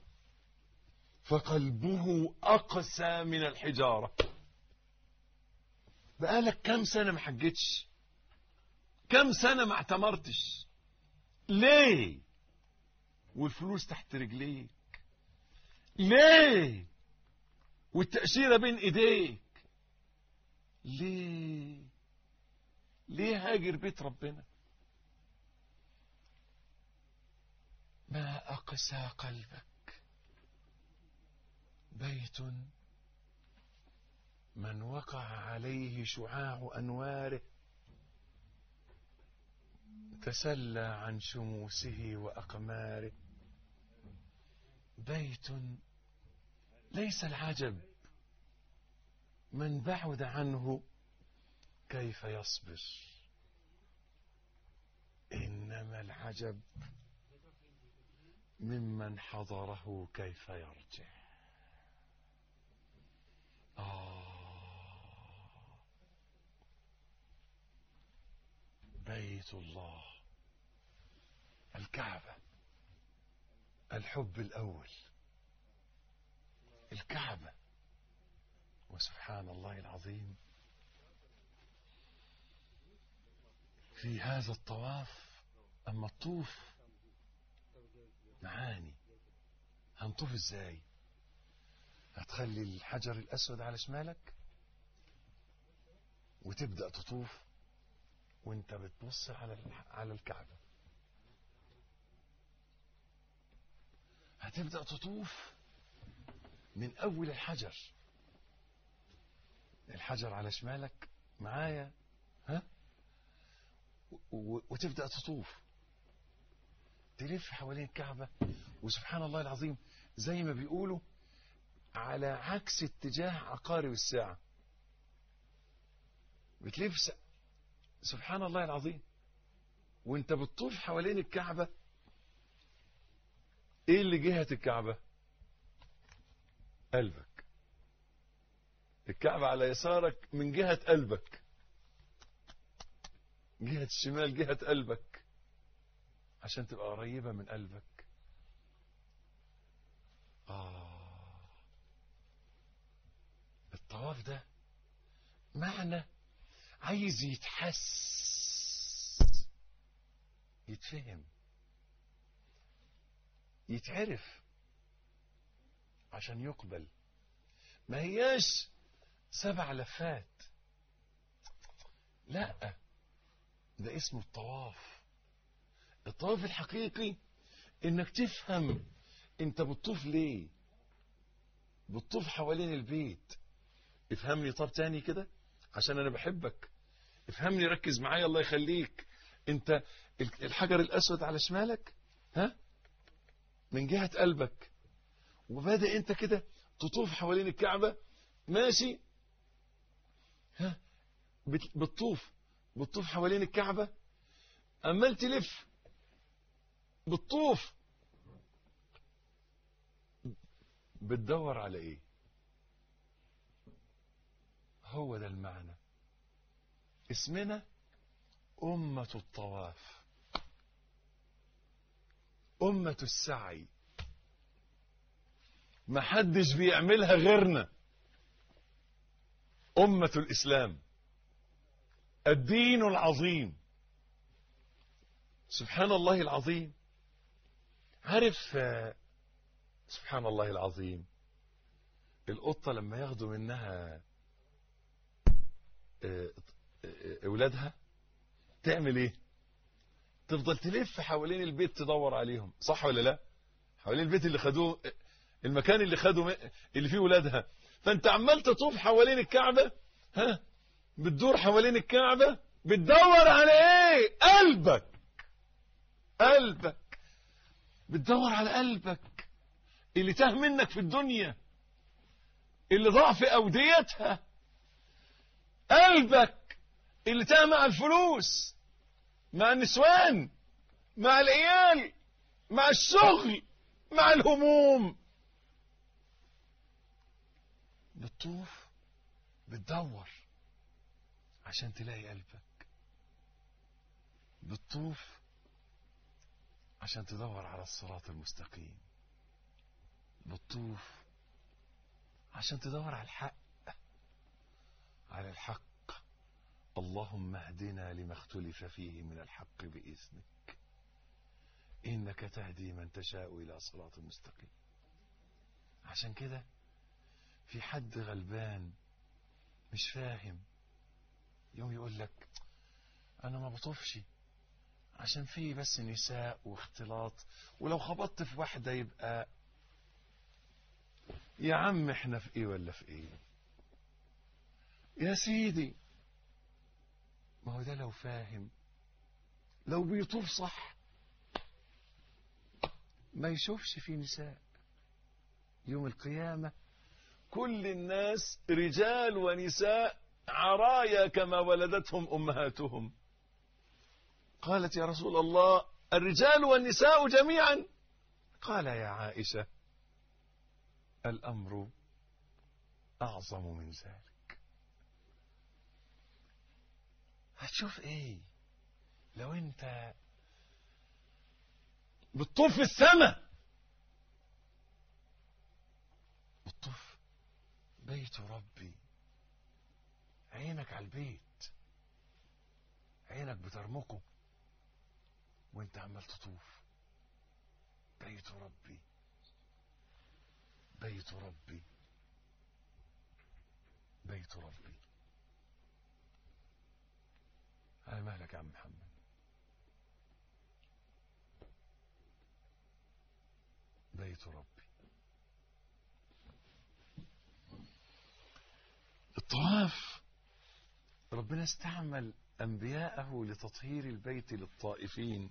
فقلبه أقسى من الحجارة بقالك كم سنة ما حجتش كم سنة ما اعتمرتش ليه والفلوس تحت رجليك ليه والتأشيرة بين ايديك ليه ليه هاجر بيت ربنا ما أقسى قلبك بيت من وقع عليه شعاع أنواره تسلى عن شموسه وأقماره بيت ليس العجب من بعد عنه كيف يصبر إنما العجب ممن حضره كيف يرجع آه بيت الله الكعبة الحب الأول الكعبة وسبحان الله العظيم في هذا الطواف أما الطوف معاني هنطوف ازاي هتخلي الحجر الأسود على شمالك وتبدأ تطوف وانت بتبص على على الكعبة هتبدأ تطوف من أول الحجر الحجر على شمالك معايا ها و- وتبدأ تطوف تلف حوالين الكعبة وسبحان الله العظيم زي ما بيقولوا على عكس اتجاه عقارب الساعة بتلف س... سبحان الله العظيم وانت بتطوف حوالين الكعبة ايه اللي جهة الكعبة قلبك الكعبة على يسارك من جهة قلبك جهة الشمال جهة قلبك عشان تبقى قريبة من قلبك آه الطواف ده معنى عايز يتحس يتفهم يتعرف عشان يقبل ما هياش سبع لفات لا ده اسمه الطواف الطواف الحقيقي انك تفهم انت بتطوف ليه بتطوف حوالين البيت افهمني طب تاني كده عشان انا بحبك افهمني ركز معايا الله يخليك انت الحجر الاسود على شمالك ها من جهة قلبك وبادئ انت كده تطوف حوالين الكعبة ماشي ها بت- بتطوف بتطوف حوالين الكعبة عمال تلف بتطوف بتدور على ايه هو ده المعنى اسمنا أمة الطواف أمة السعي ما حدش بيعملها غيرنا أمة الإسلام الدين العظيم سبحان الله العظيم عارف آه، سبحان الله العظيم القطة لما ياخدوا منها آه، آه، أولادها تعمل إيه تفضل تلف حوالين البيت تدور عليهم صح ولا لا حوالين البيت اللي خدوه المكان اللي خدوا م- اللي فيه ولادها فانت عمال تطوف حوالين الكعبة ها بتدور حوالين الكعبة بتدور على ايه قلبك قلبك بتدور على قلبك اللي تاه منك في الدنيا اللي ضاع في اوديتها قلبك اللي تاه مع الفلوس مع النسوان مع العيال مع الشغل مع الهموم بتطوف بتدور عشان تلاقي قلبك بتطوف عشان تدور على الصراط المستقيم بتطوف عشان تدور على الحق على الحق اللهم اهدنا لما اختلف فيه من الحق بإذنك إنك تهدي من تشاء إلى صراط مستقيم عشان كده في حد غلبان مش فاهم يوم يقول لك أنا ما بطوفش عشان في بس نساء واختلاط ولو خبطت في واحدة يبقى يا عم احنا في ايه ولا في ايه يا سيدي ما هو ده لو فاهم لو بيطوف صح ما يشوفش في نساء يوم القيامة كل الناس رجال ونساء عرايا كما ولدتهم أمهاتهم قالت يا رسول الله الرجال والنساء جميعا قال يا عائشة الأمر أعظم من ذلك هتشوف ايه لو انت بتطوف في السماء بتطوف بيت ربي عينك على البيت عينك بترمقه وانت عمال تطوف بيت ربي بيت ربي بيت ربي على مهلك يا عم محمد بيت ربي الطواف ربنا استعمل أنبياءه لتطهير البيت للطائفين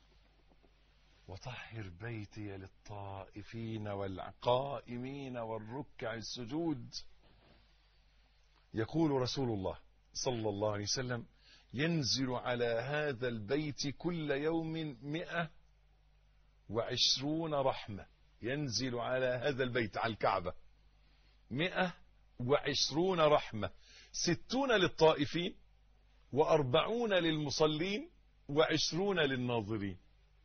وطهر بيتي للطائفين والقائمين والركع السجود يقول رسول الله صلى الله عليه وسلم ينزل على هذا البيت كل يوم مئة وعشرون رحمة ينزل على هذا البيت على الكعبة مئة وعشرون رحمة ستون للطائفين وأربعون للمصلين وعشرون للناظرين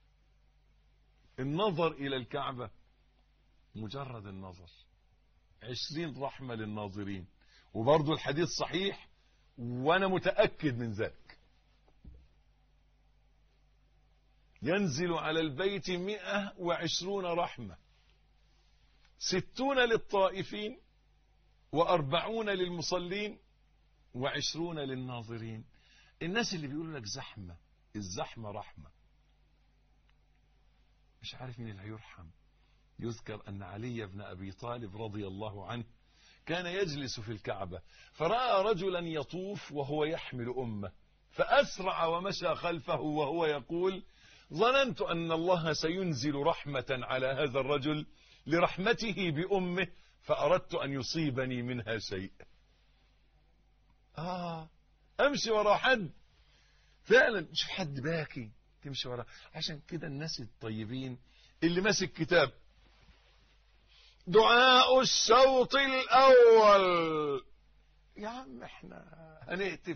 النظر إلى الكعبة مجرد النظر عشرين رحمة للناظرين وبرضو الحديث صحيح وأنا متأكد من ذلك ينزل على البيت مئة وعشرون رحمة ستون للطائفين وأربعون للمصلين وعشرون للناظرين الناس اللي بيقولوا لك زحمة الزحمة رحمة مش عارف مين اللي هيرحم يذكر أن علي بن أبي طالب رضي الله عنه كان يجلس في الكعبة فرأى رجلا يطوف وهو يحمل أمه فأسرع ومشى خلفه وهو يقول ظننت أن الله سينزل رحمة على هذا الرجل لرحمته بأمه فأردت أن يصيبني منها شيء آه أمشي ورا حد فعلا شوف حد باكي تمشي ورا عشان كده الناس الطيبين اللي ماسك كتاب دعاء الشوط الأول يا عم احنا هنهتف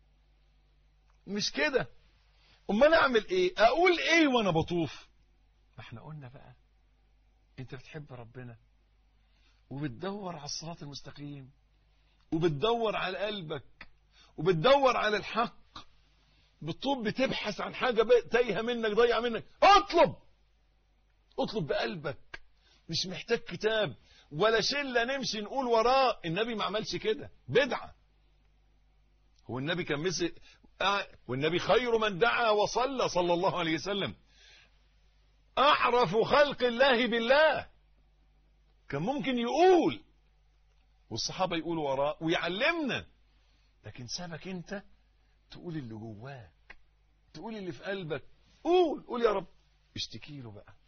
مش كده امال اعمل ايه اقول ايه وانا بطوف ما احنا قلنا بقى انت بتحب ربنا وبتدور على الصراط المستقيم وبتدور على قلبك وبتدور على الحق بتطوب بتبحث عن حاجة تايهة منك ضيعة منك اطلب اطلب بقلبك مش محتاج كتاب ولا شلة نمشي نقول وراه النبي ما عملش كده بدعة هو النبي كان مثل آه والنبي خير من دعا وصلى صلى الله عليه وسلم أعرف خلق الله بالله كان ممكن يقول والصحابة يقولوا وراه ويعلمنا لكن سابك انت تقول اللي جواك تقول اللي في قلبك قول قول يا رب اشتكي له بقى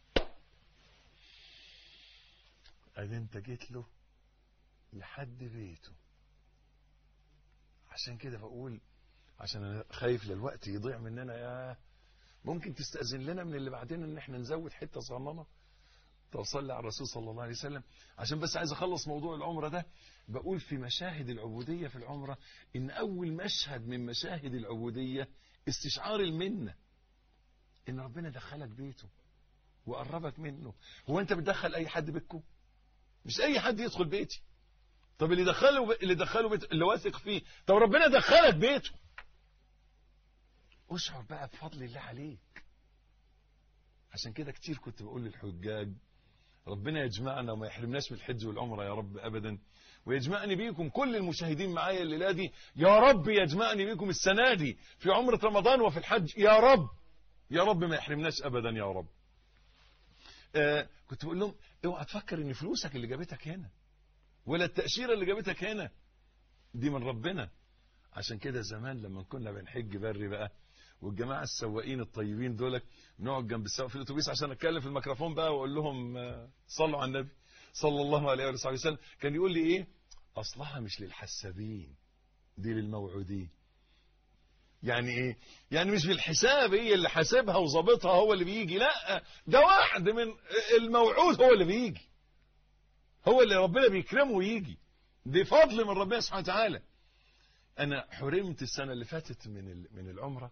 ادي انت جيت له لحد بيته عشان كده بقول عشان انا خايف للوقت يضيع مننا يا ممكن تستأذن لنا من اللي بعدين ان احنا نزود حتة صغننة طب صلي على الرسول صلى الله عليه وسلم عشان بس عايز اخلص موضوع العمرة ده بقول في مشاهد العبودية في العمرة ان اول مشهد من مشاهد العبودية استشعار المنة ان ربنا دخلك بيته وقربك منه هو انت بتدخل اي حد بيتكم مش اي حد يدخل بيتي طب اللي دخله اللي دخله بيت اللي واثق فيه طب ربنا دخلك بيته اشعر بقى بفضل الله عليك عشان كده كتير كنت بقول للحجاج ربنا يجمعنا وما يحرمناش من الحج والعمرة يا رب أبدا ويجمعني بيكم كل المشاهدين معايا الليلة دي يا رب يجمعني بيكم السنة دي في عمرة رمضان وفي الحج يا رب يا رب ما يحرمناش أبدا يا رب آه كنت بقول لهم اوعى تفكر ان فلوسك اللي جابتك هنا ولا التأشيرة اللي جابتك هنا دي من ربنا عشان كده زمان لما كنا بنحج بري بقى والجماعة السواقين الطيبين دولك نقعد جنب السواق في الاتوبيس عشان اتكلم في الميكروفون بقى واقول لهم صلوا على النبي صلى الله عليه وصحبه وسلم كان يقول لي ايه اصلها مش للحسابين دي للموعودين يعني ايه يعني مش بالحساب هي اللي حاسبها وظابطها هو اللي بيجي لا ده واحد من الموعود هو اللي بيجي هو اللي ربنا بيكرمه ويجي دي فضل من ربنا سبحانه وتعالى انا حرمت السنة اللي فاتت من من العمره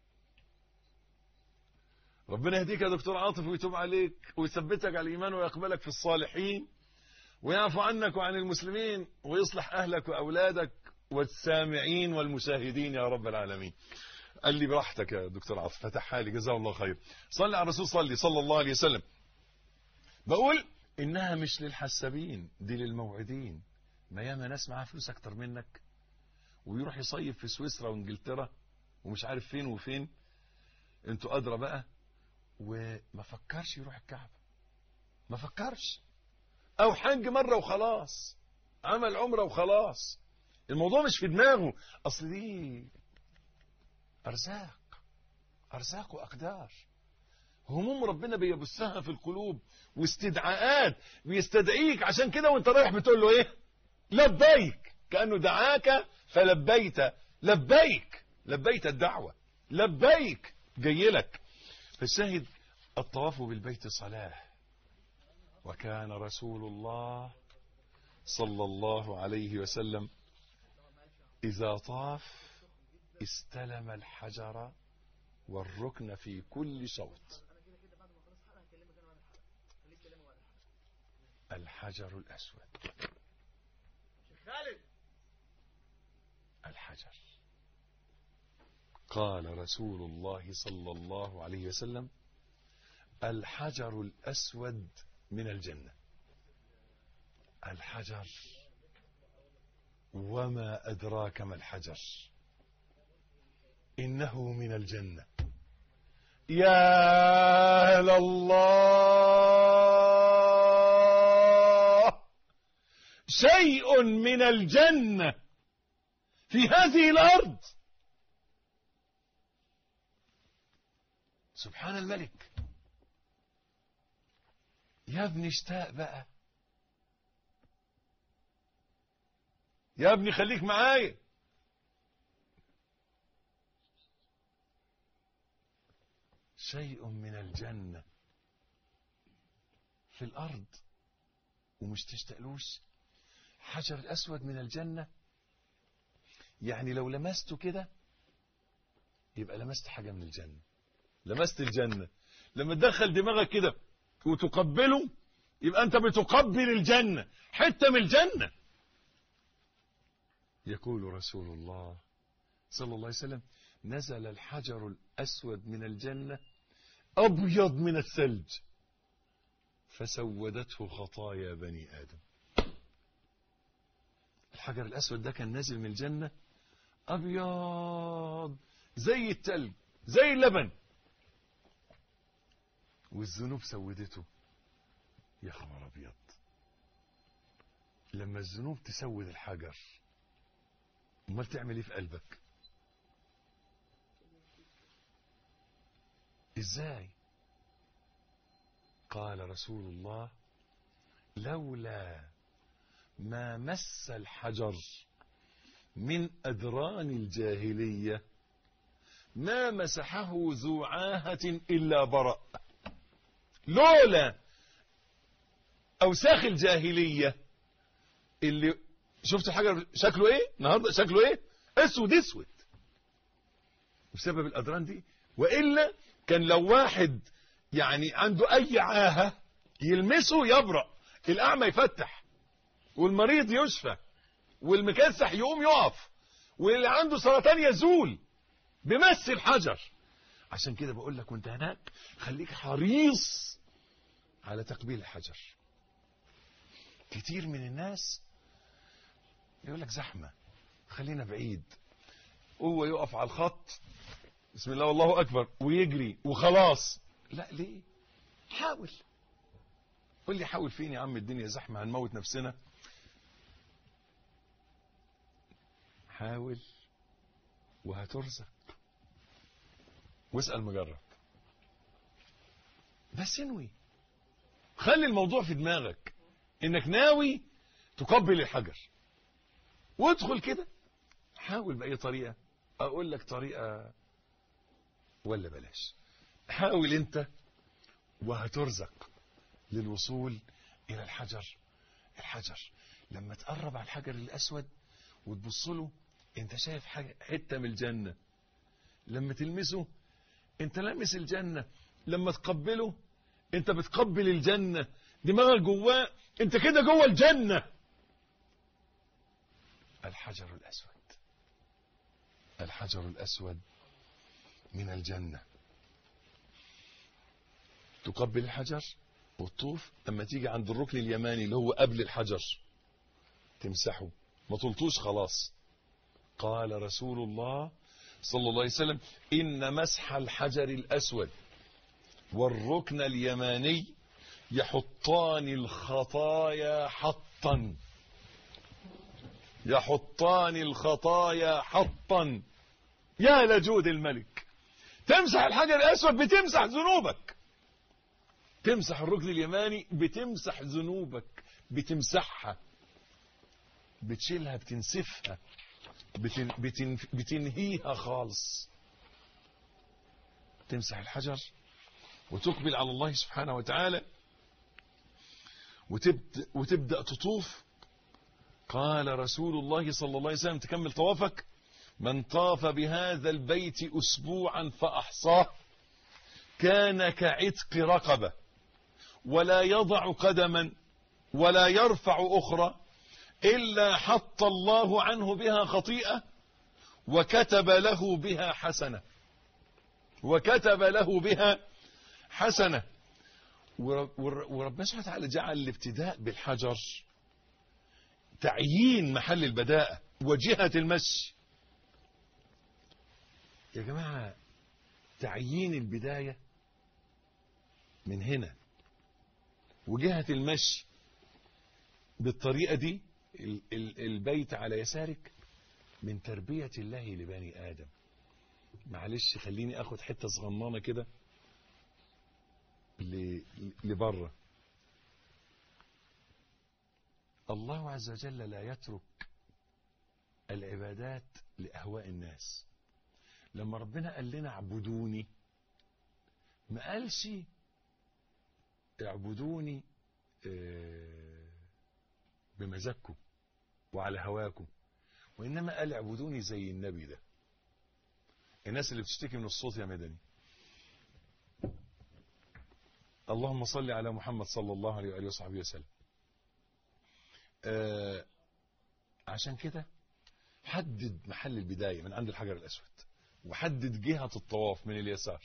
ربنا يهديك يا دكتور عاطف ويتوب عليك ويثبتك على الإيمان ويقبلك في الصالحين ويعفو عنك وعن المسلمين ويصلح أهلك وأولادك والسامعين والمشاهدين يا رب العالمين قال لي براحتك يا دكتور عاطف فتحها لي جزاه الله خير صلي على الرسول صلي صلى الله عليه وسلم بقول إنها مش للحسابين دي للموعدين ما ياما ناس معاها فلوس أكتر منك ويروح يصيف في سويسرا وانجلترا ومش عارف فين وفين انتوا أدرى بقى وما فكرش يروح الكعبة ما فكرش او حج مرة وخلاص عمل عمرة وخلاص الموضوع مش في دماغه اصل دي ارزاق ارزاق واقدار هموم ربنا بيبثها في القلوب واستدعاءات بيستدعيك عشان كده وانت رايح بتقول له ايه لبيك كانه دعاك فلبيت لبيك لبيت الدعوه لبيك جاي لك فالشاهد الطواف بالبيت صلاه وكان رسول الله صلى الله عليه وسلم إذا طاف استلم الحجر والركن في كل شوط الحجر الأسود الحجر قال رسول الله صلى الله عليه وسلم الحجر الأسود من الجنة الحجر وما أدراك ما الحجر إنه من الجنة يا أهل الله شيء من الجنة في هذه الأرض سبحان الملك يا ابني اشتاق بقى يا ابني خليك معايا شيء من الجنة في الأرض ومش تشتقلوش حجر الأسود من الجنة يعني لو لمسته كده يبقى لمست حاجة من الجنة لمست الجنة لما تدخل دماغك كده وتقبله يبقى أنت بتقبل الجنة حتة من الجنة يقول رسول الله صلى الله عليه وسلم نزل الحجر الأسود من الجنة أبيض من الثلج فسودته خطايا بني آدم الحجر الأسود ده كان نازل من الجنة أبيض زي التلج زي اللبن والذنوب سودته يا خبر أبيض لما الذنوب تسود الحجر امال تعمل ايه في قلبك ازاي قال رسول الله لولا ما مس الحجر من أدران الجاهلية ما مسحه ذو عاهة إلا برأ لولا أوساخ الجاهلية اللي شفت حاجة شكله ايه النهاردة شكله ايه اسود اسود بسبب الأدران دي وإلا كان لو واحد يعني عنده أي عاهة يلمسه يبرأ الأعمى يفتح والمريض يشفى والمكسح يقوم يقف واللي عنده سرطان يزول بمس الحجر عشان كده بقول لك وانت هناك خليك حريص على تقبيل الحجر كتير من الناس يقول لك زحمة خلينا بعيد هو يقف على الخط بسم الله والله أكبر ويجري وخلاص لا ليه حاول قول لي حاول فين يا عم الدنيا زحمة هنموت نفسنا حاول وهترزق واسأل مجرب بس انوي خلي الموضوع في دماغك انك ناوي تقبل الحجر وادخل كده حاول بأي طريقة اقول لك طريقة ولا بلاش حاول انت وهترزق للوصول الى الحجر الحجر لما تقرب على الحجر الاسود وتبص له انت شايف حاجة حتة من الجنة لما تلمسه انت لامس الجنة لما تقبله انت بتقبل الجنة دماغك جواه انت كده جوه الجنة الحجر الاسود الحجر الاسود من الجنة تقبل الحجر وتطوف اما تيجي عند الركن اليماني اللي هو قبل الحجر تمسحه ما طلتوش خلاص قال رسول الله صلى الله عليه وسلم إن مسح الحجر الأسود والركن اليماني يحطان الخطايا حطا يحطان الخطايا حطا يا لجود الملك تمسح الحجر الأسود بتمسح ذنوبك تمسح الركن اليماني بتمسح ذنوبك بتمسحها بتشيلها بتنسفها بتن بتن بتنهيها خالص تمسح الحجر وتقبل على الله سبحانه وتعالى وتبدأ, وتبدأ تطوف قال رسول الله صلى الله عليه وسلم تكمل طوافك من طاف بهذا البيت أسبوعا فأحصاه كان كعتق رقبة ولا يضع قدما ولا يرفع أخرى إلا حط الله عنه بها خطيئة وكتب له بها حسنة وكتب له بها حسنة وربنا سبحانه وتعالى جعل الابتداء بالحجر تعيين محل البداءة وجهة المشي يا جماعة تعيين البداية من هنا وجهة المشي بالطريقة دي البيت على يسارك من تربية الله لبني آدم معلش خليني اخد حتة صغنانة كده لبره الله عز وجل لا يترك العبادات لأهواء الناس لما ربنا قال لنا اعبدوني ما قالش اعبدوني بمزاجكم وعلى هواكم وإنما قال اعبدوني زي النبي ده الناس اللي بتشتكي من الصوت يا مدني اللهم صل على محمد صلى الله عليه وآله وصحبه وسلم آه عشان كده حدد محل البداية من عند الحجر الأسود وحدد جهة الطواف من اليسار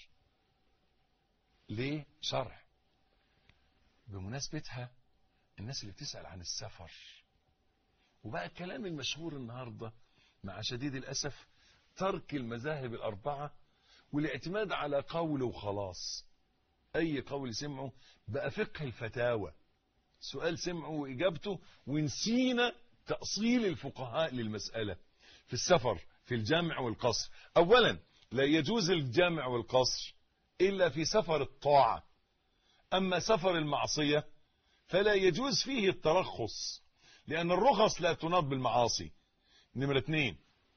ليه شرع بمناسبتها الناس اللي بتسأل عن السفر وبقى الكلام المشهور النهاردة مع شديد الأسف ترك المذاهب الأربعة والاعتماد على قول وخلاص أي قول سمعه بقى فقه الفتاوى سؤال سمعه وإجابته ونسينا تأصيل الفقهاء للمسألة في السفر في الجامع والقصر أولا لا يجوز الجامع والقصر إلا في سفر الطاعة أما سفر المعصية فلا يجوز فيه الترخص لأن الرخص لا تناط بالمعاصي نمرة اثنين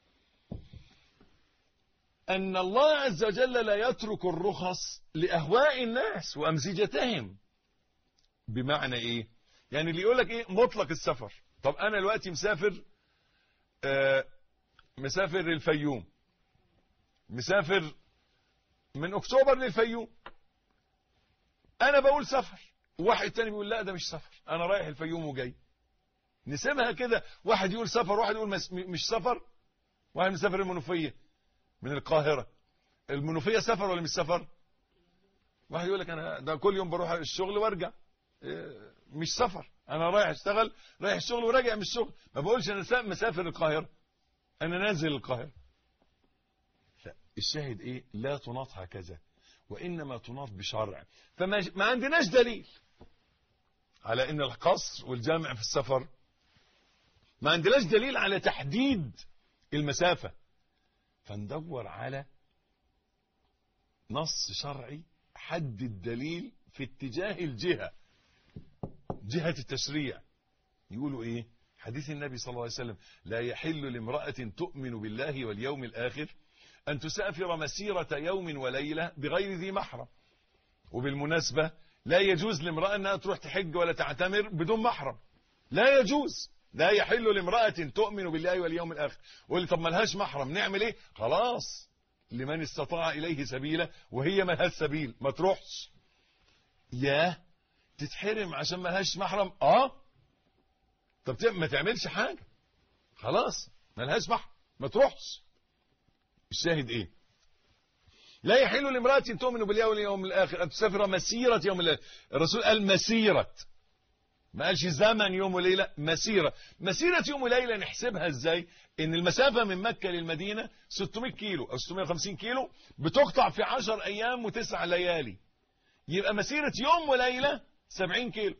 أن الله عز وجل لا يترك الرخص لأهواء الناس وأمزجتهم بمعنى إيه يعني اللي يقول لك إيه مطلق السفر طب أنا دلوقتي مسافر آه مسافر الفيوم مسافر من أكتوبر للفيوم أنا بقول سفر واحد تاني بيقول لا ده مش سفر أنا رايح الفيوم وجاي نسيبها كده واحد يقول سفر واحد يقول مش سفر واحد مسافر المنوفيه من القاهرة المنوفية سفر ولا مش سفر واحد يقول لك انا ده كل يوم بروح الشغل وارجع مش سفر انا رايح اشتغل رايح الشغل وراجع من الشغل ما بقولش انا مسافر القاهرة انا نازل القاهرة لا الشاهد ايه لا تناط هكذا وانما تناط بشرع فما ما عندناش دليل على ان القصر والجامع في السفر ما عندناش دليل على تحديد المسافة فندور على نص شرعي حد الدليل في اتجاه الجهة جهة التشريع يقولوا ايه حديث النبي صلى الله عليه وسلم لا يحل لامرأة تؤمن بالله واليوم الآخر أن تسافر مسيرة يوم وليلة بغير ذي محرم وبالمناسبة لا يجوز لامرأة أنها تروح تحج ولا تعتمر بدون محرم لا يجوز لا يحل لامرأة تؤمن بالله واليوم الآخر قول طب ملهاش محرم نعمل ايه خلاص لمن استطاع إليه سبيلا وهي ملهاش سبيل ما تروحش ياه تتحرم عشان ملهاش محرم اه طب ما تعملش حاجة خلاص ملهاش محرم ما تروحش الشاهد ايه لا يحل لامرأة تؤمن بالله واليوم الآخر أن تسافر مسيرة يوم الآخر الرسول قال مسيرة ما قالش زمن يوم وليلة مسيرة مسيرة يوم وليلة نحسبها ازاي ان المسافة من مكة للمدينة 600 كيلو او 650 كيلو بتقطع في 10 ايام وتسع ليالي يبقى مسيرة يوم وليلة 70 كيلو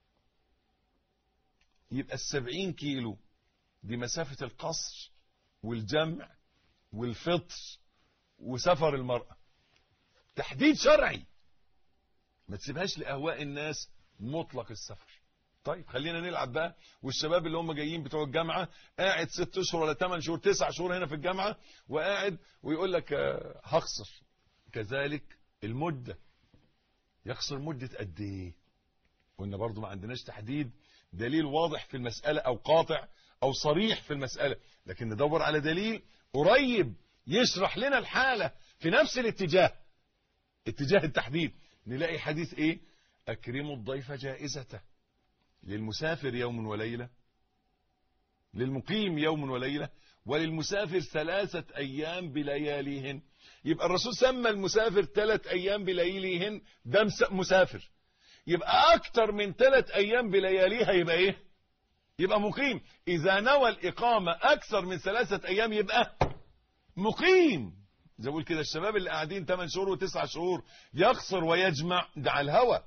يبقى السبعين كيلو دي مسافة القصر والجمع والفطر وسفر المرأة تحديد شرعي ما تسيبهاش لأهواء الناس مطلق السفر طيب خلينا نلعب بقى والشباب اللي هم جايين بتوع الجامعة قاعد ست اشهر ولا ثمان شهور تسع شهور هنا في الجامعة وقاعد ويقول لك آه، هخسر كذلك المدة يخسر مدة قد ايه قلنا برضو ما عندناش تحديد دليل واضح في المسألة او قاطع او صريح في المسألة لكن ندور على دليل قريب يشرح لنا الحالة في نفس الاتجاه اتجاه التحديد نلاقي حديث ايه اكرموا الضيف جائزته للمسافر يوم وليلة للمقيم يوم وليلة وللمسافر ثلاثة أيام بلياليهن يبقى الرسول سمى المسافر ثلاث أيام بلياليهن ده مس- مسافر يبقى أكتر من ثلاث أيام بلياليها يبقى إيه يبقى مقيم إذا نوى الإقامة أكثر من ثلاثة أيام يبقى مقيم زي بقول كده الشباب اللي قاعدين 8 شهور و9 شهور يقصر ويجمع ده على الهوى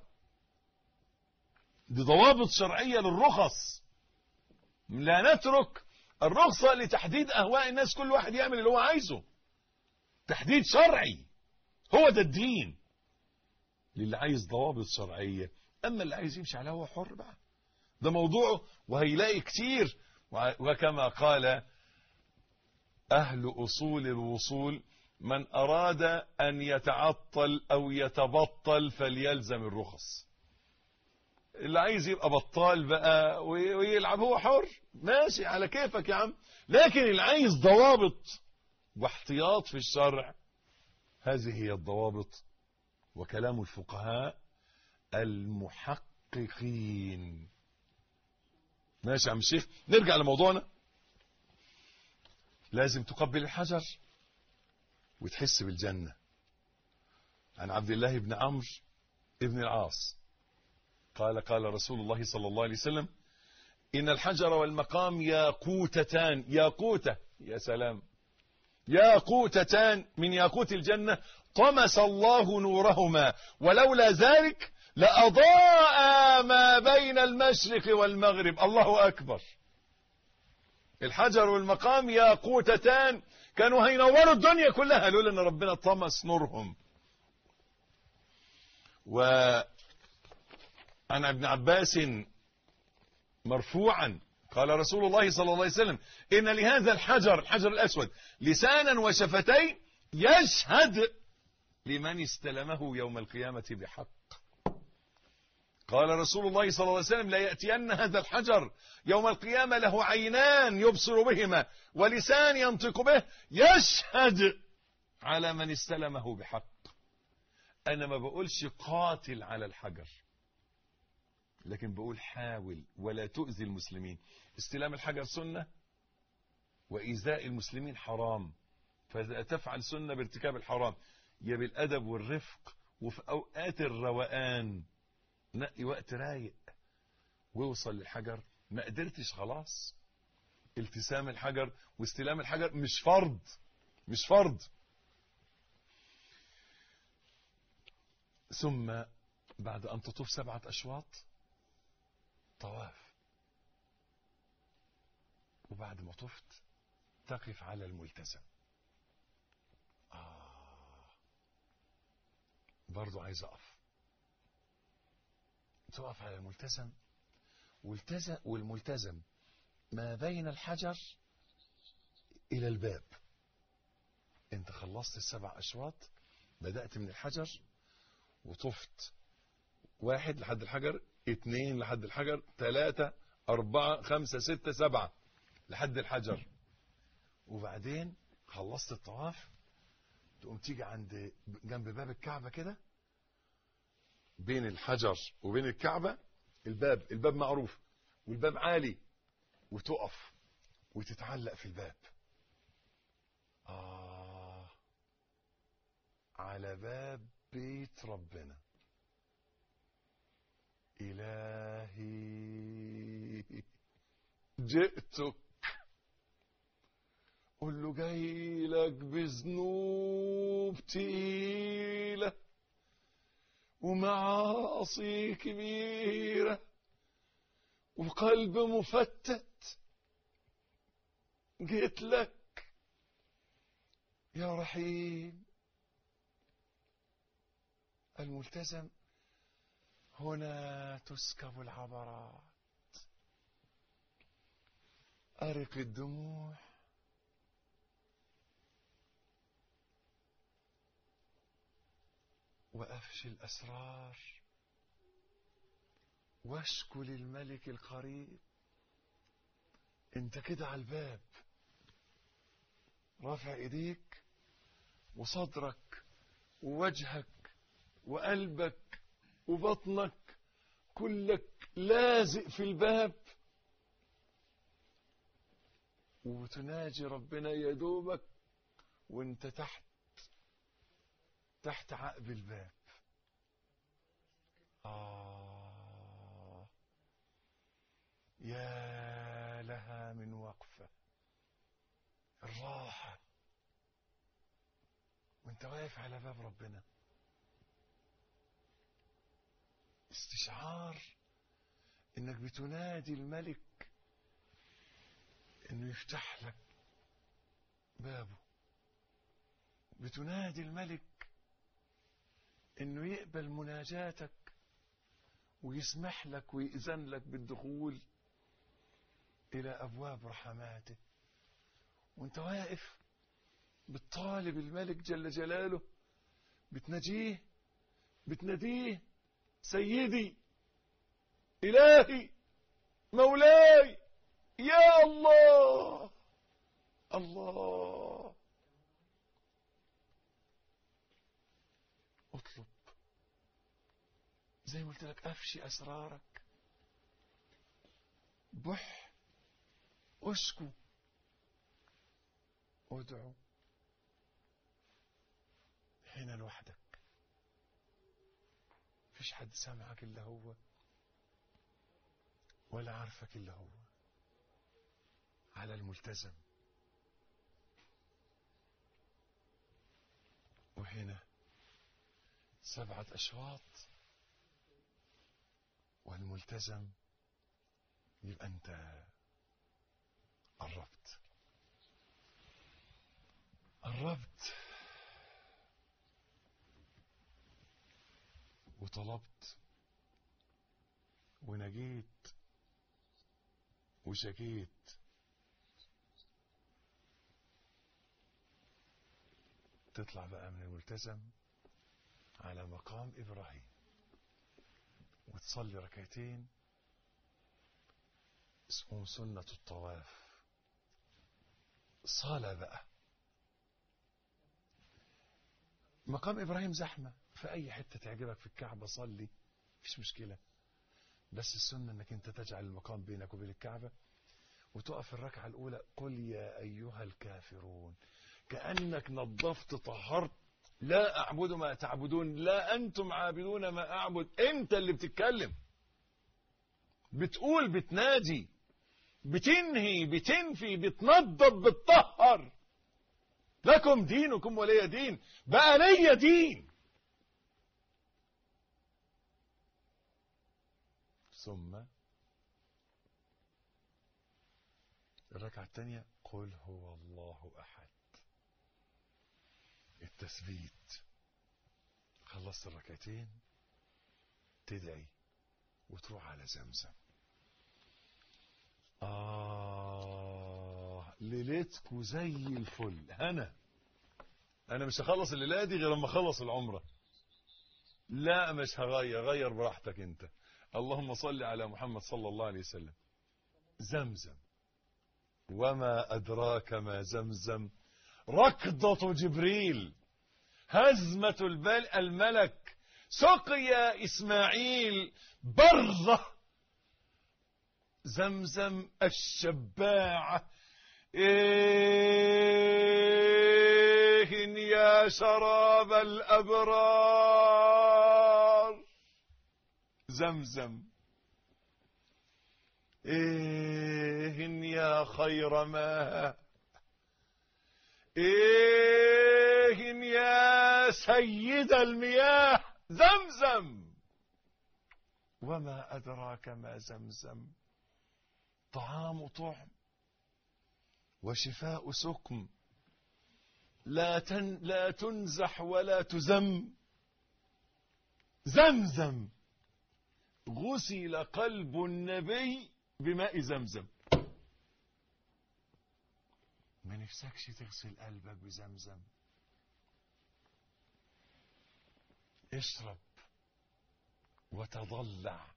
دي ضوابط شرعية للرخص لا نترك الرخصة لتحديد أهواء الناس كل واحد يعمل اللي هو عايزه تحديد شرعي هو ده الدين للي عايز ضوابط شرعية أما اللي عايز يمشي على هو حر بقى ده موضوعه وهيلاقي كتير وع- وكما قال أهل أصول الوصول من أراد أن يتعطل أو يتبطل فليلزم الرخص اللي عايز يبقى بطال بقى وي- ويلعب هو حر ماشي على كيفك يا عم لكن اللي عايز ضوابط واحتياط في الشرع هذه هي الضوابط وكلام الفقهاء المحققين ماشي يا عم الشيخ نرجع لموضوعنا لازم تقبل الحجر وتحس بالجنة عن عبد الله بن عمرو ابن العاص قال قال رسول الله صلى الله عليه وسلم إن الحجر والمقام ياقوتتان ياقوتة يا سلام ياقوتتان من ياقوت الجنة طمس الله نورهما ولولا ذلك لأضاء ما بين المشرق والمغرب الله أكبر الحجر والمقام ياقوتتان كانوا هينوروا الدنيا كلها لولا ان ربنا طمس نورهم وعن ابن عباس مرفوعا قال رسول الله صلى الله عليه وسلم إن لهذا الحجر الحجر الأسود لسانا وشفتين يشهد لمن استلمه يوم القيامة بحق قال رسول الله صلى الله عليه وسلم لا يأتين هذا الحجر يوم القيامة له عينان يبصر بهما ولسان ينطق به يشهد على من استلمه بحق أنا ما بقولش قاتل على الحجر لكن بقول حاول ولا تؤذي المسلمين استلام الحجر سنة وإيذاء المسلمين حرام فإذا تفعل سنة بارتكاب الحرام يا بالأدب والرفق وفي أوقات الروقان نقي وقت رايق ووصل للحجر ما قدرتش خلاص التسام الحجر واستلام الحجر مش فرض مش فرض ثم بعد أن تطوف سبعة أشواط طواف وبعد ما طفت تقف على الملتزم آه برضو عايز أقف تقف على الملتزم والتزم والملتزم ما بين الحجر إلى الباب انت خلصت السبع أشواط بدأت من الحجر وطفت واحد لحد الحجر اتنين لحد الحجر تلاتة أربعة خمسة ستة سبعة لحد الحجر وبعدين خلصت الطواف تقوم تيجي عند جنب باب الكعبة كده بين الحجر وبين الكعبة الباب الباب معروف والباب عالي وتقف وتتعلق في الباب آه على باب بيت ربنا إلهي جئتك قل له جاي لك بذنوب تقيلة ومعاصي كبيرة وقلب مفتت جيت لك يا رحيم الملتزم هنا تسكب العبرات أرق الدموع وأفشي الأسرار واشكو للملك القريب انت كده على الباب رافع ايديك وصدرك ووجهك وقلبك وبطنك كلك لازق في الباب وتناجي ربنا يا دوبك وانت تحت تحت عقب الباب آه يا لها من وقفة الراحة وانت واقف على باب ربنا استشعار انك بتنادي الملك انه يفتح لك بابه بتنادي الملك انه يقبل مناجاتك ويسمح لك ويأذن لك بالدخول الى ابواب رحماته وانت واقف بتطالب الملك جل جلاله بتناجيه بتناديه سيدي الهي مولاي يا الله الله اطلب زي ما قلت لك افشي اسرارك بح اشكو ادعو هنا لوحدك مفيش حد سامعك الا هو ولا عارفك الا هو على الملتزم وهنا سبعة أشواط والملتزم يبقى أنت قربت قربت وطلبت ونجيت وشكيت تطلع بقى من الملتزم على مقام إبراهيم وتصلي ركعتين اسمهم سنة الطواف صلاة بقى مقام إبراهيم زحمة في أي حتة تعجبك في الكعبة صلي مفيش مشكلة بس السنة انك انت تجعل المقام بينك وبين الكعبة وتقف الركعة الأولى قل يا أيها الكافرون كأنك نظفت طهرت لا أعبد ما تعبدون لا أنتم عابدون ما أعبد أنت اللي بتتكلم بتقول بتنادي بتنهي بتنفي بتنظف بتطهر لكم دينكم ولي دين بقى ليا دين ثم الركعة الثانية قل هو الله أحد التثبيت خلصت الركعتين تدعي وتروح على زمزم آه ليلتكوا زي الفل هنا أنا مش هخلص الليلة دي غير لما أخلص العمرة لا مش هغير غير براحتك أنت اللهم صل على محمد صلى الله عليه وسلم زمزم وما أدراك ما زمزم ركضة جبريل هزمة البل الملك سقيا إسماعيل برزة زمزم الشباعة إيه يا شراب الأبرار زمزم إيه يا خير ماء إيه يا سيد المياه زمزم وما أدراك ما زمزم طعام طعم وشفاء سقم لا تن لا تنزح ولا تزم زمزم غسل قلب النبي بماء زمزم ما نفسكش تغسل قلبك بزمزم اشرب وتضلع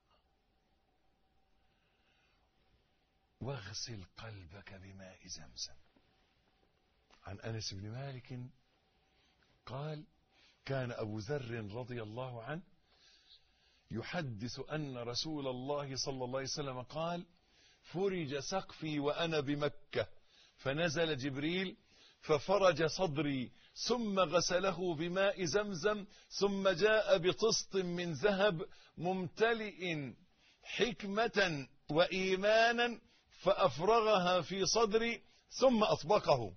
واغسل قلبك بماء زمزم عن انس بن مالك قال كان ابو ذر رضي الله عنه يحدث ان رسول الله صلى الله عليه وسلم قال فرج سقفي وانا بمكه فنزل جبريل ففرج صدري ثم غسله بماء زمزم ثم جاء بطسط من ذهب ممتلئ حكمة وإيمانا فأفرغها في صدري ثم أطبقه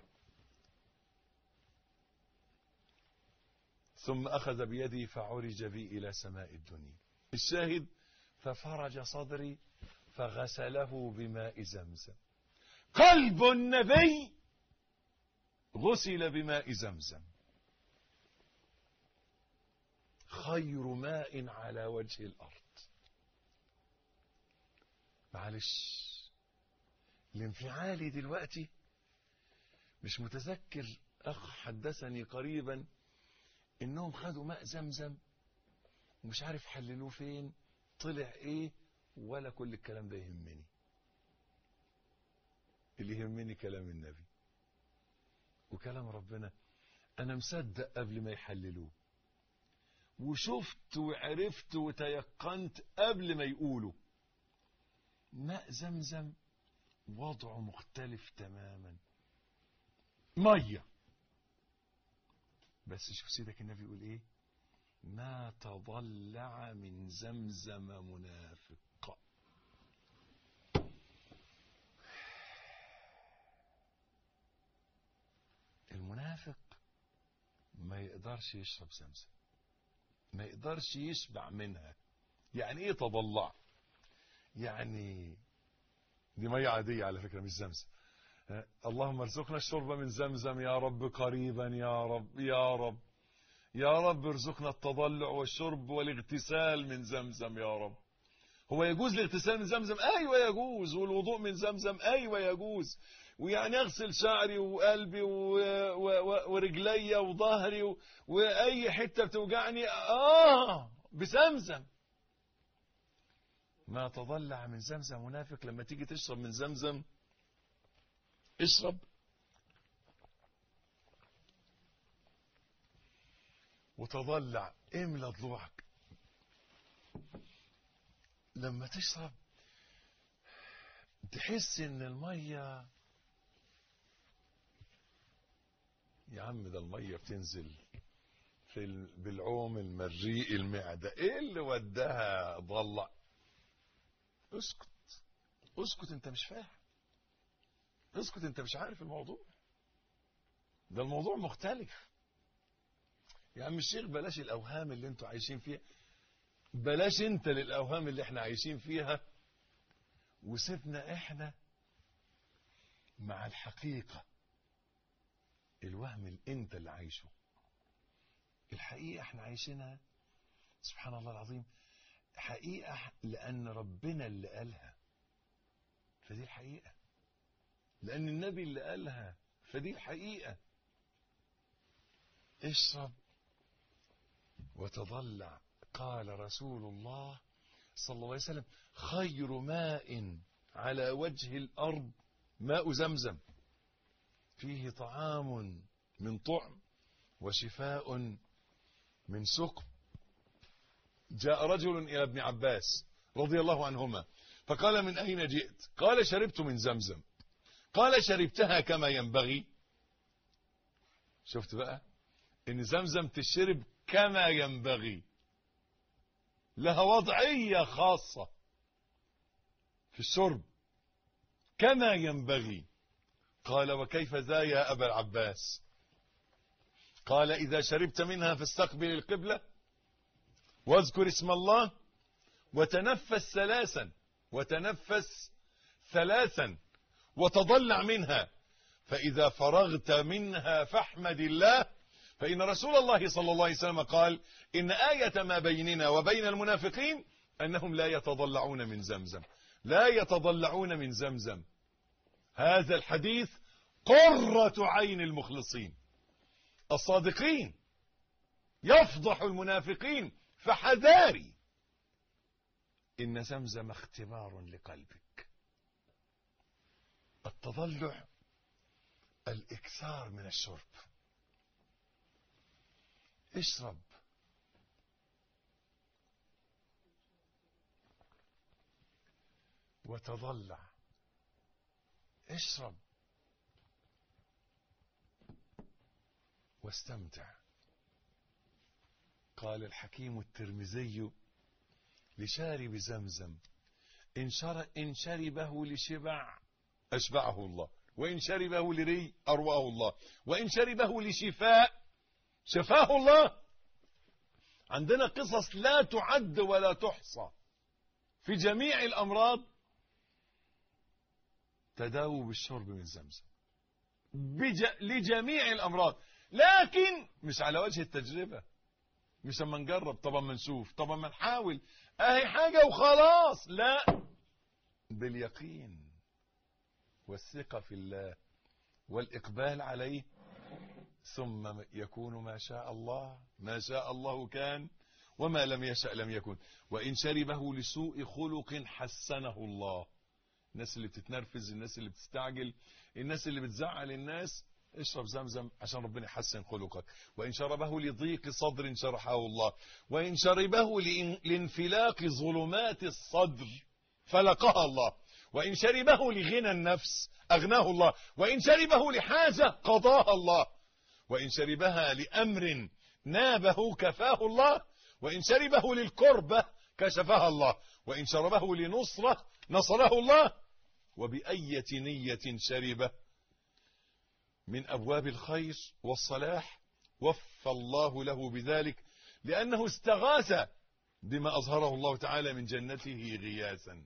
ثم أخذ بيدي فعرج بي إلى سماء الدنيا الشاهد ففرج صدري فغسله بماء زمزم قلب النبي غسل بماء زمزم خير ماء على وجه الأرض معلش الانفعالي دلوقتي مش متذكر أخ حدثني قريبا إنهم خدوا ماء زمزم ومش عارف حللوه فين طلع إيه ولا كل الكلام ده يهمني اللي يهمني كلام النبي وكلام ربنا انا مصدق قبل ما يحللوه وشفت وعرفت وتيقنت قبل ما يقولوا ماء زمزم وضعه مختلف تماما ميه بس شوف سيدك النبي يقول ايه ما تضلع من زمزم منافق المنافق ما يقدرش يشرب زمزم ما يقدرش يشبع منها يعني ايه تضلع يعني دي مية عادية على فكرة مش زمزم ها؟ اللهم ارزقنا الشرب من زمزم يا رب قريبا يا رب يا رب يا رب ارزقنا التضلع والشرب والاغتسال من زمزم يا رب هو يجوز الاغتسال من زمزم ايوه يجوز والوضوء من زمزم ايوه يجوز ويعني اغسل شعري وقلبي و... و... و... ورجلي وظهري و... واي حته بتوجعني اه بزمزم ما تضلع من زمزم منافق لما تيجي تشرب من زمزم اشرب وتضلع املى ضلوعك لما تشرب تحس ان الميه يا عم ده الميه بتنزل في ال... بالعوم المريء المعده ايه اللي وداها ضلع اسكت اسكت انت مش فاهم اسكت انت مش عارف الموضوع ده الموضوع مختلف يا عم الشيخ بلاش الاوهام اللي انتوا عايشين فيها بلاش انت للاوهام اللي احنا عايشين فيها وسيبنا احنا مع الحقيقه الوهم اللي انت اللي عايشه الحقيقه احنا عايشينها سبحان الله العظيم حقيقه لان ربنا اللي قالها فدي الحقيقه لان النبي اللي قالها فدي الحقيقه اشرب وتضلع قال رسول الله صلى الله عليه وسلم خير ماء على وجه الأرض ماء زمزم فيه طعام من طعم وشفاء من سقم جاء رجل إلى ابن عباس رضي الله عنهما فقال من أين جئت قال شربت من زمزم قال شربتها كما ينبغي شفت بقى ان زمزم تشرب كما ينبغي لها وضعية خاصة في الشرب كما ينبغي قال وكيف ذا يا أبا العباس قال إذا شربت منها فاستقبل القبلة واذكر اسم الله وتنفس ثلاثا وتنفس ثلاثا وتضلع منها فإذا فرغت منها فاحمد الله فإن رسول الله صلى الله عليه وسلم قال إن آية ما بيننا وبين المنافقين أنهم لا يتضلعون من زمزم لا يتضلعون من زمزم هذا الحديث قرة عين المخلصين الصادقين يفضح المنافقين فحذاري إن زمزم اختبار لقلبك التضلع الإكثار من الشرب اشرب وتضلع اشرب واستمتع قال الحكيم الترمذي لشارب زمزم إن, شر إن شربه لشبع أشبعه الله وإن شربه لري أرواه الله وإن شربه لشفاء شفاه الله عندنا قصص لا تعد ولا تحصى في جميع الأمراض تداووا بالشرب من زمزم بج... لجميع الأمراض لكن مش على وجه التجربة مش اما نجرب طب اما نشوف طب اما نحاول اهي حاجة وخلاص لا باليقين والثقة في الله والإقبال عليه ثم يكون ما شاء الله ما شاء الله كان وما لم يشأ لم يكن وإن شربه لسوء خلق حسنه الله الناس اللي بتتنرفز الناس اللي بتستعجل الناس اللي بتزعل الناس اشرب زمزم عشان ربنا يحسن خلقك وإن شربه لضيق صدر شرحه الله وإن شربه لانفلاق ظلمات الصدر فلقها الله وإن شربه لغنى النفس أغناه الله وإن شربه لحاجة قضاها الله وإن شربها لأمر نابه كفاه الله وإن شربه للكربة كشفها الله وإن شربه لنصرة نصره الله وبأية نية شربه من أبواب الخير والصلاح وفى الله له بذلك لأنه استغاث بما أظهره الله تعالى من جنته غياثا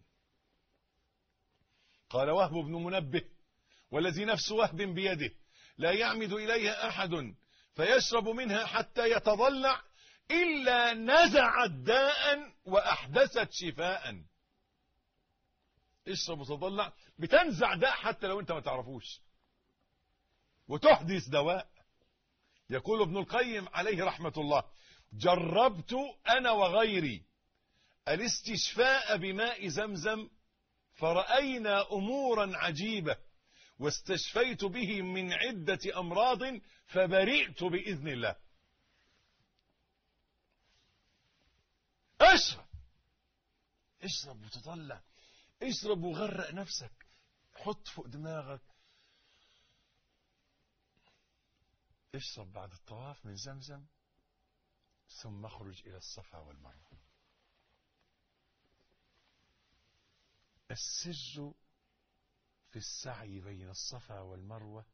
قال وهب بن منبه والذي نفس وهب بيده لا يعمد إليها أحد فيشرب منها حتى يتضلع إلا نزعت داء وأحدثت شفاء اشرب وتضلع بتنزع داء حتى لو انت ما تعرفوش وتحدث دواء يقول ابن القيم عليه رحمة الله جربت أنا وغيري الاستشفاء بماء زمزم فرأينا أمورا عجيبة واستشفيت به من عدة أمراض فبرئت بإذن الله اشرب اشرب وتطلع اشرب وغرق نفسك حط فوق دماغك اشرب بعد الطواف من زمزم ثم اخرج إلى الصفا والمروة السر في السعي بين الصفا والمروة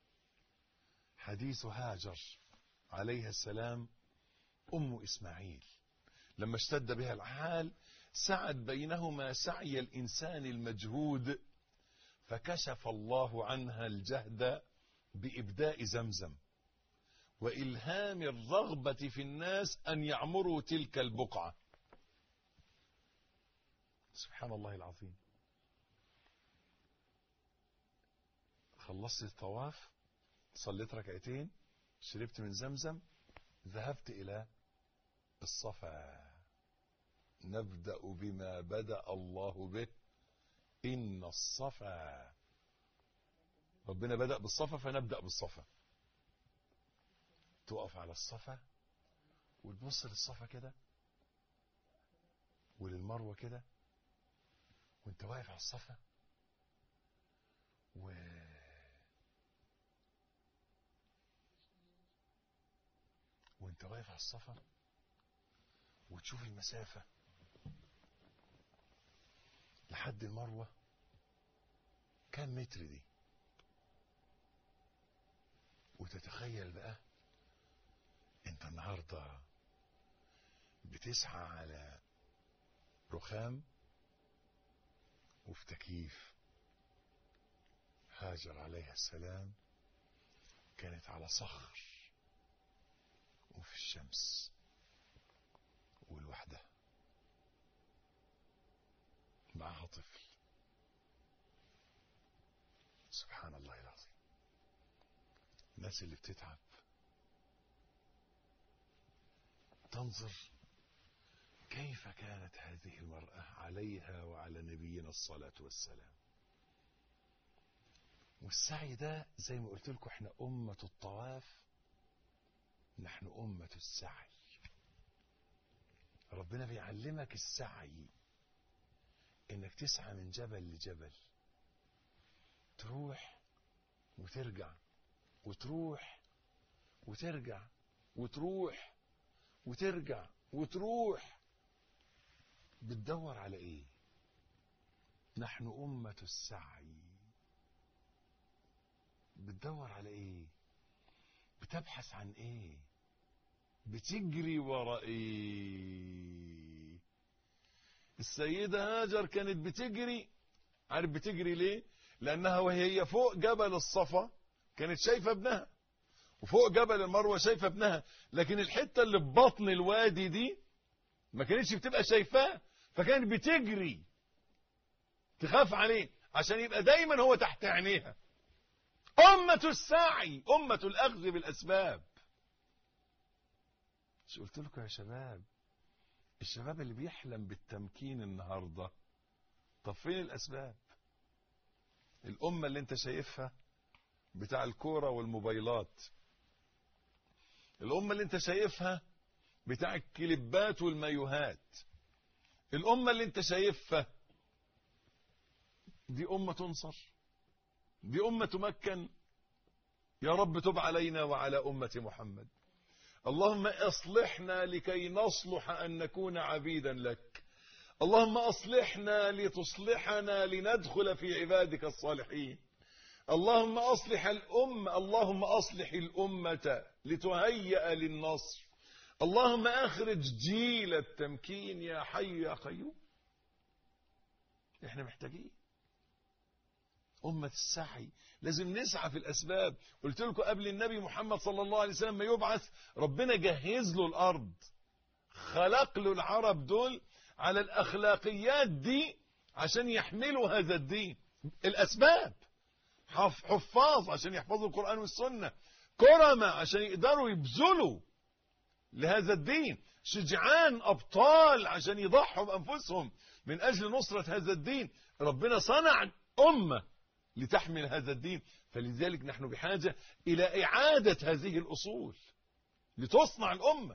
حديث هاجر عليها السلام أم إسماعيل لما اشتد بها الحال سعد بينهما سعي الإنسان المجهود فكشف الله عنها الجهد بإبداء زمزم وإلهام الرغبة في الناس أن يعمروا تلك البقعة سبحان الله العظيم خلصت الطواف صليت ركعتين شربت من زمزم ذهبت إلى الصفا نبدأ بما بدأ الله به إن الصفا ربنا بدأ بالصفا فنبدأ بالصفا تقف على الصفا وتبص للصفا كده وللمروة كده وانت واقف على الصفا و وانت واقف على الصفا وتشوف المسافة لحد المروة كم متر دي وتتخيل بقى انت النهاردة بتسعى على رخام وفي تكييف هاجر عليها السلام كانت على صخر وفي الشمس ولوحدها معها طفل سبحان الله العظيم الناس اللي بتتعب تنظر كيف كانت هذه المرأة عليها وعلى نبينا الصلاة والسلام والسعي ده زي ما قلت لكم احنا أمة الطواف نحن أمة السعي ربنا بيعلمك السعي انك تسعى من جبل لجبل تروح وترجع وتروح وترجع وتروح وترجع وتروح بتدور على ايه نحن أمة السعي بتدور على ايه بتبحث عن ايه بتجري ورا ايه السيدة هاجر كانت بتجري عارف بتجري ليه لانها وهي فوق جبل الصفا كانت شايفة ابنها وفوق جبل المروة شايفة ابنها لكن الحتة اللي في بطن الوادي دي ما كانتش بتبقى شايفاه فكانت بتجري تخاف عليه عشان يبقى دايما هو تحت عينيها أمة السعي أمة الأخذ بالأسباب مش قلت لكم يا شباب الشباب اللي بيحلم بالتمكين النهاردة طب فين الأسباب الأمة اللي انت شايفها بتاع الكورة والموبايلات الأمة اللي انت شايفها بتاع الكليبات والمايوهات الأمة اللي انت شايفها دي أمة تنصر دي أمة تمكن يا رب تب علينا وعلى أمة محمد اللهم اصلحنا لكي نصلح أن نكون عبيدا لك اللهم أصلحنا لتصلحنا لندخل في عبادك الصالحين اللهم أصلح الأمة اللهم أصلح الأمة لتهيأ للنصر اللهم أخرج جيل التمكين يا حي يا قيوم احنا محتاجين أمة السعي لازم نسعى في الأسباب قلت لكم قبل النبي محمد صلى الله عليه وسلم ما يبعث ربنا جهز له الأرض خلق له العرب دول على الأخلاقيات دي عشان يحملوا هذا الدين الأسباب حفاظ عشان يحفظوا القرآن والسنة كرمة عشان يقدروا يبذلوا لهذا الدين شجعان أبطال عشان يضحوا بأنفسهم من أجل نصرة هذا الدين ربنا صنع أمة لتحمل هذا الدين فلذلك نحن بحاجة إلى إعادة هذه الأصول لتصنع الأمة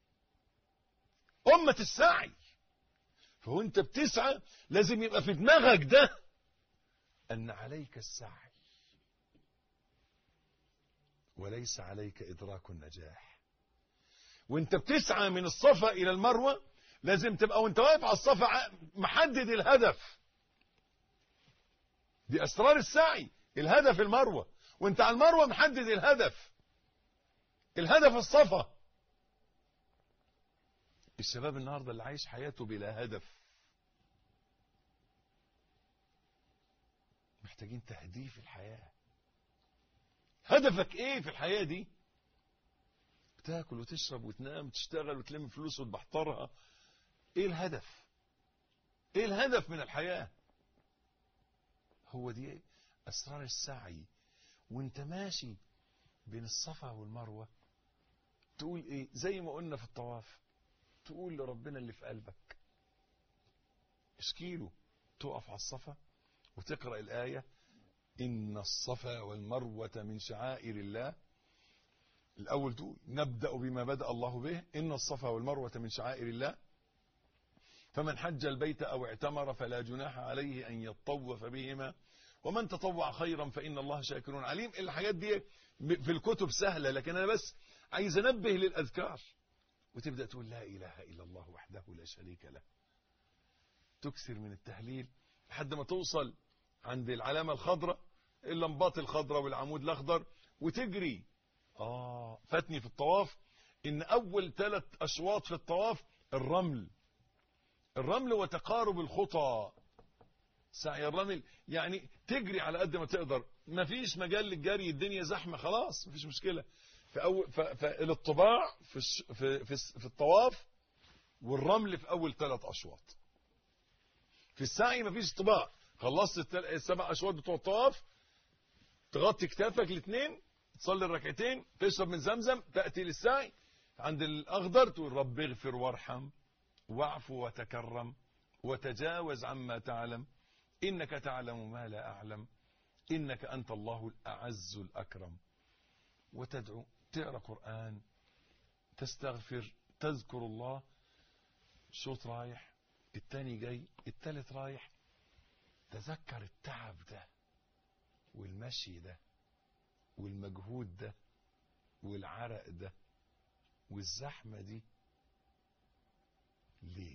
أمة السعي فهو أنت بتسعى لازم يبقى في دماغك ده أن عليك السعي وليس عليك إدراك النجاح وانت بتسعى من الصفا إلى المروة لازم تبقى وانت واقف على الصفا محدد الهدف دي أسرار السعي الهدف المروة وانت على المروة محدد الهدف الهدف الصفا الشباب النهاردة اللي عايش حياته بلا هدف محتاجين تهديف الحياة هدفك ايه في الحياة دي تاكل وتشرب وتنام وتشتغل وتلم فلوس وتبحترها ايه الهدف ايه الهدف من الحياة هو دي اسرار السعي وانت ماشي بين الصفا والمروة تقول ايه زي ما قلنا في الطواف تقول لربنا اللي في قلبك اشكيله تقف على الصفا وتقرأ الآية إن الصفا والمروة من شعائر الله الأول تقول نبدأ بما بدأ الله به إن الصفا والمروة من شعائر الله فمن حج البيت أو اعتمر فلا جناح عليه أن يطوف بهما ومن تطوع خيرا فإن الله شاكر عليم الحاجات دي في الكتب سهلة لكن أنا بس عايز أنبه للأذكار وتبدأ تقول لا إله إلا الله وحده لا شريك له تكثر من التهليل لحد ما توصل عند العلامة الخضراء اللمبات الخضراء والعمود الأخضر وتجري آه فاتني في الطواف إن أول ثلاث أشواط في الطواف الرمل الرمل وتقارب الخطى سعي الرمل يعني تجري على قد ما تقدر مفيش مجال للجري الدنيا زحمه خلاص مفيش مشكله في أول ف- فالطباع في الش- في في, في الطواف والرمل في اول ثلاث اشواط في السعي مفيش طباع خلصت التل- السبع اشواط بتوع الطواف تغطي كتافك الاثنين تصلي الركعتين تشرب من زمزم تاتي للسعي عند الاخضر تقول رب اغفر وارحم واعف وتكرم وتجاوز عما تعلم انك تعلم ما لا اعلم انك انت الله الاعز الاكرم وتدعو تقرا قران تستغفر تذكر الله شوط رايح التاني جاي التالت رايح تذكر التعب ده والمشي ده والمجهود ده والعرق ده والزحمة دي ليه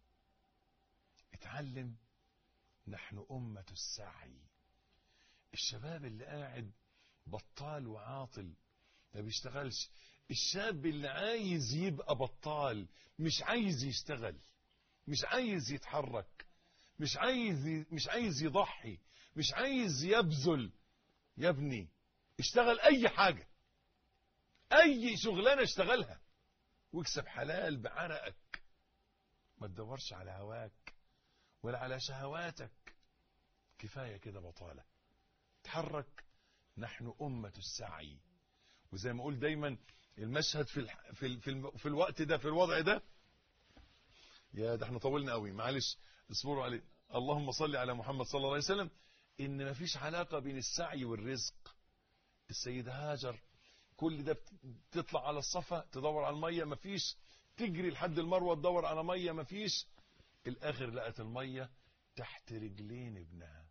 اتعلم نحن أمة السعي الشباب اللي قاعد بطال وعاطل ما بيشتغلش الشاب اللي عايز يبقى بطال مش عايز يشتغل مش عايز يتحرك مش عايز مش عايز يضحي مش عايز يبذل يا ابني اشتغل اي حاجة اي شغلانة اشتغلها واكسب حلال بعرقك ما تدورش على هواك ولا على شهواتك كفاية كده بطالة تحرك نحن أمة السعي وزي ما أقول دايما المشهد في الح... في ال... في, الم... في الوقت ده في الوضع ده يا ده احنا طولنا قوي معلش اصبروا عليه اللهم صل على محمد صلى الله عليه وسلم ان ما فيش علاقة بين السعي والرزق السيدة هاجر كل ده بت- تطلع على الصفا تدور على المية ما فيش تجري لحد المروة تدور على مية ما فيش الاخر لقت المية تحت رجلين ابنها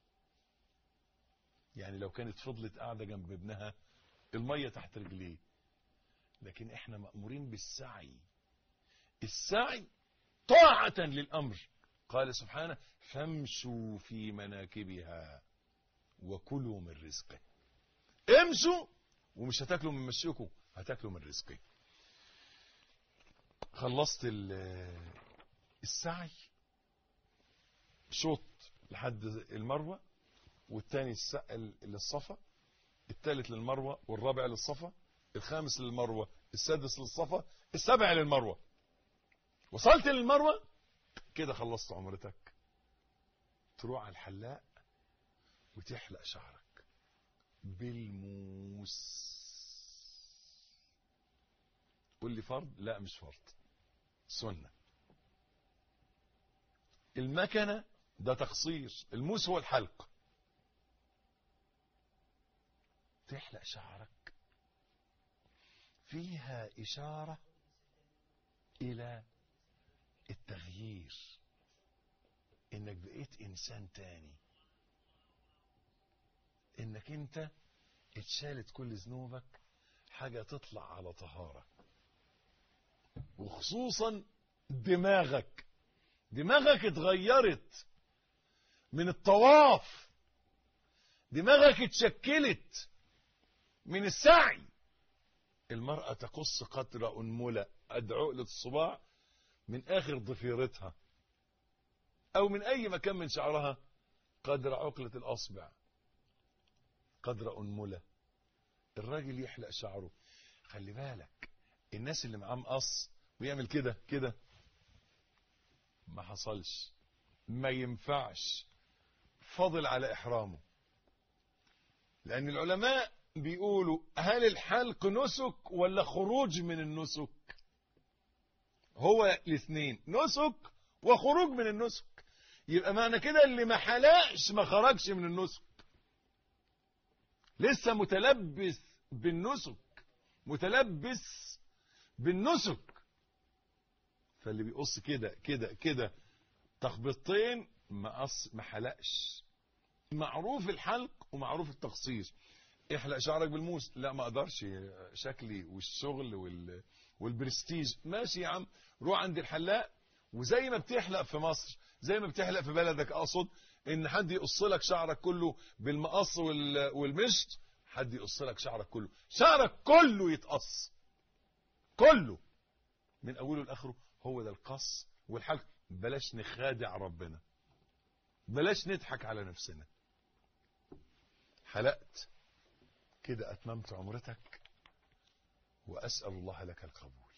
يعني لو كانت فضلت قاعدة جنب ابنها المية تحت رجليه لكن احنا مأمورين بالسعي السعي طاعة للأمر قال سبحانه فامشوا في مناكبها وكلوا من رزقه امشوا ومش هتاكلوا من مشيكم هتاكلوا من رزقه خلصت ال- السعي شوط لحد المروة والتاني الس- للصفا التالت للمروة والرابع للصفا الخامس للمروة السادس للصفا السابع للمروة وصلت للمروة كده خلصت عمرتك تروح على الحلاق وتحلق شعرك بالموس قول لي فرض لا مش فرض سنة المكنة ده تقصير الموس هو الحلق تحلق شعرك فيها إشارة إلى التغيير إنك بقيت إنسان تاني إنك أنت اتشالت كل ذنوبك حاجة تطلع على طهارة وخصوصا دماغك دماغك اتغيرت من الطواف دماغك اتشكلت من السعي المرأة تقص قطر أنملة قد عقلة الصباع من آخر ضفيرتها أو من أي مكان من شعرها قدر عقلة الأصبع قدر أنملة الراجل يحلق شعره خلي بالك الناس اللي معاه مقص ويعمل كده كده ما حصلش ما ينفعش فاضل على إحرامه لأن العلماء بيقولوا هل الحلق نسك ولا خروج من النسك هو الاثنين نسك وخروج من النسك يبقى معنى كده اللي ما حلقش ما خرجش من النسك لسه متلبس بالنسك متلبس بالنسك فاللي بيقص كده كده كده تخبطتين ما قص ما حلقش معروف الحلق ومعروف التقصير احلق شعرك بالموس لا ما اقدرش شكلي والشغل وال... والبرستيج ماشي يا عم روح عند الحلاق وزي ما بتحلق في مصر زي ما بتحلق في بلدك اقصد ان حد يقص لك شعرك كله بالمقص وال... والمشط حد يقص لك شعرك كله شعرك كله يتقص كله من اوله لاخره هو ده القص والحلق بلاش نخادع ربنا بلاش نضحك على نفسنا حلقت كده أتممت عمرتك وأسأل الله لك القبول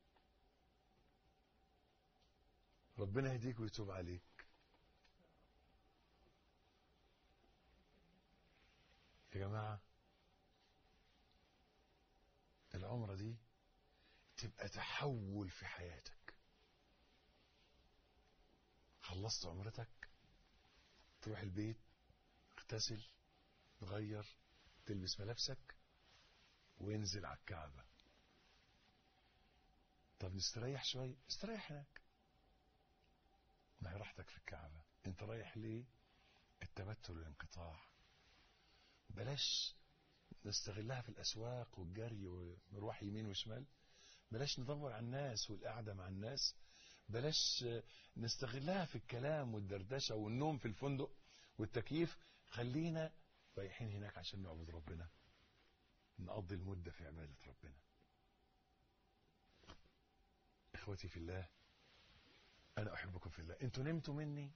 ربنا يهديك ويتوب عليك يا جماعة العمرة دي تبقى تحول في حياتك خلصت عمرتك تروح البيت اغتسل تغير تلبس ملابسك وانزل على الكعبة طب نستريح شوية استريح هناك ما هي راحتك في الكعبة انت رايح ليه التبتل والانقطاع بلاش نستغلها في الأسواق والجري ونروح يمين وشمال بلاش ندور على الناس والقعدة مع الناس بلاش نستغلها في الكلام والدردشة والنوم في الفندق والتكييف خلينا رايحين هناك عشان نعبد ربنا نقضي المدة في عبادة ربنا اخوتي في الله انا احبكم في الله انتوا نمتوا مني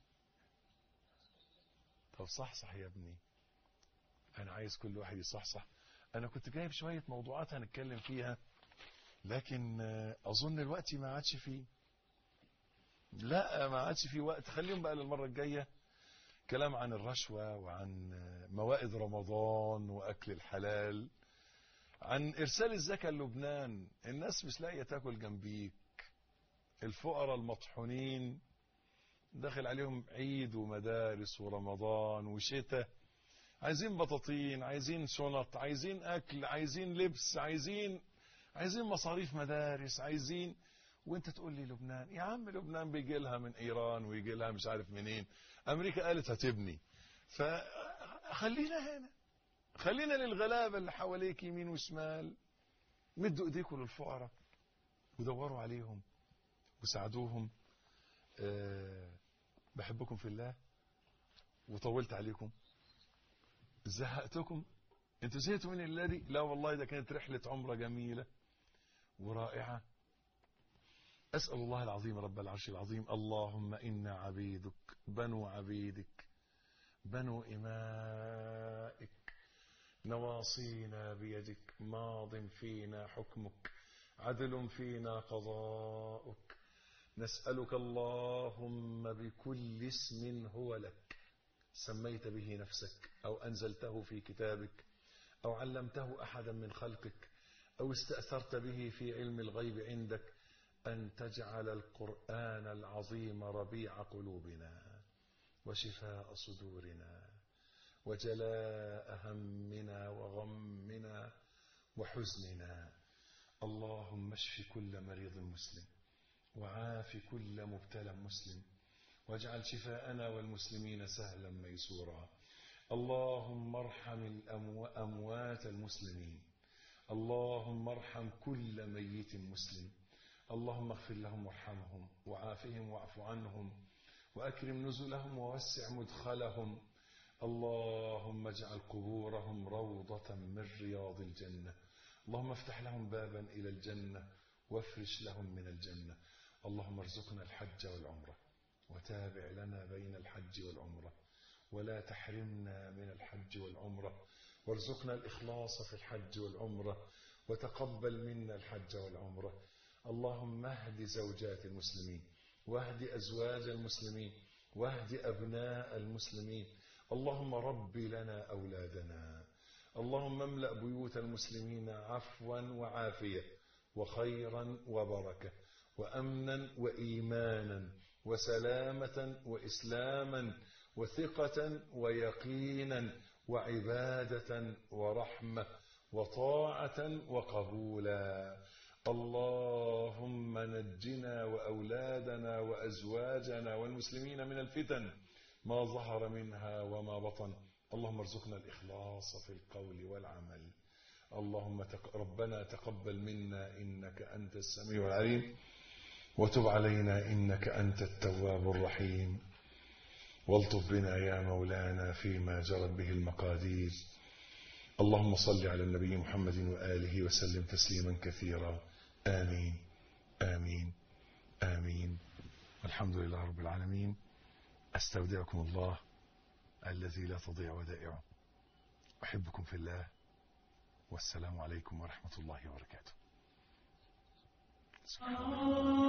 طب صحصح يا ابني انا عايز كل واحد يصحصح انا كنت جايب شوية موضوعات هنتكلم فيها لكن اظن الوقت ما عادش فيه لا ما عادش فيه وقت خليهم بقى للمرة الجاية كلام عن الرشوة وعن موائد رمضان واكل الحلال عن ارسال الزكاة للبنان الناس مش لاقية تاكل جنبيك الفقراء المطحونين داخل عليهم عيد ومدارس ورمضان وشتاء عايزين بطاطين عايزين شنط عايزين اكل عايزين لبس عايزين عايزين مصاريف مدارس عايزين وانت تقول لي لبنان يا عم لبنان بيجي لها من ايران ويجي لها مش عارف منين امريكا قالت هتبني فخلينا هنا خلينا للغلابه اللي حواليك يمين وشمال مدوا ايديكم للفقراء ودوروا عليهم وساعدوهم أه بحبكم في الله وطولت عليكم زهقتكم انتوا زهقتوا من الليله دي لا والله ده كانت رحله عمره جميله ورائعه اسال الله العظيم رب العرش العظيم اللهم انا عبيدك بنو عبيدك بنو امائك نواصينا بيدك ماض فينا حكمك عدل فينا قضاؤك نسألك اللهم بكل اسم هو لك سميت به نفسك أو أنزلته في كتابك أو علمته أحدا من خلقك أو استأثرت به في علم الغيب عندك أن تجعل القرآن العظيم ربيع قلوبنا وشفاء صدورنا وجلاء همنا وغمنا وحزننا اللهم اشف كل مريض مسلم وعاف كل مبتلى مسلم واجعل شفاءنا والمسلمين سهلا ميسورا اللهم ارحم الأموات المسلمين اللهم ارحم كل ميت مسلم اللهم اغفر لهم وارحمهم وعافهم واعف عنهم وأكرم نزلهم ووسع مدخلهم اللهم اجعل قبورهم روضة من رياض الجنة اللهم افتح لهم بابا إلى الجنة وافرش لهم من الجنة اللهم ارزقنا الحج والعمرة وتابع لنا بين الحج والعمرة ولا تحرمنا من الحج والعمرة وارزقنا الإخلاص في الحج والعمرة وتقبل منا الحج والعمرة اللهم اهد زوجات المسلمين واهد أزواج المسلمين واهد أبناء المسلمين اللهم رب لنا أولادنا اللهم املأ بيوت المسلمين عفوا وعافية وخيرا وبركة وأمنا وإيمانا وسلامة وإسلاما وثقة ويقينا وعبادة ورحمة وطاعة وقبولا اللهم نجنا وأولادنا وأزواجنا والمسلمين من الفتن ما ظهر منها وما بطن اللهم ارزقنا الإخلاص في القول والعمل اللهم تق... ربنا تقبل منا إنك أنت السميع العليم وتب علينا إنك أنت التواب الرحيم والطف بنا يا مولانا فيما جرت به المقادير اللهم صل على النبي محمد وآله وسلم تسليما كثيرا آمين آمين آمين الحمد لله رب العالمين أستودعكم الله الذي لا تضيع ودائعه أحبكم في الله والسلام عليكم ورحمة الله وبركاته سبحان الله